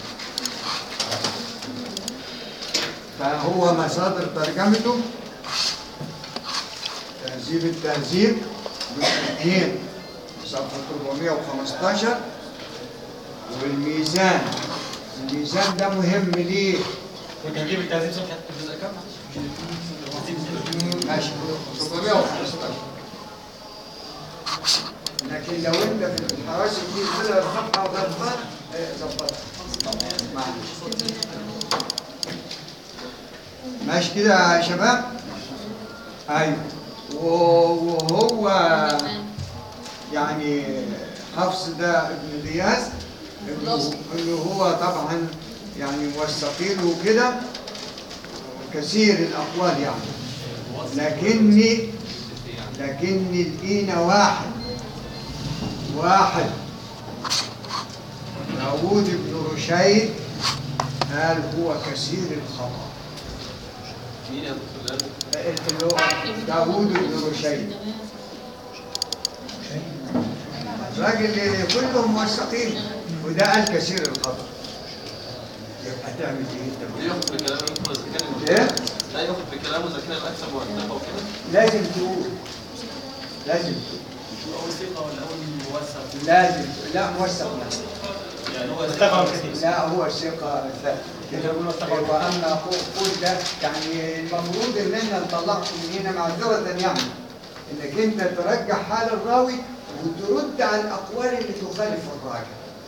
فهو مصادر ترجمته تهذيب التهذيب بالتأكيد صفحة 415 والميزان الميزان ده مهم ليه؟ وتهذيب التهذيب صفحة الجزء كام؟ ماشي 415 لكن لو انت في الحراسة دي كده الصفحة غلطان ظبطها معلش ماشي كده يا شباب ايوه وهو يعني حفص ده ابن الياس انه إنه هو طبعا يعني موثقين وكده كثير الاقوال يعني لكني لكن لقينا واحد واحد داوود بن رشيد قال هو كثير الخطأ مين يا دكتور اللي هو داوود بن رشيد الراجل اللي كلهم موثقين وده قال كثير الخطأ يبقى تعمل ايه لا انت؟ ياخد بكلامه اذا كان ايه؟ لا ياخد بكلامه اذا كان الاكثر مرتبه وكده لازم تقول لازم تقول اول ثقه ولا اول موثق لازم لا موثق لا يعني هو ثقة لا هو ثقة كده واما قول ده يعني المفروض ان احنا نطلعه من هنا معذرة يعني انك انت ترجح حال الراوي وترد على الاقوال اللي تخالف الراجح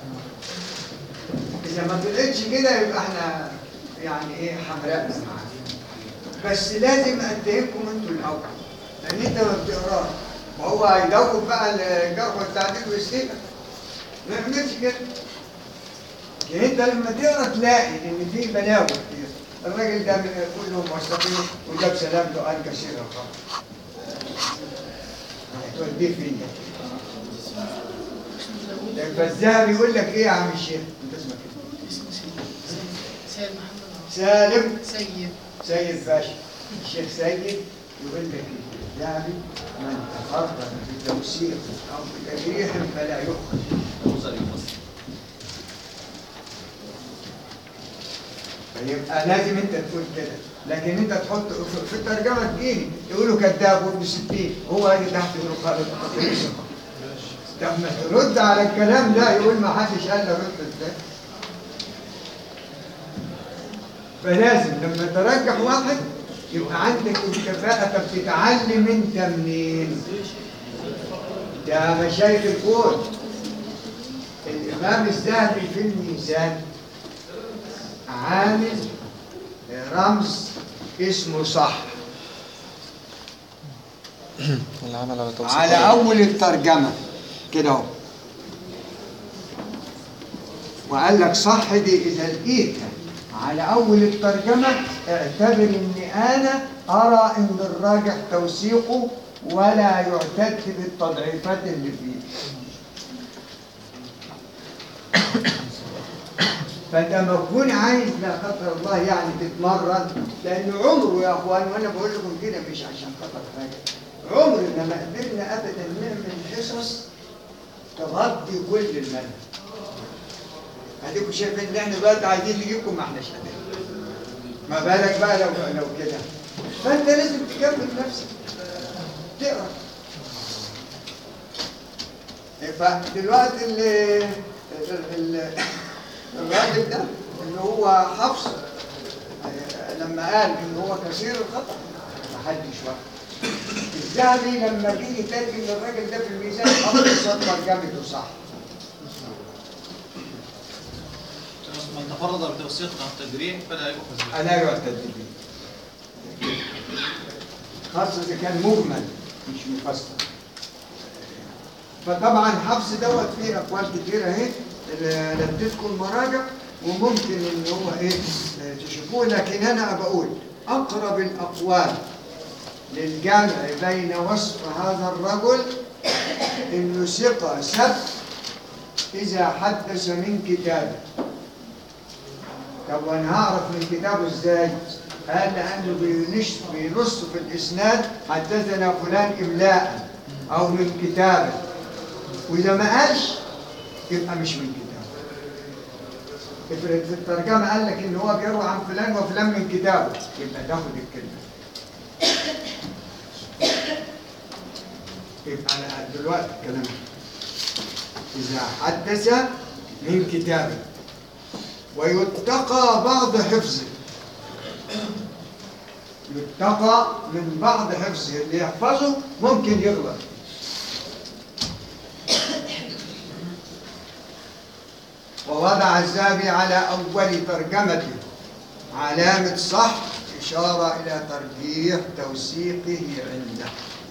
اذا ما طلعتش كده يبقى احنا يعني ايه حمراء معاك بس لازم اتهمكم انتوا الاول لان انت ما بتقراش وهو هيدوب بقى الجرح والتعديل والسيئة ما يعملش كده يعني انت لما تقرا تلاقي ان في بلاوي كتير الراجل ده من كلهم موثقين وجاب سلام له قال كثير الخطا هتوديه فين فالذهبي يقول لك ايه يا عم الشيخ انت اسمك ايه اسمه سيد سيد محمد عوض. سالم سيد سيد باشا الشيخ سيد يقول لك الذهبي من تفرد بتوثيق او بتجريح فلا يؤخذ موزع يفصل فيبقى لازم انت تقول كده لكن انت تحط في- في الترجمه تجيني يقولوا كذاب وابن ستين هو اللي تحت يقولوا خالد خطيب ثقه طب ما ترد على الكلام ده يقول ما حدش قال له رد ازاي فلازم لما ترجح واحد يبقى عندك الكفاءة طب تتعلم انت منين؟ ده مشايخ الكون الإمام الذهبي في الميزان عامل رمز اسمه صح العمل على توصيل على أول الترجمة كده اهو وقال لك صح دي إذا لقيتها على أول الترجمة اعتبر إني أنا أرى إن الراجح توثيقه ولا يعتد بالتضعيفات اللي فيه فانت لما تكون عايز لا قدر الله يعني تتمرن لان عمره يا اخوان وانا بقول لكم كده مش عشان خاطر حاجه عمرنا ما قدرنا ابدا نعمل حصص تغطي كل المنهج اديكم شايفين ان احنا دلوقتي عايزين نجيبكم ما احناش قادرين ما بالك بقى لو لو كده فانت لازم تكمل نفسك تقرا فدلوقتي ال ال- ال- الراجل ده اللي هو حفص لما قال ان هو كثير الخطا ما حدش وقف الذهبي لما جه يترجم للراجل ده في الميزان حط ترجمته صح من تفرد بتوثيق او تجريح فلا يؤخذ به لا يعتد به خاصة إذا كان مجمل مش مفصل فطبعا حفص دوت فيه أقوال كتيرة أهي اللي اديتكم المراجع وممكن إن هو إيه تشوفوه لكن أنا بقول أقرب الأقوال للجمع بين وصف هذا الرجل إنه ثقة سبت إذا حدث من كتابه طب وانا هعرف من كتابه ازاي؟ قال لانه بينش بينص في الاسناد حدثنا فلان املاء او من كتابه واذا ما قالش يبقى مش من كتابه افرض في الترجمه قال لك ان هو بيروي عن فلان وفلان من كتابه يبقى تاخد الكلمه يبقى انا دلوقتي الكلام اذا حدث من كتابه ويتقى بعض حفظه يتقى من بعض حفظه اللي يحفظه ممكن يغلط ووضع الذهبي على أول ترجمته علامة صح إشارة إلى ترجيح توثيقه عنده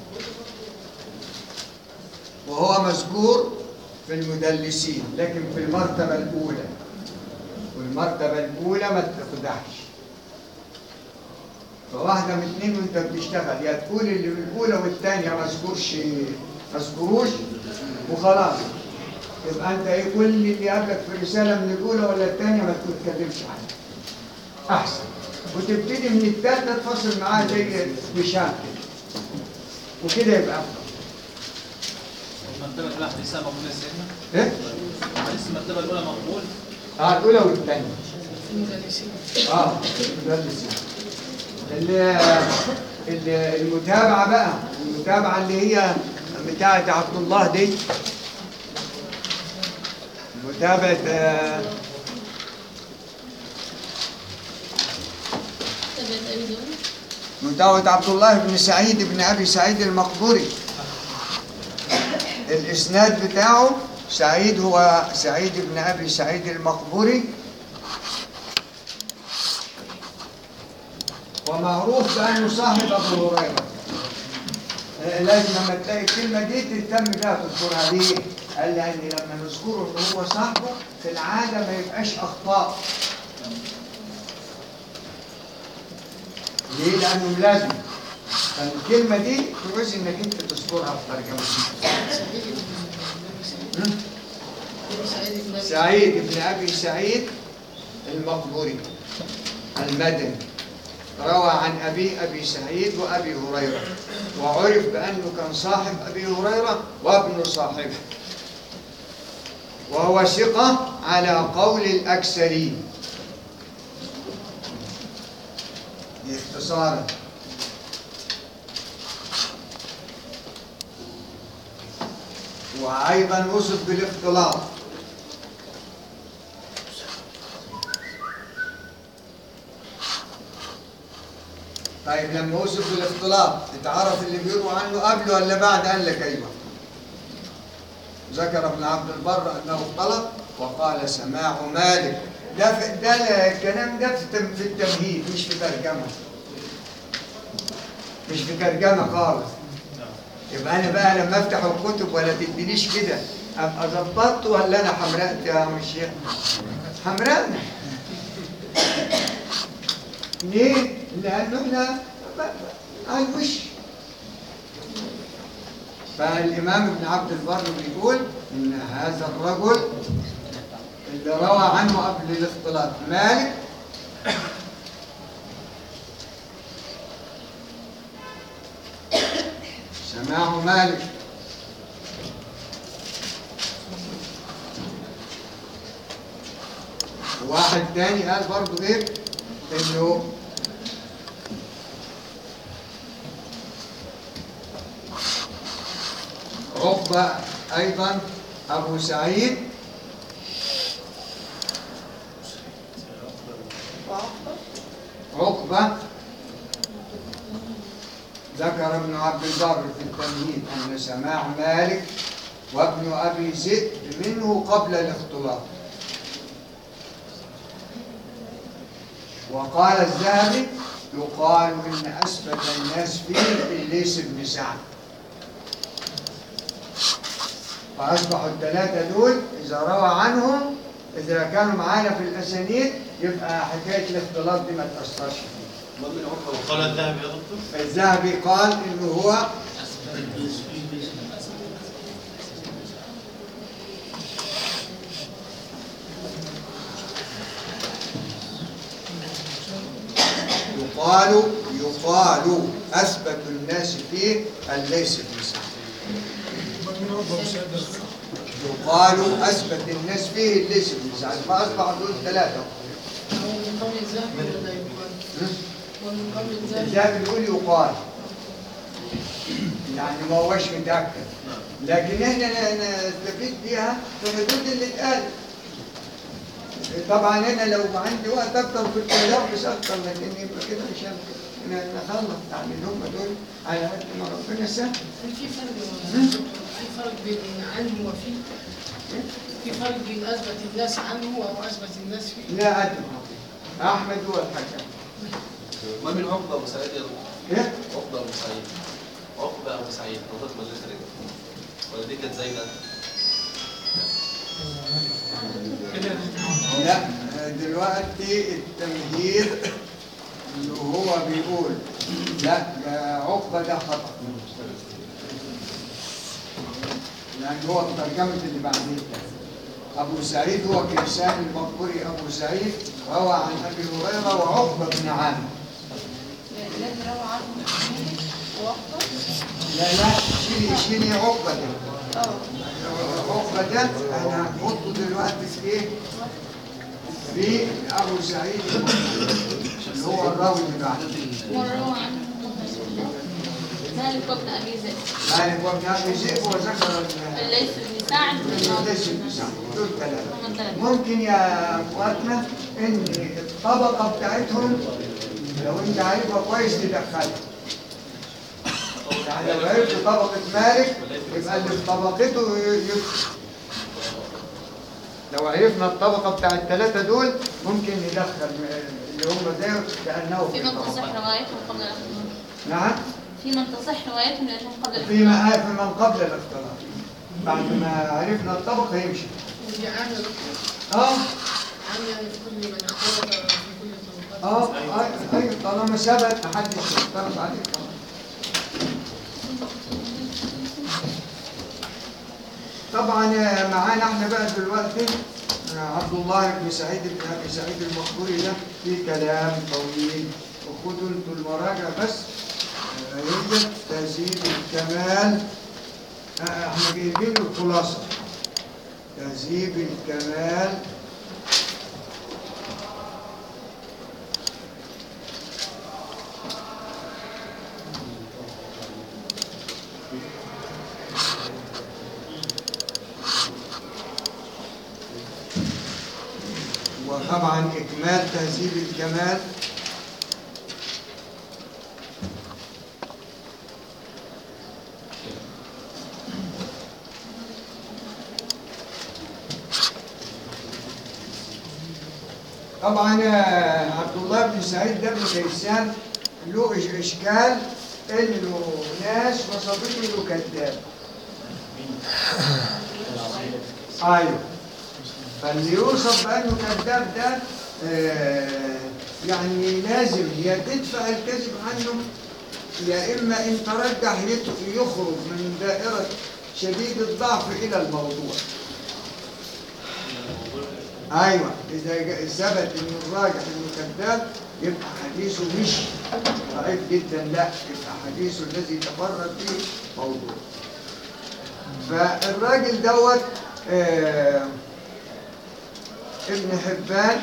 وهو مذكور في المدلسين لكن في المرتبة الأولى والمرتبة الأولى ما تخدعش فواحدة من اتنين وانت بتشتغل يا تقول اللي الأولى والتانية ما اذكرش ما اذكروش وخلاص يبقى انت ايه كل اللي قابلك في رسالة من الأولى ولا التانية ما تتكلمش عنها أحسن وتبتدي من التالتة تفصل معاها زي هشام كده وكده يبقى أفضل المرتبة الأولى حديثها مقبول يا سيدنا؟ إيه؟ حديث المرتبة الأولى مقبول؟ اه الأولى والثانية المدرسين اه مدرسين ال- ال- المتابعة بقى المتابعة اللي هي بتاعة عبد الله دي متابعة آه، تبت أبي داود متابعة عبد الله بن سعيد بن أبي سعيد المقبوري الإسناد بتاعه سعيد هو سعيد بن أبي سعيد المقبوري ومعروف بأنه صاحب أبو هريرة آه، لازم لما تلاقي الكلمة دي تهتم بها تذكرها ليه؟ قال لأن لما نذكره إن هو صاحبه في العادة ما يبقاش أخطاء ليه؟ لأنه لازم فالكلمة دي تعوز إنك أنت تذكرها في ترجمة سعيد بن أبي سعيد بن أبي سعيد المقبوري المدني روى عن أبي أبي سعيد وأبي هريرة وعرف بأنه كان صاحب أبي هريرة وابن صاحبه وهو ثقة على قول الأكثرين اختصارا وأيضا وصف بالاختلاط طيب لما وصف بالاختلاط اتعرف اللي بيروى عنه قبل ولا بعد قال لك ايوه ذكر ابن عبد البر انه اختلط وقال سماع مالك ده في ده الكلام ده في التم- في التمهيد مش في ترجمه مش في ترجمه خالص يبقى انا بقى لما افتح الكتب ولا تدينيش كده ابقى ظبطت ولا انا حمرقت يا عم الشيخ حمرقت ليه؟ لأنه احنا ب- ب- على الوش فالإمام ابن عبد البر بيقول إن هذا الرجل اللي روى عنه قبل الاختلاط مالك سماع مالك واحد تاني قال برضو ايه انه عقبة ايضا ابو سعيد عقبة ذكر ابن عبد البر في التمهيد ان سماع مالك وابن ابي ذئب منه قبل الاختلاط وقال الذهبي يقال ان اثبت الناس فيه الليث بن سعد فاصبحوا الثلاثه دول اذا روى عنهم اذا كانوا معانا في الاسانيد يبقى حكايه الاختلاط دي ما تاثرش فيه وقال الذهبي يا دكتور الذهبي قال انه هو يقال يقال اثبت الناس فيه الليث بن سعد يقال اثبت الناس فيه الليث بن سعد فاصبح دول ثلاثه هو من قول الذهب ولا يقال؟ هو من قول الذهب الذهبي بيقول يقال يعني ما هوش متاكد لكن احنا ن- نستفيد بيها في حدود اللي اتقال طبعا انا لو عندي وقت اكتر كنت البس اكتر لكن يبقى كده مش هنخلص ن- نخلص يعني اللي هم دول على قد ما ربنا سهل في فرق في فرق بين عنه وفيه في فرق بين اثبت الناس عنه او اثبت الناس فيه لا ادري احمد هو الحكم ما من عقبة أبو سعيد يا دكتور؟ ايه عقبة أبو سعيد عقبة أبو سعيد غلطت مجلس الرجال ولا دي كانت زايدة؟ لا دلوقتي التمهيد اللي هو بيقول يقول لا ده عقبة ده خطأ لأن هو الترجمة اللي بعدين أبو سعيد هو كيسان المقبري أبو سعيد روى عن أبي هريرة وعقبة بن عامر الذي روى عنه مسلم وأخطأ لا لا شيلي شيلي عقبة ده اه عقبة ده أنا هنحطه دلوقتي في إيه؟ في أبو سعيد المقبري اللي هو الراوي اللي بعده وروى عنه مالك وابن أبي ذئب مالك وابن أبي ذئب وذكر ال- الليث بن سعد ليس بسعد دول ثلاثة هم ثلاثة ممكن يا اخواتنا ان الطبقه بتاعتهم لو انت عارفها كويس تدخلها يعني لو عرفت طبقه مالك يبقى اللي في طبقته ي- يدخل لو عرفنا الطبقه بتاع الثلاثه دول ممكن ندخل اللي هم زي كانه في في من طبقة. تصح روايتهم قبل الاختلاط نعم في من تصح روايتهم لأنهم قبل في الاختلاط ما في من قبل الاختلاط بعد ما عرفنا الطبقه يمشي ودي عامل اه عامل يعني في كل من اختلط في كل الطبقات اه اي أي طالما ثبت محدش يختلف عليه طبعا طبعا آه، معانا احنا بقى دلوقتي آه، عبد الله بن سعيد بن ابي سعيد المقبوري ده في كلام طويل وخدوا انتوا المراجع بس آه، هي تهذيب الكمال آه، احنا جايبين الخلاصه تهذيب الكمال وطبعا إكمال تهذيب الكمال طبعا آه، عبد الله بن سعيد ده بن كيسان له إش- إشكال إنه ناس وصفته إنه كذاب أيوه فاللي يوصف بأنه كذاب ده آه، يعني لازم يا تدفع الكذب عنه يا إما إن ترجح يت- يخرج من دائرة شديد الضعف إلى الموضوع أيوة إذا جاء- ثبت إنه الراجح إنه كذاب يبقى حديثه مش ضعيف جدا لا يبقى حديثه الذي تفرد فيه موضوع فالراجل دوت آه ابن حبان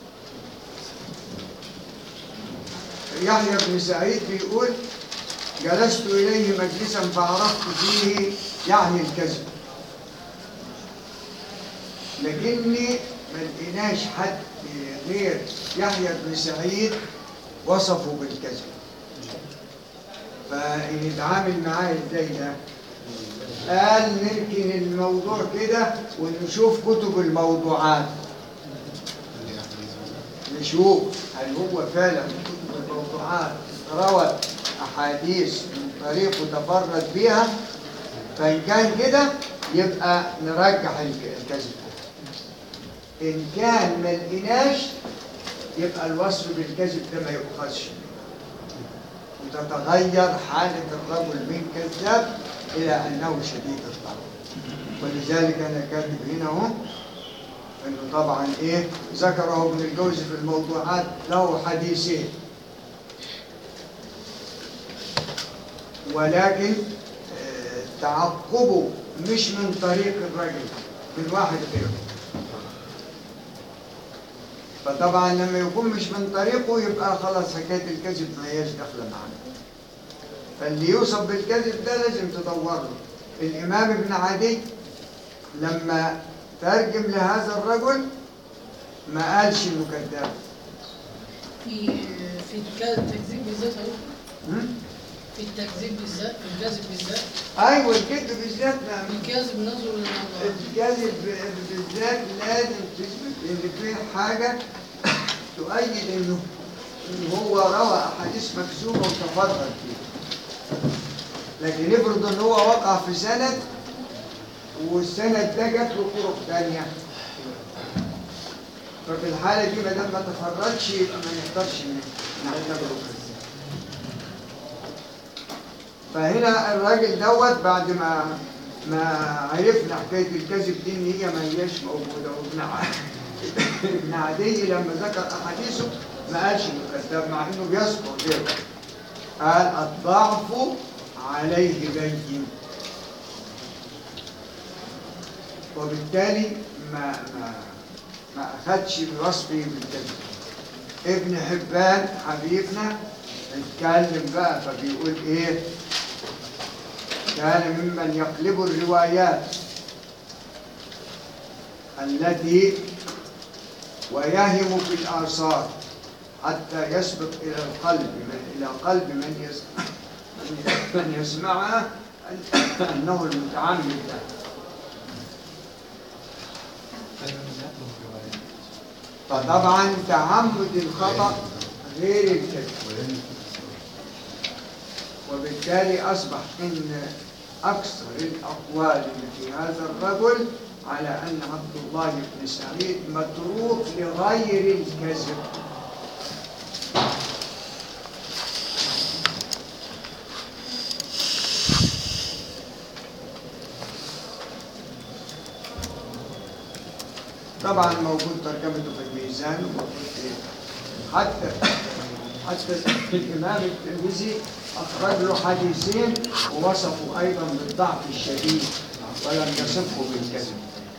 يحيى بن سعيد بيقول جلست إليه مجلسا فعرفت فيه يعني الكذب لكني ما لقيناش حد غير يحيى بن سعيد وصفه بالكذب فنتعامل معاه ازاي ده قال نركن الموضوع كده ونشوف كتب الموضوعات نشوف هل هو فعلا كتب الموضوعات روت احاديث من طريقه تفرد بها فان كان كده يبقى نرجح الك- الكذب ان كان ما لقيناش يبقى الوصف بالكذب ده ما يؤخذش وتتغير حالة الرجل من كذاب إلى أنه شديد الضعف ولذلك أنا كاتب هنا أهو انه طبعا ايه ذكره ابن الجوزي في الموضوعات له حديثين ولكن آه، تعقبه مش من طريق الرجل من واحد غيره فطبعا لما يكون مش من طريقه يبقى خلاص حكايه الكذب ما هياش داخله معانا فاللي يوصف بالكذب ده لازم تدور له الامام ابن عدي لما ترجم لهذا الرجل ما قالش انه كذاب في في الك- التكذيب بالذات أهو. هم؟ في التكذيب بالذات في الكذب بالذات ايوه الكذب بالذات ما- الكذب نظر للموضوع الكذب بالذات لازم تثبت ان في حاجه تؤيد انه إن هو روى احاديث مكذوبه وتفرد فيها لكن افرض ان هو وقع في سند والسند ده جات له طرق ثانيه ففي الحاله دي ما دام ما تفردش يبقى ما نقدرش نعتبره كذاب فهنا الراجل دوت بعد ما ما عرفنا حكايه الكذب دي ان هي ما هياش موجوده وابن ع- ابن عدي لما ذكر احاديثه ما قالش انه كذاب مع انه بيذكر غيره قال الضعف عليه بين وبالتالي ما ما ما اخدش بوصفه بالكذب ابن حبان حبيبنا اتكلم بقى فبيقول ايه كان ممن يقلب الروايات التي ويهم في الآثار حتى يسبق إلى القلب من إلى قلب من يس من يسمعها أنه المتعمد له فطبعا تعمد الخطأ غير الكذب وبالتالي أصبح إن أكثر الأقوال اللي في هذا الرجل على أن عبد الله بن سعيد متروك لغير الكذب طبعا موجود ترجمته في الميزان وموجود في حتى حتى الإمام الترمذي أخرج له حديثين ووصفوا أيضا بالضعف الشديد ولم يصفه بالكذب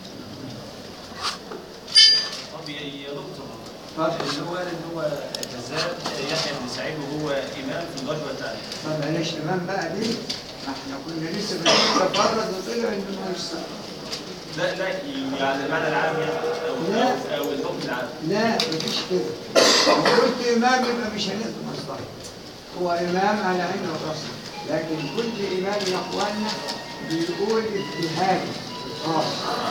طب يا يا دكتور اتفضل. اللي هو قال ان هو كذاب يحيى بن سعيد وهو امام في الغزوه الثانيه ما بلاش إمام بقى دي ما احنا كنا لسه بنتفرج وطلع إنه ما يستطيع لا لا يعني المعنى العام يعني او لا. او الحكم العام لا مفيش كده لو قلت إمام يبقى مش هنقدر مصلحة هو إمام على عينه وراسه لكن كل إمام يا إخواننا بيقول اجتهادي خاص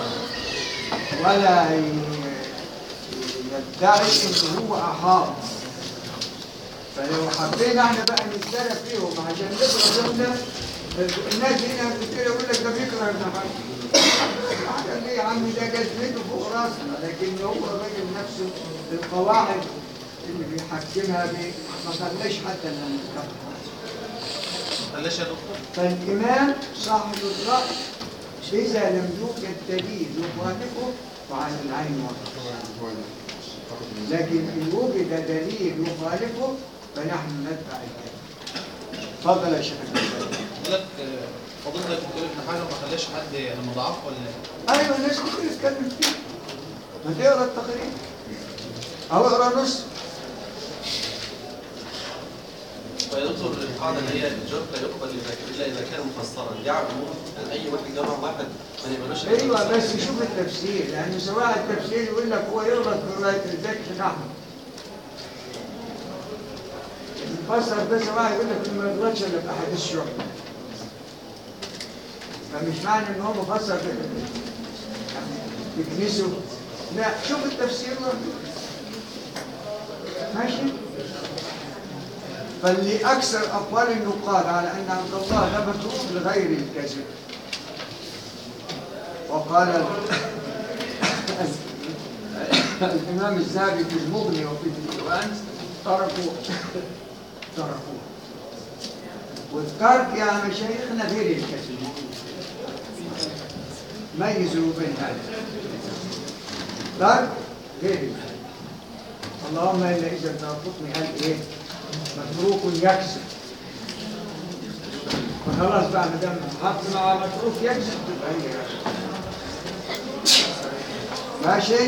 ولا ي- يدعي إن هو أحاط فلو حبينا احنا بقى نتسرى فيهم عشان نقرا جمله الناس هنا كتير يقول لك ده بيكره ابن حجر قال ليه يا عم ده جزمته فوق راسنا لكن هو الراجل نفسه القواعد اللي بيحكمها دي ما خلاش حتى ان نتكلم بلاش يا دكتور فالإمام صاحب الرأي إذا لم يوجد دليل يخالفه فعلى العين والرأس لكن إن وجد دليل يخالفه فنحن نتبع الكلام تفضل يا شيخ الألباني. بقول لك آه، فضيلتك بتقول ابن حجر ما خلاش حد لما ضعف ولا إيه؟ أيوة الناس كتير تتكلم فيه ما تقرا التقرير أو اقرا نص فيا دكتور القاعده اللي هي الجر لا يقبل اذا كان الا اذا كان مفسرا دي عموم ان اي واحد جمع واحد ما نقبلوش ايوه بس شوف التفسير لان سواء التفسير يقول لك هو يغلط في روايه الذكر احمد المفسر ده سواء يقول لك إنه ما يغلطش الا في احاديث شعبه فمش معنى ان هو مفسر ب- بكنيسه لا شوف التفسير وال- ماشي فاللي اكثر اقوال النقاد على ان عبد الله ده متروك لغير الكذب وقال ال- الإمام الذهبي في المغني وفي الديوان تركوا تركوه والترك يا مشايخنا غير الكذب ميزوا بين هذا ترك غير الكذب اللهم إلا إذا توافقني قال إيه متروك يكذب فخلاص بقى ما دام حط مع متروك يكذب تبقى هي كذب. ماشي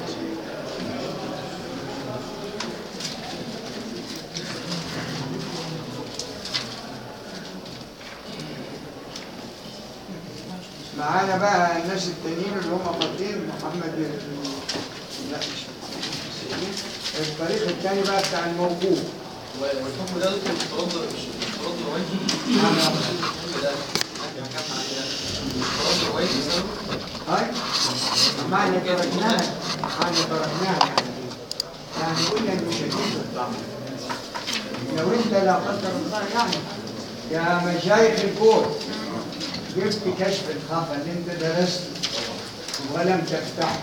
معانا بقى الناس التانيين اللي هم فاضيين محمد ال- لا مش محمد الطريق الثاني بقى بتاع الموقوف والحكم ده دكتور مش ترد مش مش ترد روايته كده حكم عليها ترد روايته بسبب هاي معنى تركناها معنى تركناها يعني إيه؟ يعني قلنا انه شديد الضعف لو انت لا قدر الله يعني يا مشايخ الكون جبت كشف الخفا اللي انت درسته ولم تفتحه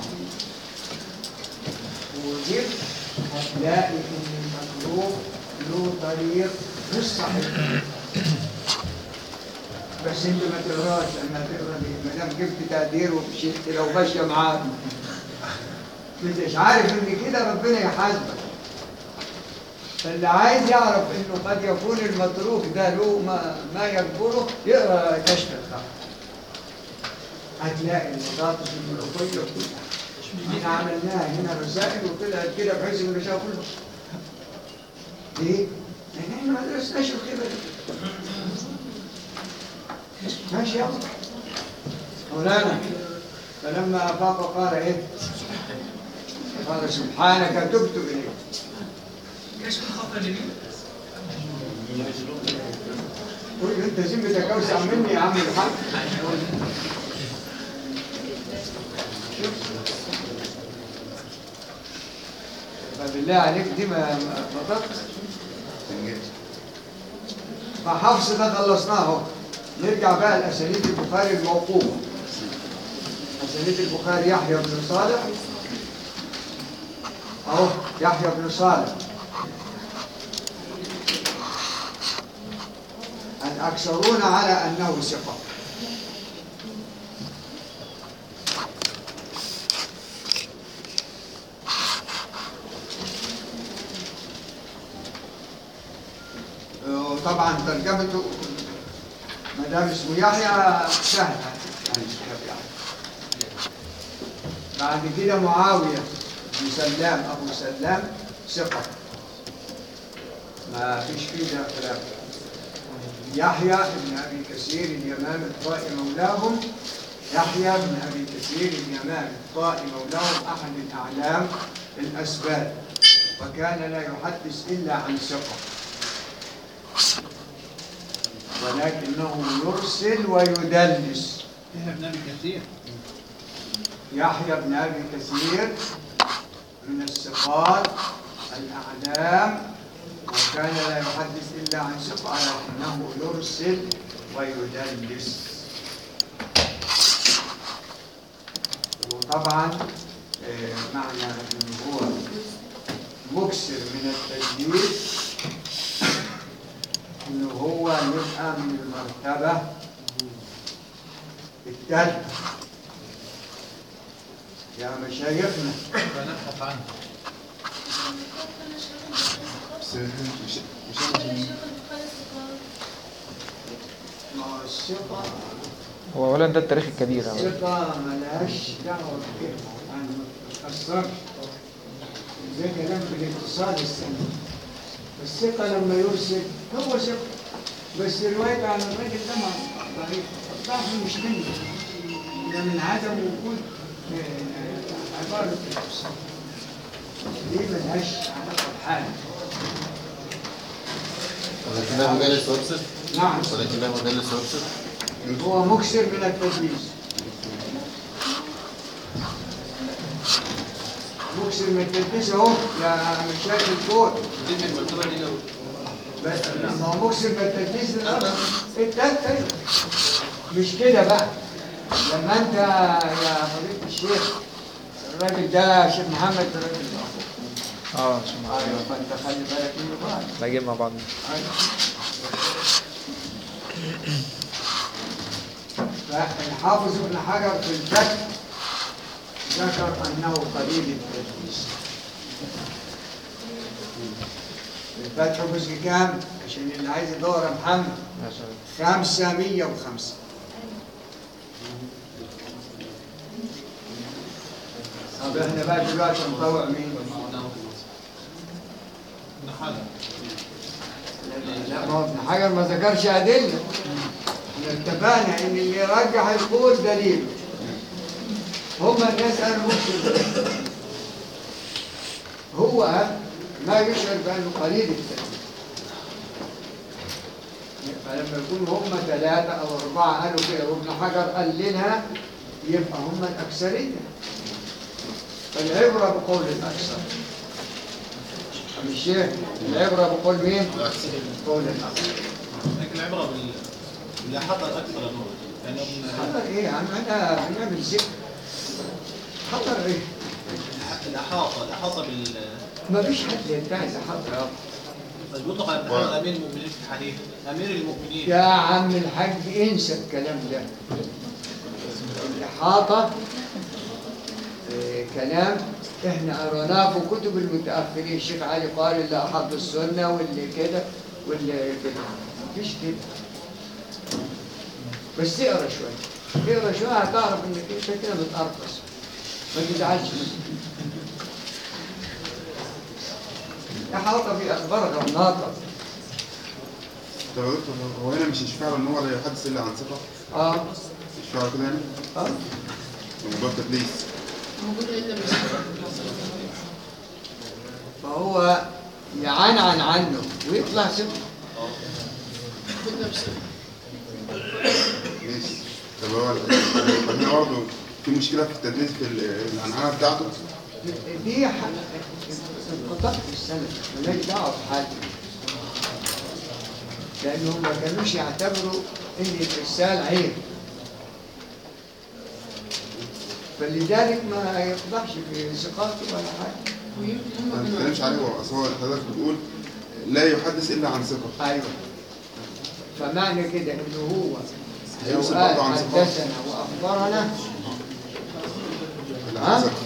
وجبت هتلاقي ان المخلوق له طريق مش صحيح بس انت ما تقراش لما تقرا دي ما دام جبت تقدير ومشيت لو ماشيه معاك مش عارف ان كده ربنا يحاسبك فاللي عايز يعرف انه قد يكون المتروك ده له ما, ما يكبره يقرا كشف الخلق هتلاقي البطاطس الملوخيه كلها احنا عملناها هنا رسائل وطلعت كده بحيث انه شاف كله ليه؟ لان احنا ما درسناش الخبره دي ماشي يلا مولانا فلما افاق قال ايه؟ قال سبحانك تبت اليك كشف الخطأ اليمين قول انت ذمتك اوسع مني يا عم الحاج فبالله عليك دي ما ما فضلت فحفص ده خلصناه اهو نرجع بقى لاسانيد البخاري الموقوفه اسانيد البخاري يحيى بن صالح اهو يحيى بن صالح الأكثرون على أنه ثقة وطبعا ترجمته ما دام اسمه يحيى سهل يعني يحيى. بعد كده معاوية بن سلام أبو سلام ثقة ما فيش فيه ده خلاف يحيى بن ابي كثير اليمامي الطائي مولاهم يحيى بن ابي كثير اليمامي الطائي مولاهم احد الاعلام الاسباب وكان لا يحدث الا عن ثقه ولكنه يرسل ويدلس يحيى بن ابي كثير يحيى بن ابي كثير من الثقات الاعلام وكان لا يحدث الا عن ثقه لكنه يرسل ويدلس وطبعا آه، معنى انه هو مكسر من التدليس انه هو يبقى من المرتبه الثالثه يا مشايخنا فنبحث عنه ما هو الثقه هو اولا ده التاريخ الكبير أولا. الثقة ملهاش دعوة بكده يعني ما تتأثرش زي كلام في الاتصال السنة الثقة لما يرسل هو ثقة بس الرواية عن الراجل ده ما- ضعيف الضعف مش منه ده من عدم وجود آه، عبارة الاتصال دي ملهاش علاقة بحاجة ولكنه مدلس ويرسل نعم ولكنه مدلس ويرسل هو مكسر من التدليس مكسر من التدليس اهو يا مشاكل الكود دي من المرتبه دي لو بس لما هو مكسر من التدليس الأرض التالتة مش كده بقى لما انت يا فضيلة الشيخ الراجل ده شيخ محمد ده راجل اه عشان ما- ايوه فانت خلي بالك منه بقى لاجئين مع بعض فالحافظ ابن حجر في الفتح ذكر انه قليل التدليس الفتح جزء كام؟ عشان اللي عايز يدور يا محمد ما شاء الله خمسة مية وخمسة طب احنا بقى دلوقتي نطوع مين؟ ابن حجر لا ما هو ابن حجر ما ذكرش أدلة احنا اتفقنا ان اللي يرجح القول دليل هم الناس قالوا ممكن هو ما يشعر بأنه قليل التدليل فلما يكونوا هم ثلاثة أو أربعة قالوا كده وابن حجر قال لنا يبقى هم الأكثرية فالعبرة بقول الأكثر أم الشيخ العبرة بقول مين؟ قول الأكثر لكن العبره بال باللي حضر اكثر نور يعني حضر إيه يا عم أنا بنعمل ذكر حضر إيه؟ الاحاطه الاحاطه بال ما فيش حد ينتهز حضر يا أبو. طيب بيطلق على ابن حنبل امير المؤمنين في الحديث امير المؤمنين يا عم الحاج انسى الكلام ده الإحاطة آه، كلام احنا قريناه في كتب المتأخرين الشيخ علي قال اللي أحب السنة واللي كده واللي كده مفيش كده بس اقرا شوية اقرا شوية هتعرف انك انت كده بتقرقص ما تزعلش منك إحاطة في أخبار غرناطة طب يا دكتور هو هنا مش يشفع ان هو لا يحدث الا عن ثقه اه يشفع كده يعني؟ اه موضوع التدليس موجود الا بس فهو يعنعن عنه ويطلع ثقة كنا بس ماشي طب هو طب هنا برضه في مشكله في التدليس في ال- العنعنه بتاعته دي ح- انقطاع في السنة مالهاش دعوة بحاجة لأنهم ما كانوش يعتبروا إن الإرسال عيب فلذلك ما يفضحش في ثقافته ولا حاجة ويمكن ما هم بنتكلمش عليه هو اصل هو حضرتك بتقول لا يحدث الا عن ثقه أيوه فمعنى كده إنه هو لو هيوصل قال برضه عن ثقه حدثنا وأخبرنا لا ها؟ عن ثقه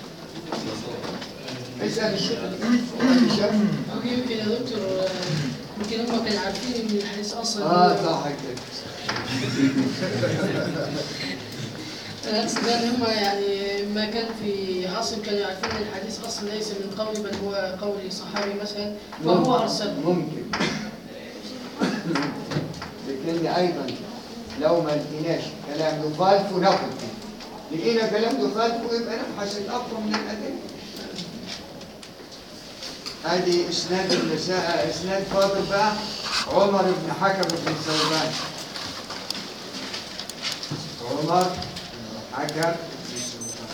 اسأل الشيخ الشيخ أو يمكن يا دكتور آه، يمكن هم كانوا عارفين ان الحديث اصلا اه صح كده انا اقصد ان هم يعني ما كان في اصل كانوا عارفين ان الحديث اصلا ليس من قولي بل هو قول صحابي مثلا فهو ارسله ممكن لكن ايضا لو ما لقيناش كلام يخالفه ناخد فيه لقينا كلام يخالفه يبقى نبحث الاقوى من الادله ادي اسناد النساء اسناد فاضل بقى عمر بن حكم بن ثوبان عمر حكم بن ثوبان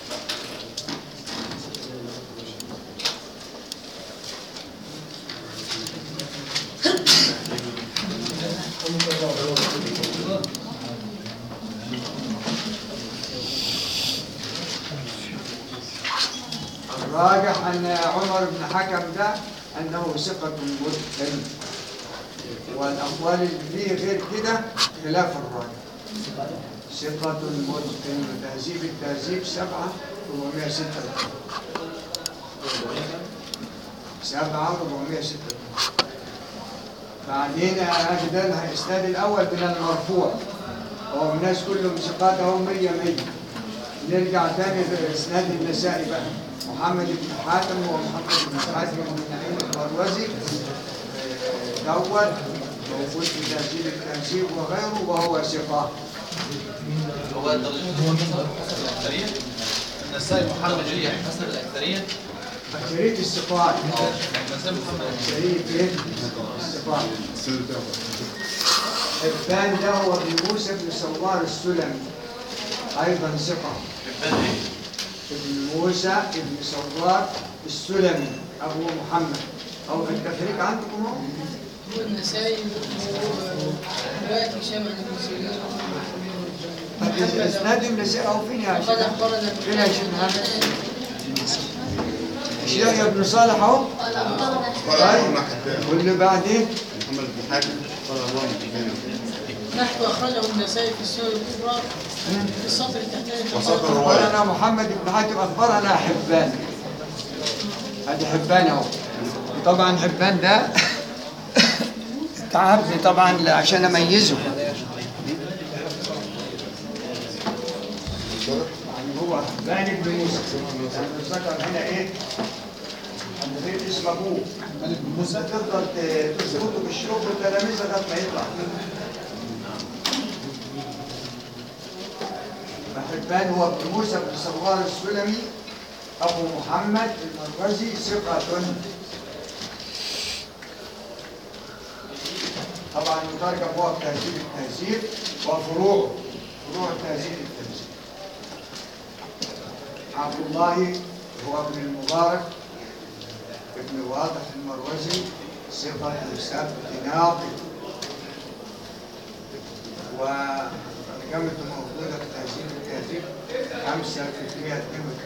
الراجح أن عمر بن حكم ده أنه ثقة متقن والأقوال اللي فيه غير كده خلاف الراجح ثقة متقن وتهذيب التهذيب سبعة 406 سبعة 406 بعدين أجدل الإسناد الأول من المرفوع هو الناس كلهم ثقات هم 100 100 نرجع تاني لإسناد النسائي بقى محمد بن حاتم ومحمد بن حاتم بن نعيم المروزي آه، الأول موجود في تهذيب التهذيب وغيره وهو ثقة هو الترجمة حسب الأكثرية النسائي محمد جريح حسب الأكثرية أكثرية الثقات النسائي محمد أكثرية إيه؟ الثقات حبان ده هو ابن موسى بن سوار السلمي أيضا ثقة ابن موسى ابن سوار السلمي أبو محمد أو التفريق عندكم هو هو النسائي ورواية هشام عن المسلمين اسناد النساء أو فين يا وقد شيخ أخبرنا فين يا شيخ محمد الشيخ يا ابن صالح أهو طيب واللي بعدين محمد بن حاتم قال الله متكلم نحو أخرجه النسائي في السور الكبرى في السطر التحتاني وسط الرواية أخبرنا محمد بن حاتم أخبرنا حبان هذا حبان أهو طبعا حبان ده تعبني طبعا عشان أميزه يعني هو حبان بن موسى يعني ذكر هنا إيه؟ أن غير اسم أبوه حبان بن موسى تفضل ت- تظبطه بالشروق والتلاميذ لغاية ما يطلع فحبان هو ابن موسى بن سوار السلمي أبو محمد المروزي ثقة طبعا يترجم هو بتهذيب التهذيب وفروعه فروع تهذيب التهذيب عبد الله هو ابن المبارك ابن واضح المروزي ثقة ثبت ناقد وترجمته موجودة في تهذيب التهذيب 5382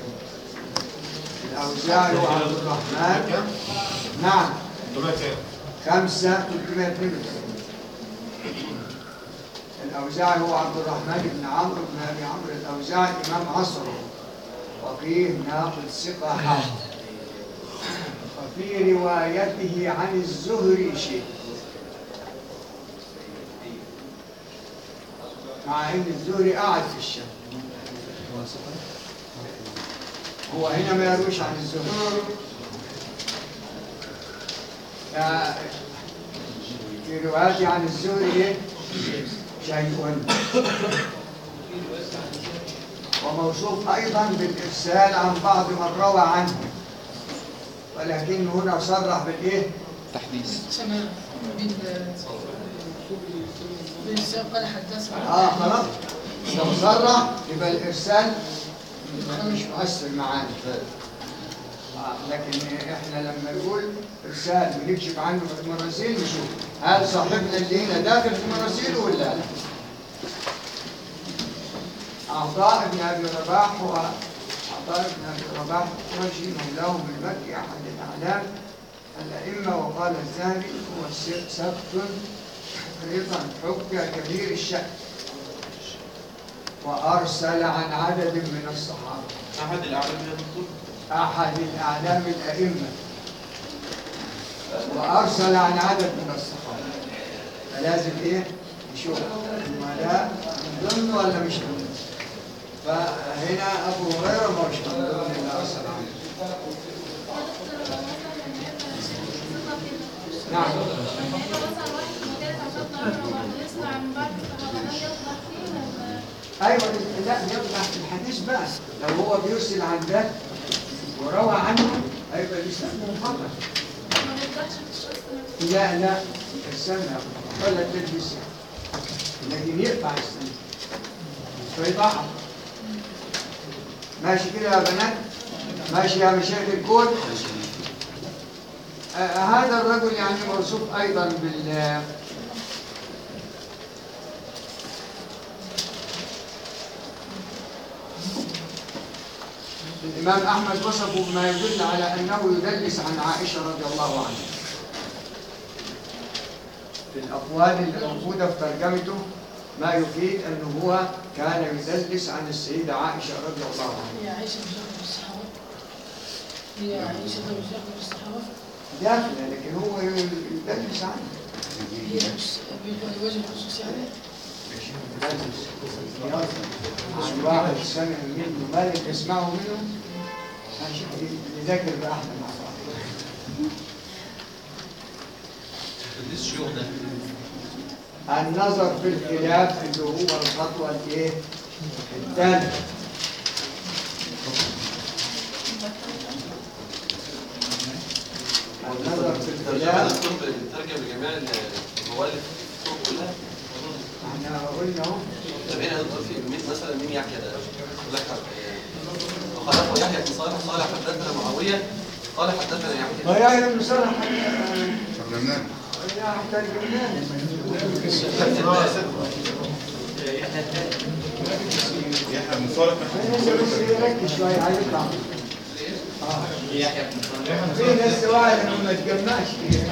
الأوزاعي وعبد الرحمن نعم خمسة 332 الأوزاعي هو عبد الرحمن بن عمرو بن أبي عمرو الأوزاعي إمام عصره فقيه ناقد ثقة حافظ وفي روايته عن الزهري شيء مع ان الزهري قاعد في الشام هو هنا ما يرويش عن الزهري آه، في رواياتي عن الزهري إيه؟ شيء وموصوف ايضا بالارسال عن بعض من روى عنه ولكن هنا صرح بالايه تحديث سمع بن بن سام قال حدثنا اه خلاص لو صرح يبقى الارسال مش مؤثر معانا آه، لكن احنا لما نقول ارسال ونكشف عنه في المراسيل نشوف هل صاحبنا اللي هنا داخل في المراسيل ولا لا عطاء بن ابي رباح هو عطاء بن ابي رباح رجل مولاه من مكه احد الاعلام الائمه وقال الذهبي هو س- سبت رضا حجه كبير الشأن وارسل عن عدد من الصحابه أحد الأعلام يا دكتور أحد الأعلام الأئمة وأرسل عن عدد من الصحابة فلازم إيه نشوف الولاء من ضمن ولا مش من ضمن فهنا أبو هريرة ما مش من ضمن اللي أرسل عنه نعم أيوة لا يطلع في الحديث بس لو هو بيرسل عن ده وروى عنه هيبقى الإسلام محرم لا لا استنى ولا تلبس لكن يقطع السنة فيضعف ماشي كده يا بنات ماشي يا مشايخ الكون آه هذا الرجل يعني موصوف أيضا بال الإمام أحمد وصفه بما يدل على أنه يدلس عن عائشة رضي الله عنها في الأقوال اللي موجودة في ترجمته ما يفيد أنه هو كان يدلس عن السيدة عائشة رضي الله عنها هي عائشة مش داخلة في الصحابة هي عائشة مش داخلة في الصحابة داخلة لكن هو يدلس عنها هي مش بوجه الخصوص يعني عن واحد سمع منه مالك يسمعه منه ماشي نذاكر بقى احنا مع بعض تدريس الشيوخ ده النظر في الخلاف اللي هو الخطوة الايه؟ الثالثة النظر في الخلاف ترجم لجميع الموالد كلها احنا قلنا اهو طب هنا يدخل في مين مثلا مين يحيى ده؟ يقول لك آه، وخلفه يحيى بن صالح صالح حدثنا معاويه قال حدثنا يحيى ما يعلم بصراحة لبنان ترجمناه يحيى بن صالح بس يركز شوية هيطلع اه يحيى بن صالح في ناس واحد ما تجمعش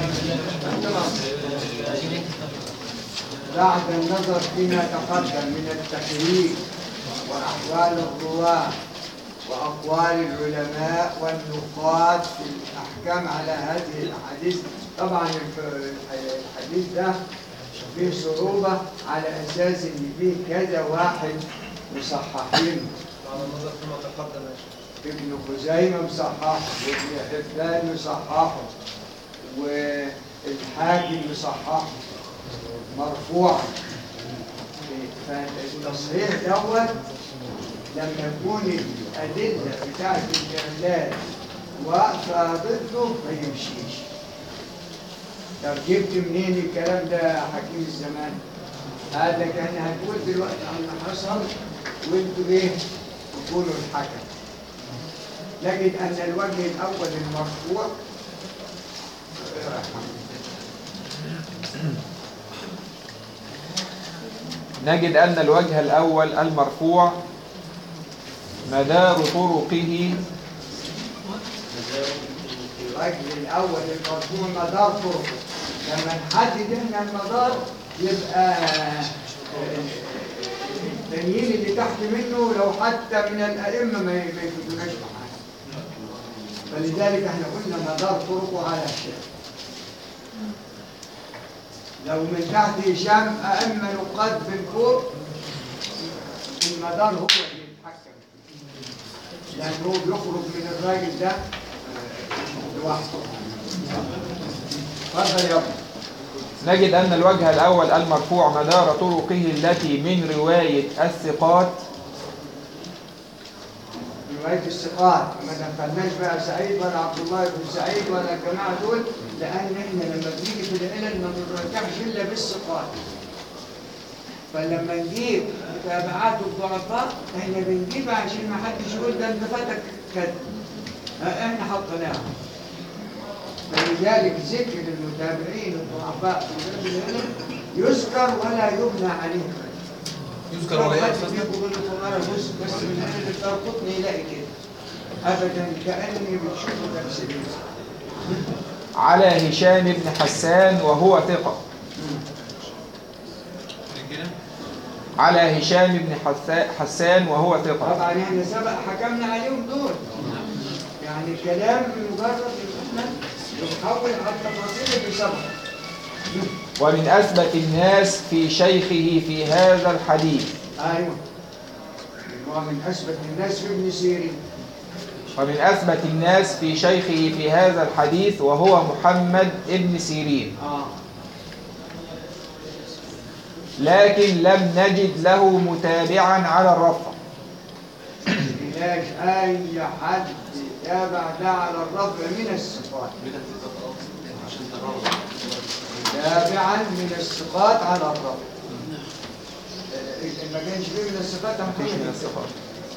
بعد النظر فيما تقدم من التحريك وأحوال الرواة وأقوال العلماء والنقاد في الأحكام على هذه الأحاديث طبعا الف- الحديث ده فيه صعوبة على أساس إن فيه كذا واحد مصححين على النظر فيما تقدم يا شيخ ابن خزيمة مصححه وابن حبان مصححه والحاكم مصححه مرفوعا فالتصحيح دوت لما يكون الأدلة بتاعت الجلال واقفة ضده ما يمشيش طب جبت منين الكلام ده يا حكيم الزمان؟ هذا كان هتقول دلوقتي عن اللي حصل وانتوا ايه؟ تقولوا الحكم نجد أن الوجه الأول المرفوع نجد أن الوجه الأول المرفوع مدار طرقه الوجه الأول المرفوع مدار طرقه لما نحدد احنا المدار يبقى التانيين اللي تحت منه لو حتى من الأئمة ما ما يفيدوناش بحاجة فلذلك احنا قلنا مدار طرقه على الشيخ لو من تحت هشام أئمة نقاد من فوق المدار هو اللي يتحكم فيه. لأنه هو بيخرج من الراجل ده آه، لوحده اتفضل يا ابني نجد أن الوجه الأول المرفوع مدار طرقه التي من رواية الثقات رواية الثقات ما دخلناش بقى سعيد ولا عبد الله بن سعيد ولا الجماعة دول لأن احنا لما بنيجي في العلل ما بنرجعش إلا بالثقات فلما نجيب متابعات الضعفاء احنا بنجيبها عشان ما حدش يقول ده انت فاتك كده ها، احنا حطيناها فلذلك ذكر المتابعين الضعفاء في باب العلم يذكر ولا يبنى عليه يذكر ولا حد يحفظ بيقول لكم انا بص بس من انا اللي بتربطني يلاقي كده ابدا كاني بتشوفوا تفسير على هشام بن حسان وهو ثقة على هشام بن حسا- حسان وهو ثقة طبعا احنا سبق حكمنا عليهم دول يعني كلام مجرد ان احنا بنحول على التفاصيل اللي سبق ومن أثبت الناس في شيخه في هذا الحديث ايوه ومن اثبت الناس في ابن سيرين ومن أثبت الناس في شيخه في هذا الحديث وهو محمد ابن سيرين اه لكن لم نجد له متابعا على الرفع علاج اي حد يتابع ده على الرفع من الصفات عشان تقرر تابعا من الصفات على الرفع إن ما كانش فيه من الصفات مفيش من هنقول الصفات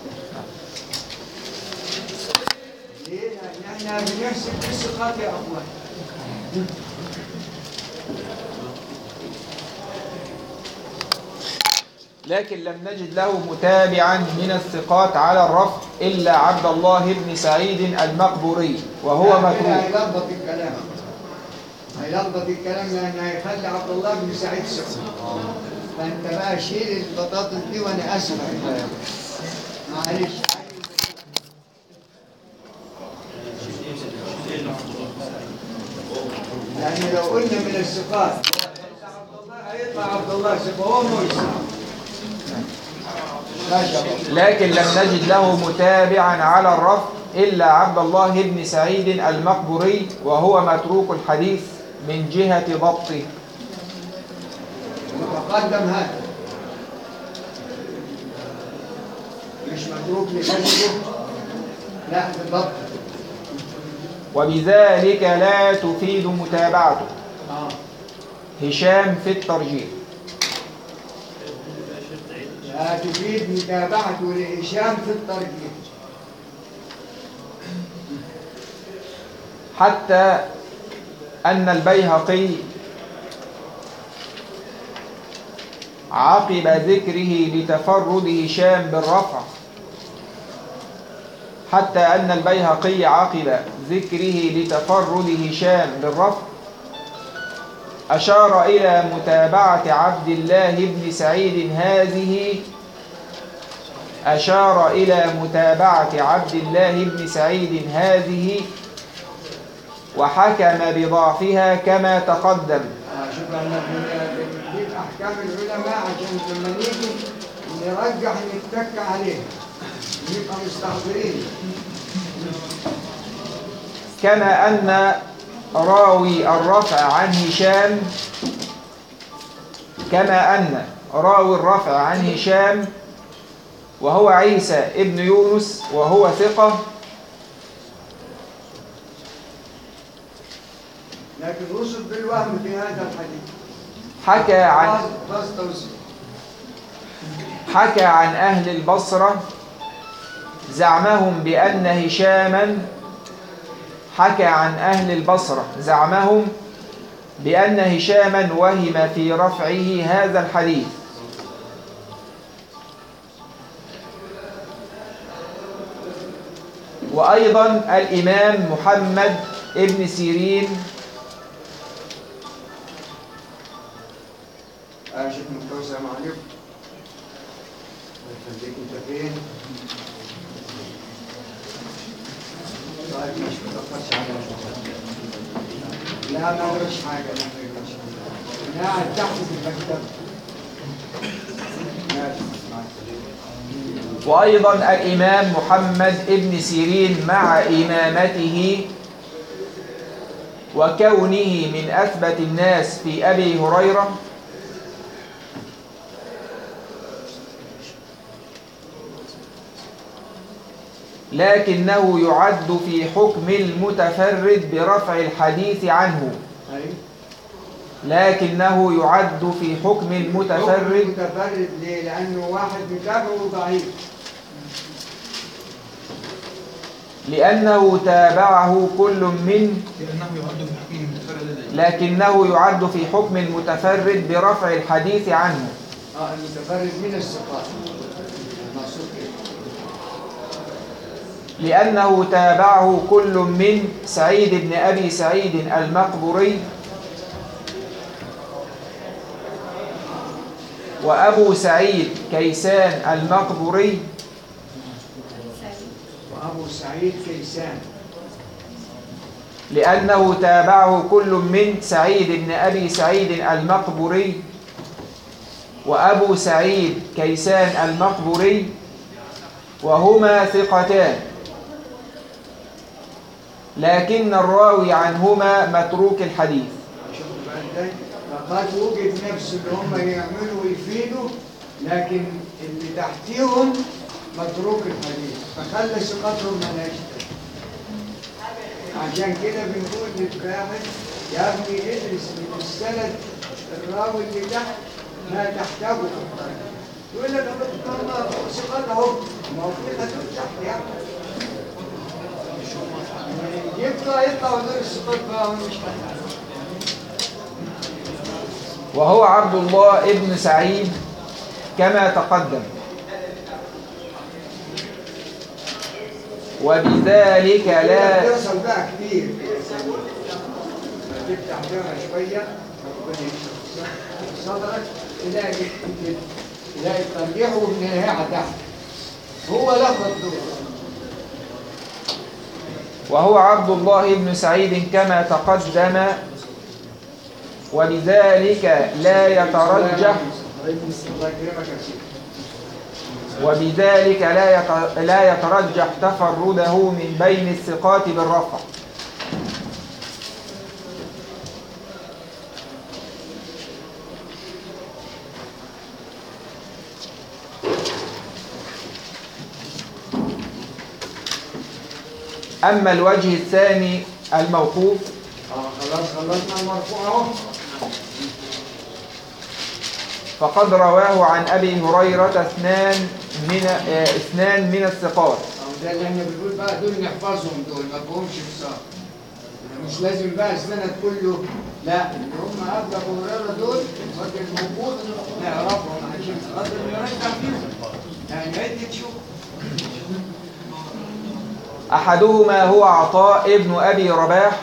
ليه؟ لأن احنا بنحسب بالصفات يا أخوان لكن لم نجد له متابعا من الثقات على الرفع إلا عبد الله بن سعيد المقبوري وهو لا، كده متروك هيلخبط الكلام هيلخبط الكلام لأن هيخلي عبد الله بن سعيد ثقة فأنت بقى شيل البطاطس دي وأنا آسف معلش لأن لو قلنا من الثقات هيطلع عبد الله ثقة هو موسى ما شاء الله لكن لم نجد له متابعا على الرفع إلا عبد الله بن سعيد المقبوري وهو متروك الحديث من جهة ضبطه متقدم هذا مش متروك لكذبه لا بالضبط وبذلك لا تفيد متابعته اه هشام في الترجيح لا تفيد متابعته لهشام في الترجيح حتى أن البيهقي عقب ذكره لتفرد هشام بالرفع حتى أن البيهقي عقب ذكره لتفرد هشام بالرفع أشار إلى متابعة عبد الله بن سعيد هذه أشار إلى متابعة عبد الله بن سعيد هذه وحكم بضعفها كما تقدم آه شوف احنا بن- بنجيب احكام العلماء عشان لما نيجي نرجح نتك عليها نبقى مستحضرين كما أن راوي الرفع عن هشام كما أن راوي الرفع عن هشام وهو عيسى ابن يونس وهو ثقة لكن وصف بالوهم في هذا الحديث حكى عن بس- بس توصيف حكى عن أهل البصرة زعمهم بأن هشاما حكى عن أهل البصرة زعمهم بأن هشاما وهم في رفعه هذا الحديث وأيضا الإمام محمد ابن سيرين آه شيخ مكتوب السلام عليكم الله يخليك انت فين؟ طيب مش متأخرش على لا ما نقولش حاجة لا ما نقولش حاجة أنا قاعد تحت في المكتب ماشي معاك. وأيضا الإمام محمد ابن سيرين مع إمامته وكونه من أثبت الناس في أبي هريرة لكنه يعد في حكم المتفرد برفع الحديث عنه أيوة. لكنه يعد في حكم المتفرد متفرد ليه؟ لأنه واحد متابعه ضعيف لأنه تابعه كل من لأنه يعد في حكم المتفرد لكنه يعد في حكم المتفرد برفع الحديث عنه اه المتفرد من الثقات مقصود كده لأنه تابعه كل من سعيد بن أبي سعيد المقبري وأبو سعيد كيسان المقبري وأبو سعيد كيسان لأنه تابعه كل من سعيد بن أبي سعيد المقبري وأبو سعيد كيسان المقبري وهما ثقتان لكن الراوي عنهما متروك الحديث شوف بقى ازاي فقد وجد نفس اللي هم يعملوا ويفيدوا لكن اللي تحتيهم متروك الحديث فخلى ثقتهم ملهاش عشان كده بنقول للباحث يا ابني ادرس من السند الراوي اللي تحت ما تحتاجه في الطريق يقول لك طب ما ثقات اهو ما هو في خطوط تحت يا ابني يطلع يطلع ودور الثقات بقى مش تحت وهو عبد الله ابن سعيد كما تقدم وبذلك لا بيحصل بقى كتير تفتح دمها شوية ربنا يكشف صدرك تلاقي كده تلاقي الترجيح والنهاية تحت هو لفظ دول وهو عبد الله بن سعيد كما تقدم ولذلك لا يترجح الله يكرمك يا سيدي وبذلك لا يت- لا يترجح تفرده من بين الثقات بالرفع أما الوجه الثاني الموقوف اه خلاص خلصنا المرفوع اهو فقد رواه عن أبي هريرة اثنان من آه، اثنان من الثقات اه ده اللي احنا بنقول بقى دول نحفظهم دول ما فيهمش فصال مش لازم بقى السند كله لا اللي هم قبل ابو هريره دول الراجل موجود نعرفهم عشان خاطر نرجع فيهم يعني عد تشوف أحدهما هو عطاء ابن أبي رباح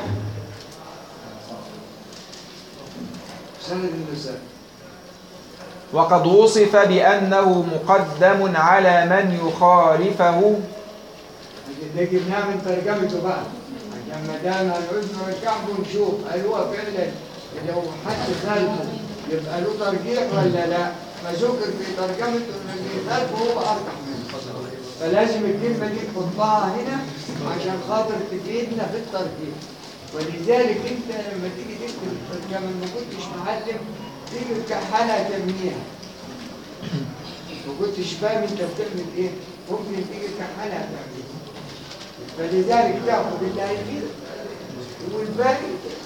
سند النساء وقد وصف بأنه مقدم على من يخالفه ده جبناه من ترجمته بقى عشان ما دام هنعوز نرجعه ونشوف هل هو فعلا لو حد خالفه يبقى له ترجيح ولا لا فذكر في ترجمته ان اللي خالفه هو ارجح منه فلازم الكلمه دي تحطها هنا عشان خاطر تفيدنا في الترجيح ولذلك انت لما تيجي تكتب الترجمه ما كنتش معلم تيجي تكحلها تمنيها ما كنتش فاهم انت بتعمل ايه ممكن تيجي تكحلها تمنيها فلذلك تاخذ اللي هيفيدك والباقي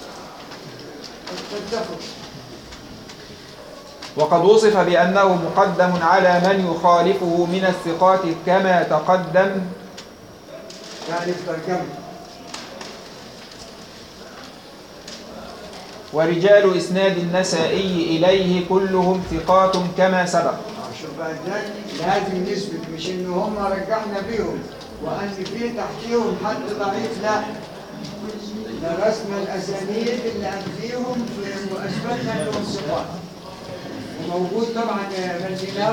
تتفق وقد وصف بأنه مقدم على من يخالفه من الثقات كما تقدم تعرف ترجمه ورجال إسناد النسائي إليه كلهم ثقات كما سبق شوف بقى ازاي لازم نثبت مش ان هم رجعنا بيهم وان في تحتيهم حد ضعيف لا درسنا الاسانيد اللي قبليهم في واثبتنا انهم ثقات وما موجود طبعا مدينة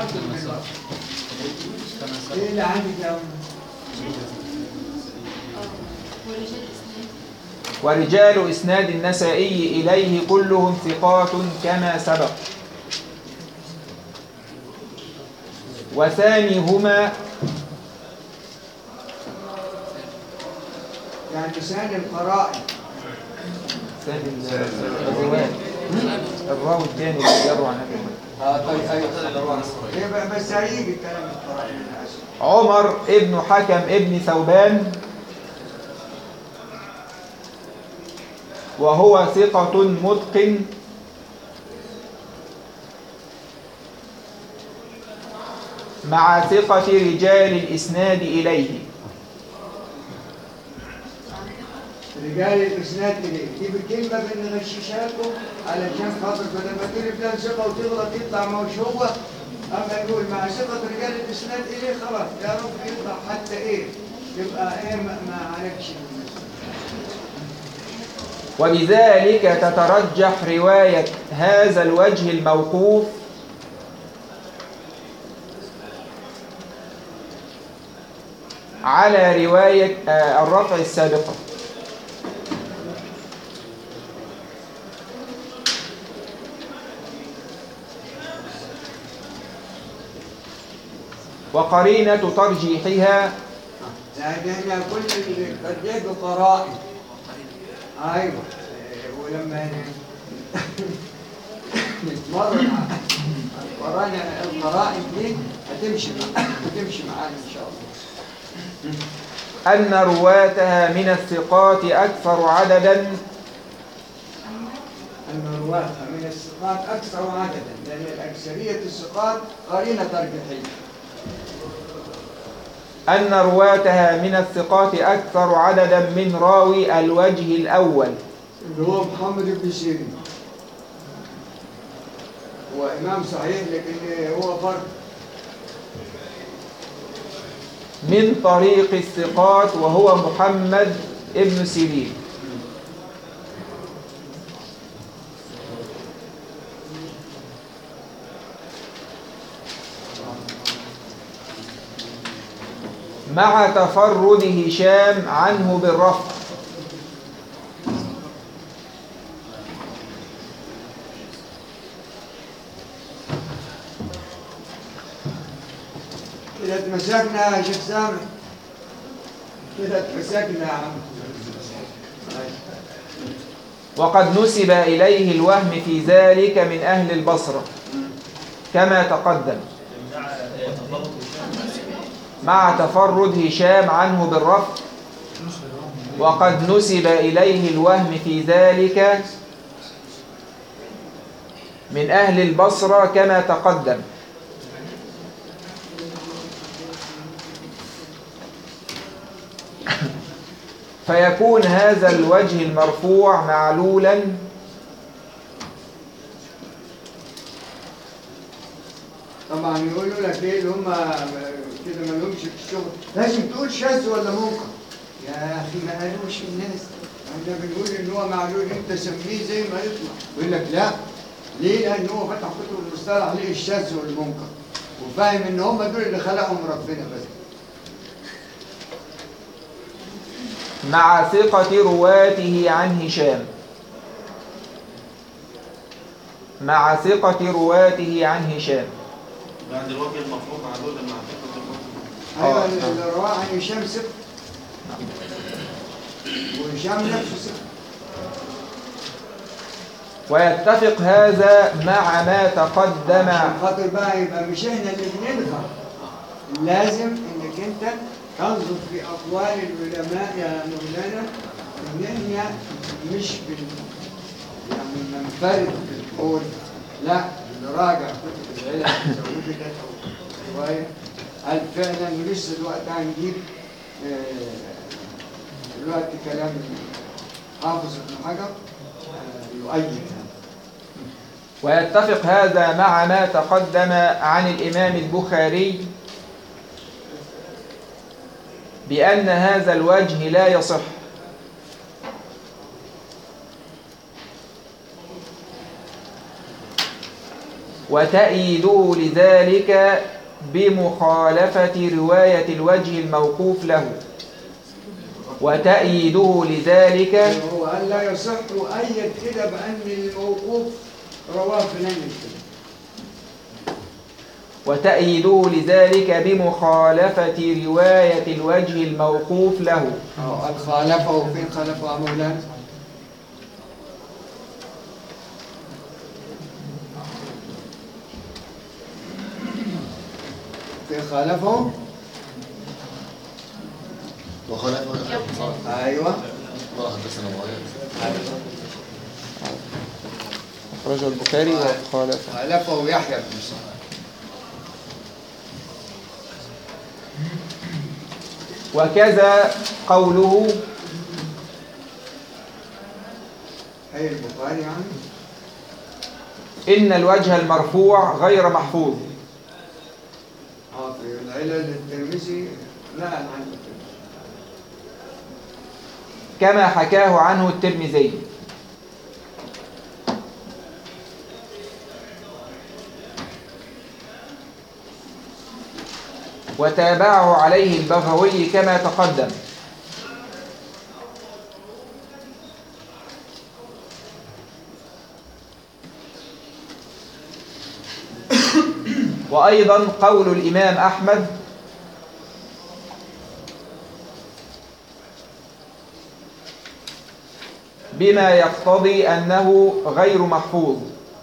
ايه اللي عندك يا أم؟ ورجال إسناد النسائي إليه كلهم ثقات كما سبق وثانيهما يعني ثاني القرائن ثاني الرواة الراوي الثاني اللي يروى عن أبي هريرة. اه طيب ايوه يبقى بس هيجي كلام القرائن للأسف. عمر ابن حكم ابن ثوبان وهو ثقة متقن مع ثقة رجال الإسناد إليه رجال الاسناد اليه دي بالكلمه بنغششها لكم علشان خاطر بدل ما تقول فلان ثقه وتغلط يطلع ما هوش هو اما نقول مع ثقه رجال الاسناد اليه خلاص يا رب يطلع حتى ايه يبقى ايه ما, ما عليكش وبذلك تترجح رواية هذا الوجه الموقوف على رواية آه، الرفع السابقة وقرينة ترجيحها لان احنا كل اللي قد قرائن ايوه إيه، ولما نتمرن على القرائن القرائن دي هتمشي مع- هتمشي معانا ان شاء الله أن رواتها من الثقات أكثر عددا أن رواتها من الثقات أكثر عددا لأن الأكثرية الثقات قرينة ترجيحية أن رواتها من الثقات أكثر عددا من راوي الوجه الأول اللي هو محمد بن سيرين هو إمام صحيح لكن هو فرد من طريق الثقات وهو محمد ابن سيرين مع تفرد هشام عنه بالرفع كده اتمسكنا يا شيخ سامح كده اتمسكنا يا عم وقد نسب إليه الوهم في ذلك من أهل البصرة كما تقدم مع تفرد هشام عنه بالرفع وقد نسب إليه الوهم في ذلك من أهل البصرة كما تقدم فيكون هذا الوجه المرفوع معلولا طبعا يقولوا لك ايه اللي هم كده ما لهمش في الشغل لازم تقول شاذ ولا منكر يا اخي ما قالوش الناس احنا بنقول ان هو معلول انت سميه زي ما يطلع يقول لك لا ليه لان هو فتح كتب المصطلح ليه الشاذ والمنكر وفاهم ان هم دول اللي خلقهم ربنا بس مع ثقة رواته عن هشام مع ثقة رواته عن هشام بعد الوجه المفروض معلول مع فكرة الوجه ايوه اللي رواه عن هشام ثقه وهشام نفسه ثقه ويتفق هذا مع ما تقدم عشان خاطر بقى يبقى مش احنا اللي بننهى لازم انك انت تنظر في اقوال العلماء يا مولانا ان احنا مش بال يعني ننفرد بالقول لا نراجع كتب العلم زودت شويه هل فعلا ولسه الوقت هنجيب آه، دلوقتي كلام حافظ ابن حجر آه، يؤيد هذا ويتفق هذا مع ما تقدم عن الإمام البخاري بأن هذا الوجه لا يصح وتأييده لذلك بمخالفة رواية الوجه الموقوف له وتأييده لذلك هو قال لا يصح أيد كده بأن الموقوف رواه فلان الفلاني وتأييده لذلك بمخالفة رواية الوجه الموقوف له أو قال خالفه فين خالفه يا مولانا؟ فين خالفه؟ وخلفه أيوه الله حدثنا معاذ أخرجه البخاري وخالفه خالفه يحيى بن سعد وكذا قوله هي البخاري يعني إن الوجه المرفوع غير محفوظ اه في العلل الترمذي نقل عنه كما حكاه عنه الترمذي وتابعه عليه البغوي كما تقدم وأيضا قول الإمام أحمد بما يقتضي أنه غير محفوظ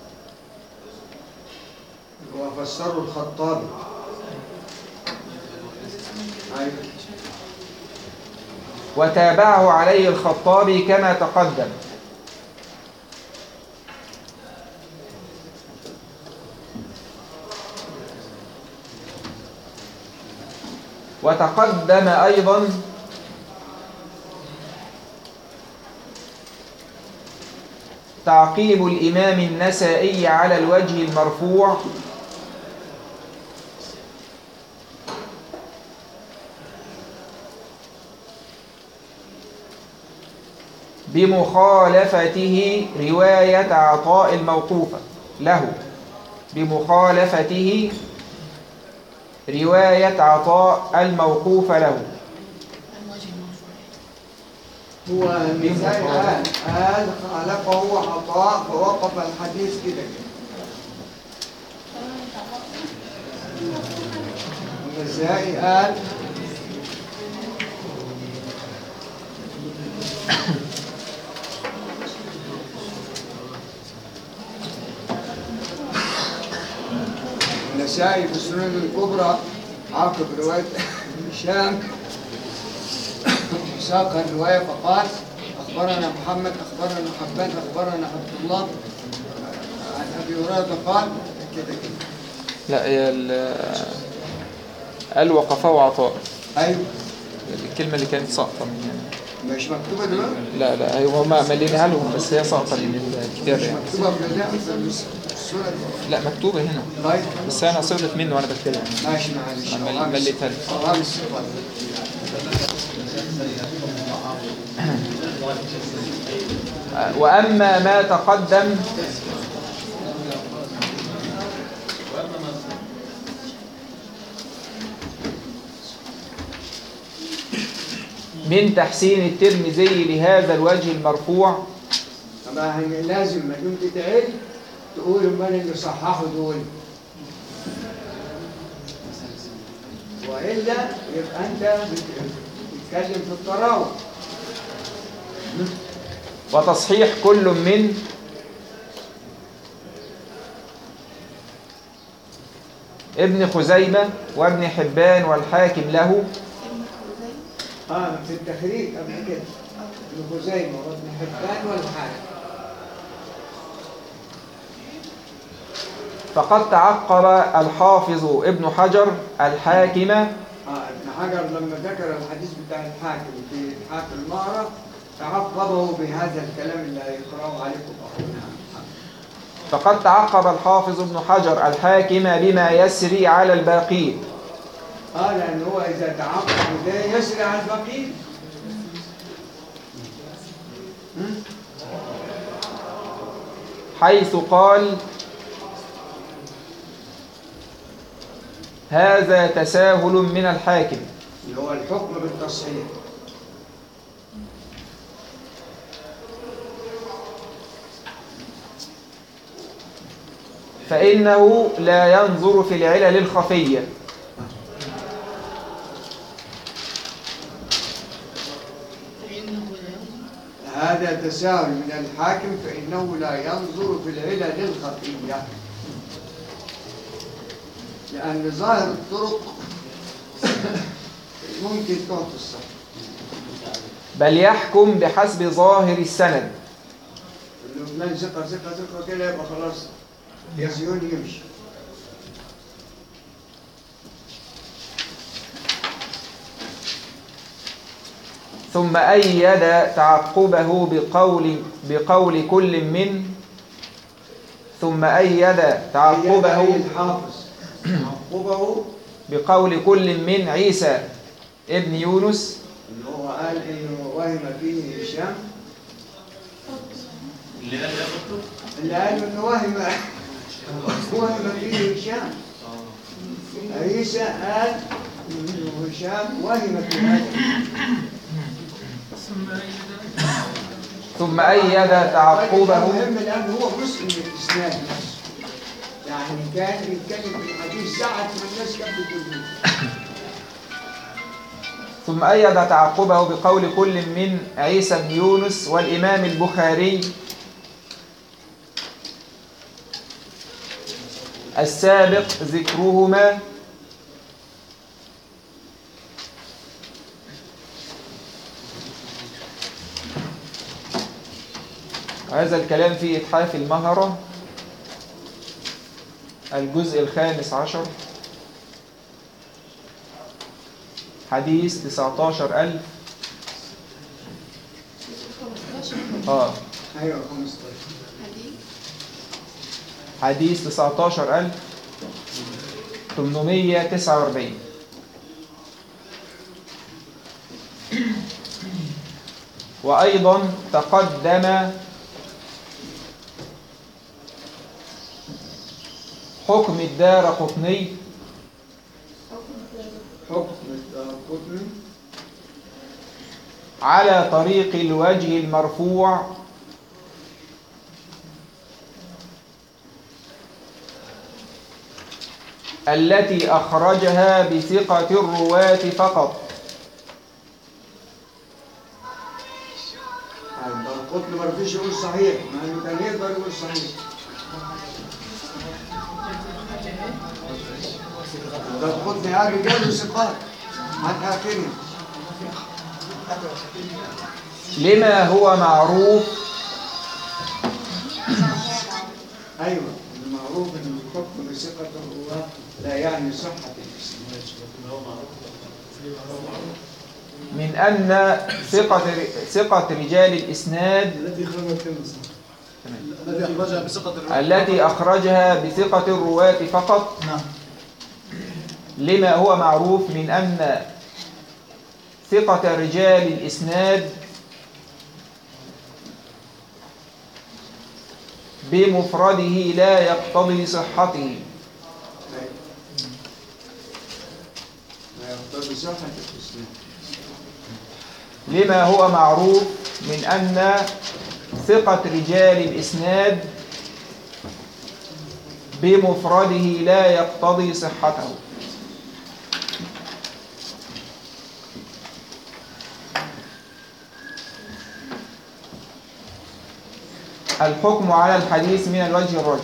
وفسره الخطابي أيوه وتابعه عليه الخطابي كما تقدم وتقدم أيضا تعقيب الإمام النسائي على الوجه المرفوع بمخالفته رواية عطاء الموقوفة له بمخالفته رواية عطاء الموقوفة له هو النسائي قال قال خالفه عطاء فوقف الحديث كده كده النسائي قال النسائي في السنن الكبرى عقب رواية هشام ساق الرواية فقال أخبرنا محمد أخبرنا حبان أخبرنا عبد الله عن أبي هريرة قال كده كده لا هي ال- قال وقفه عطاء أيوه الكلمة اللي كانت ساقطة من مش مكتوبة دلوقتي لا لا هو ما مليناها لهم بس هي ساقطة من الكتاب مش يعني مكتوبة في الإعلام، في السنن لا مكتوبة هنا طيب بس أنا سقطت منه وأنا بتكلم ماشي معلش أنا أوهام مليتها لي. أوهام الثقة. وأما ما تقدم من تحسين الترمذي لهذا الوجه المرفوع طبعا لازم ما دام تتعل تقول من اللي صححوا دول والا يبقى انت بت- بتتكلم في التراوح وتصحيح كل من ابن خزيمة وابن حبان والحاكم له اه في التخريج قبل كده ابن خزيمه وابن حبان والحاكم فقد تعقب الحافظ ابن حجر الحاكم اه ابن حجر لما ذكر الحديث بتاع الحاكم في إتحاف المعرة تعقبه بهذا الكلام اللي هيقرأه عليكم أخونا محمد. فقد تعقب الحافظ ابن حجر الحاكم بما يسري على الباقين اه لأن هو إذا تعقب ده يسري على الباقين حيث قال هذا تساهل من الحاكم اللي هو الحكم بالتصحيح فإنه لا ينظر في العلل الخفية هذا تساهل من الحاكم فإنه لا ينظر في العلل الخفية لأن ظاهر الطرق ممكن تعطي الصح بل يحكم بحسب ظاهر السند لو فلان ثقة ثقة ثقة كده يبقى خلاص يزيون يمشي ثم أيد تعقبه بقول بقول كل من ثم أيد تعقبه أي الحافظ تعقبه بقول كل من عيسى ابن يونس اللي هو قال إنه وهم فيه هشام اللي قال يا دكتور اللي قال إنه وهم وهم فيه هشام عيسى قال إنه هشام وهم في هذا ثم أيد تعقبه مهم لأنه هو جزء من الإسلام نفسه يعني كان بيتكلم في الحديث ساعة ما الناس كانت بتقول ثم أيد تعقبه بقول كل من عيسى بن يونس والإمام البخاري السابق ذكرهما هذا الكلام في إتحاف المهرة الجزء الخامس عشر حديث 19000 اه أيوه 15 حديث 19849 وأيضا تقدم حكم الدار قطني حكم القطن على طريق الوجه المرفوع التي أخرجها بثقة الرواة فقط القطن ما رضيش يقول صحيح مع إنه كان يقدر يقول صحيح ده القطن قال رجال ثقات عن آخرهم لما هو معروف أيوه المعروف إن الحكم بثقة الرواة لا يعني صحة الإسلام من أن ثقة ثقة رجال الإسناد التي خرجت الذي أخرجها بثقة الرواية التي أخرجها بثقة الرواة فقط نعم لما هو معروف من أن ثقة رجال الإسناد بمفرده لا يقتضي صحته لا يقتضي صحة الإسلام لما هو معروف من أن ثقة رجال الإسناد بمفرده لا يقتضي صحته الحكم على الحديث من الوجه الرجل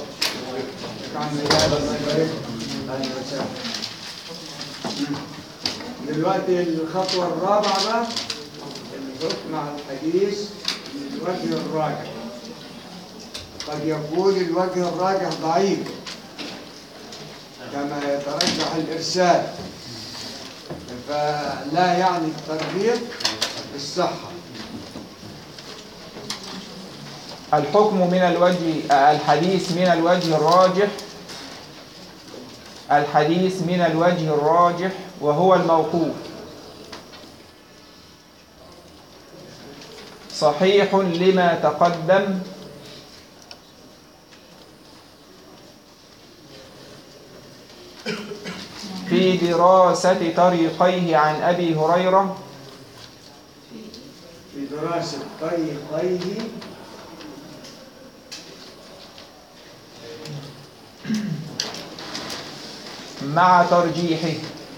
دلوقتي الخطوة الرابعة بقى الحكم على الحديث من الوجه الراجح قد يكون الوجه الراجح ضعيف كما يترجح الإرسال فلا يعني الترغيب بالصحة الحكم من الوجه الحديث من الوجه الراجح الحديث من الوجه الراجح وهو الموقوف صحيح لما تقدم في في دراسة طريقيه عن أبي هريرة في دراسة طريقيه مع ترجيحه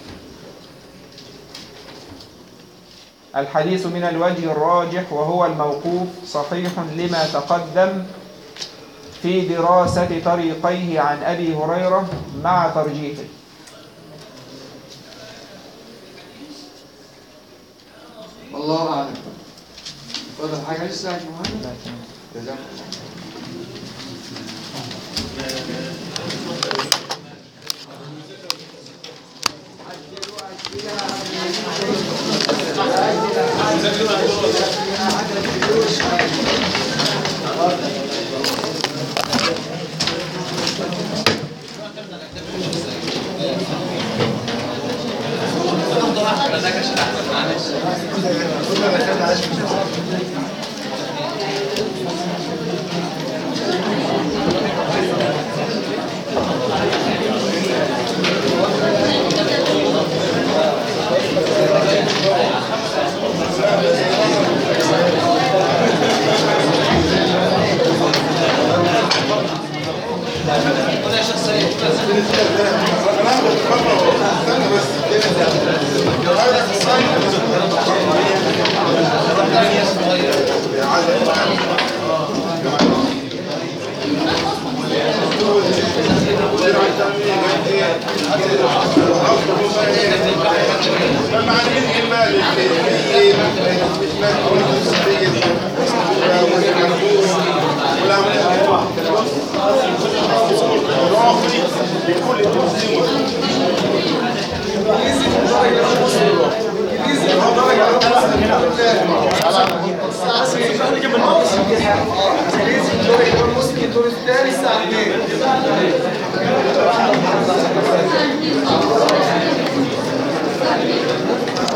الحديث من الوجه الراجح وهو الموقوف صحيح لما تقدم في دراسة طريقيه عن أبي هريرة مع ترجيحه والله أعلم فضل حاجة لسه يا جماعة جزاك الله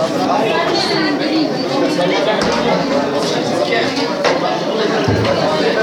Thank you.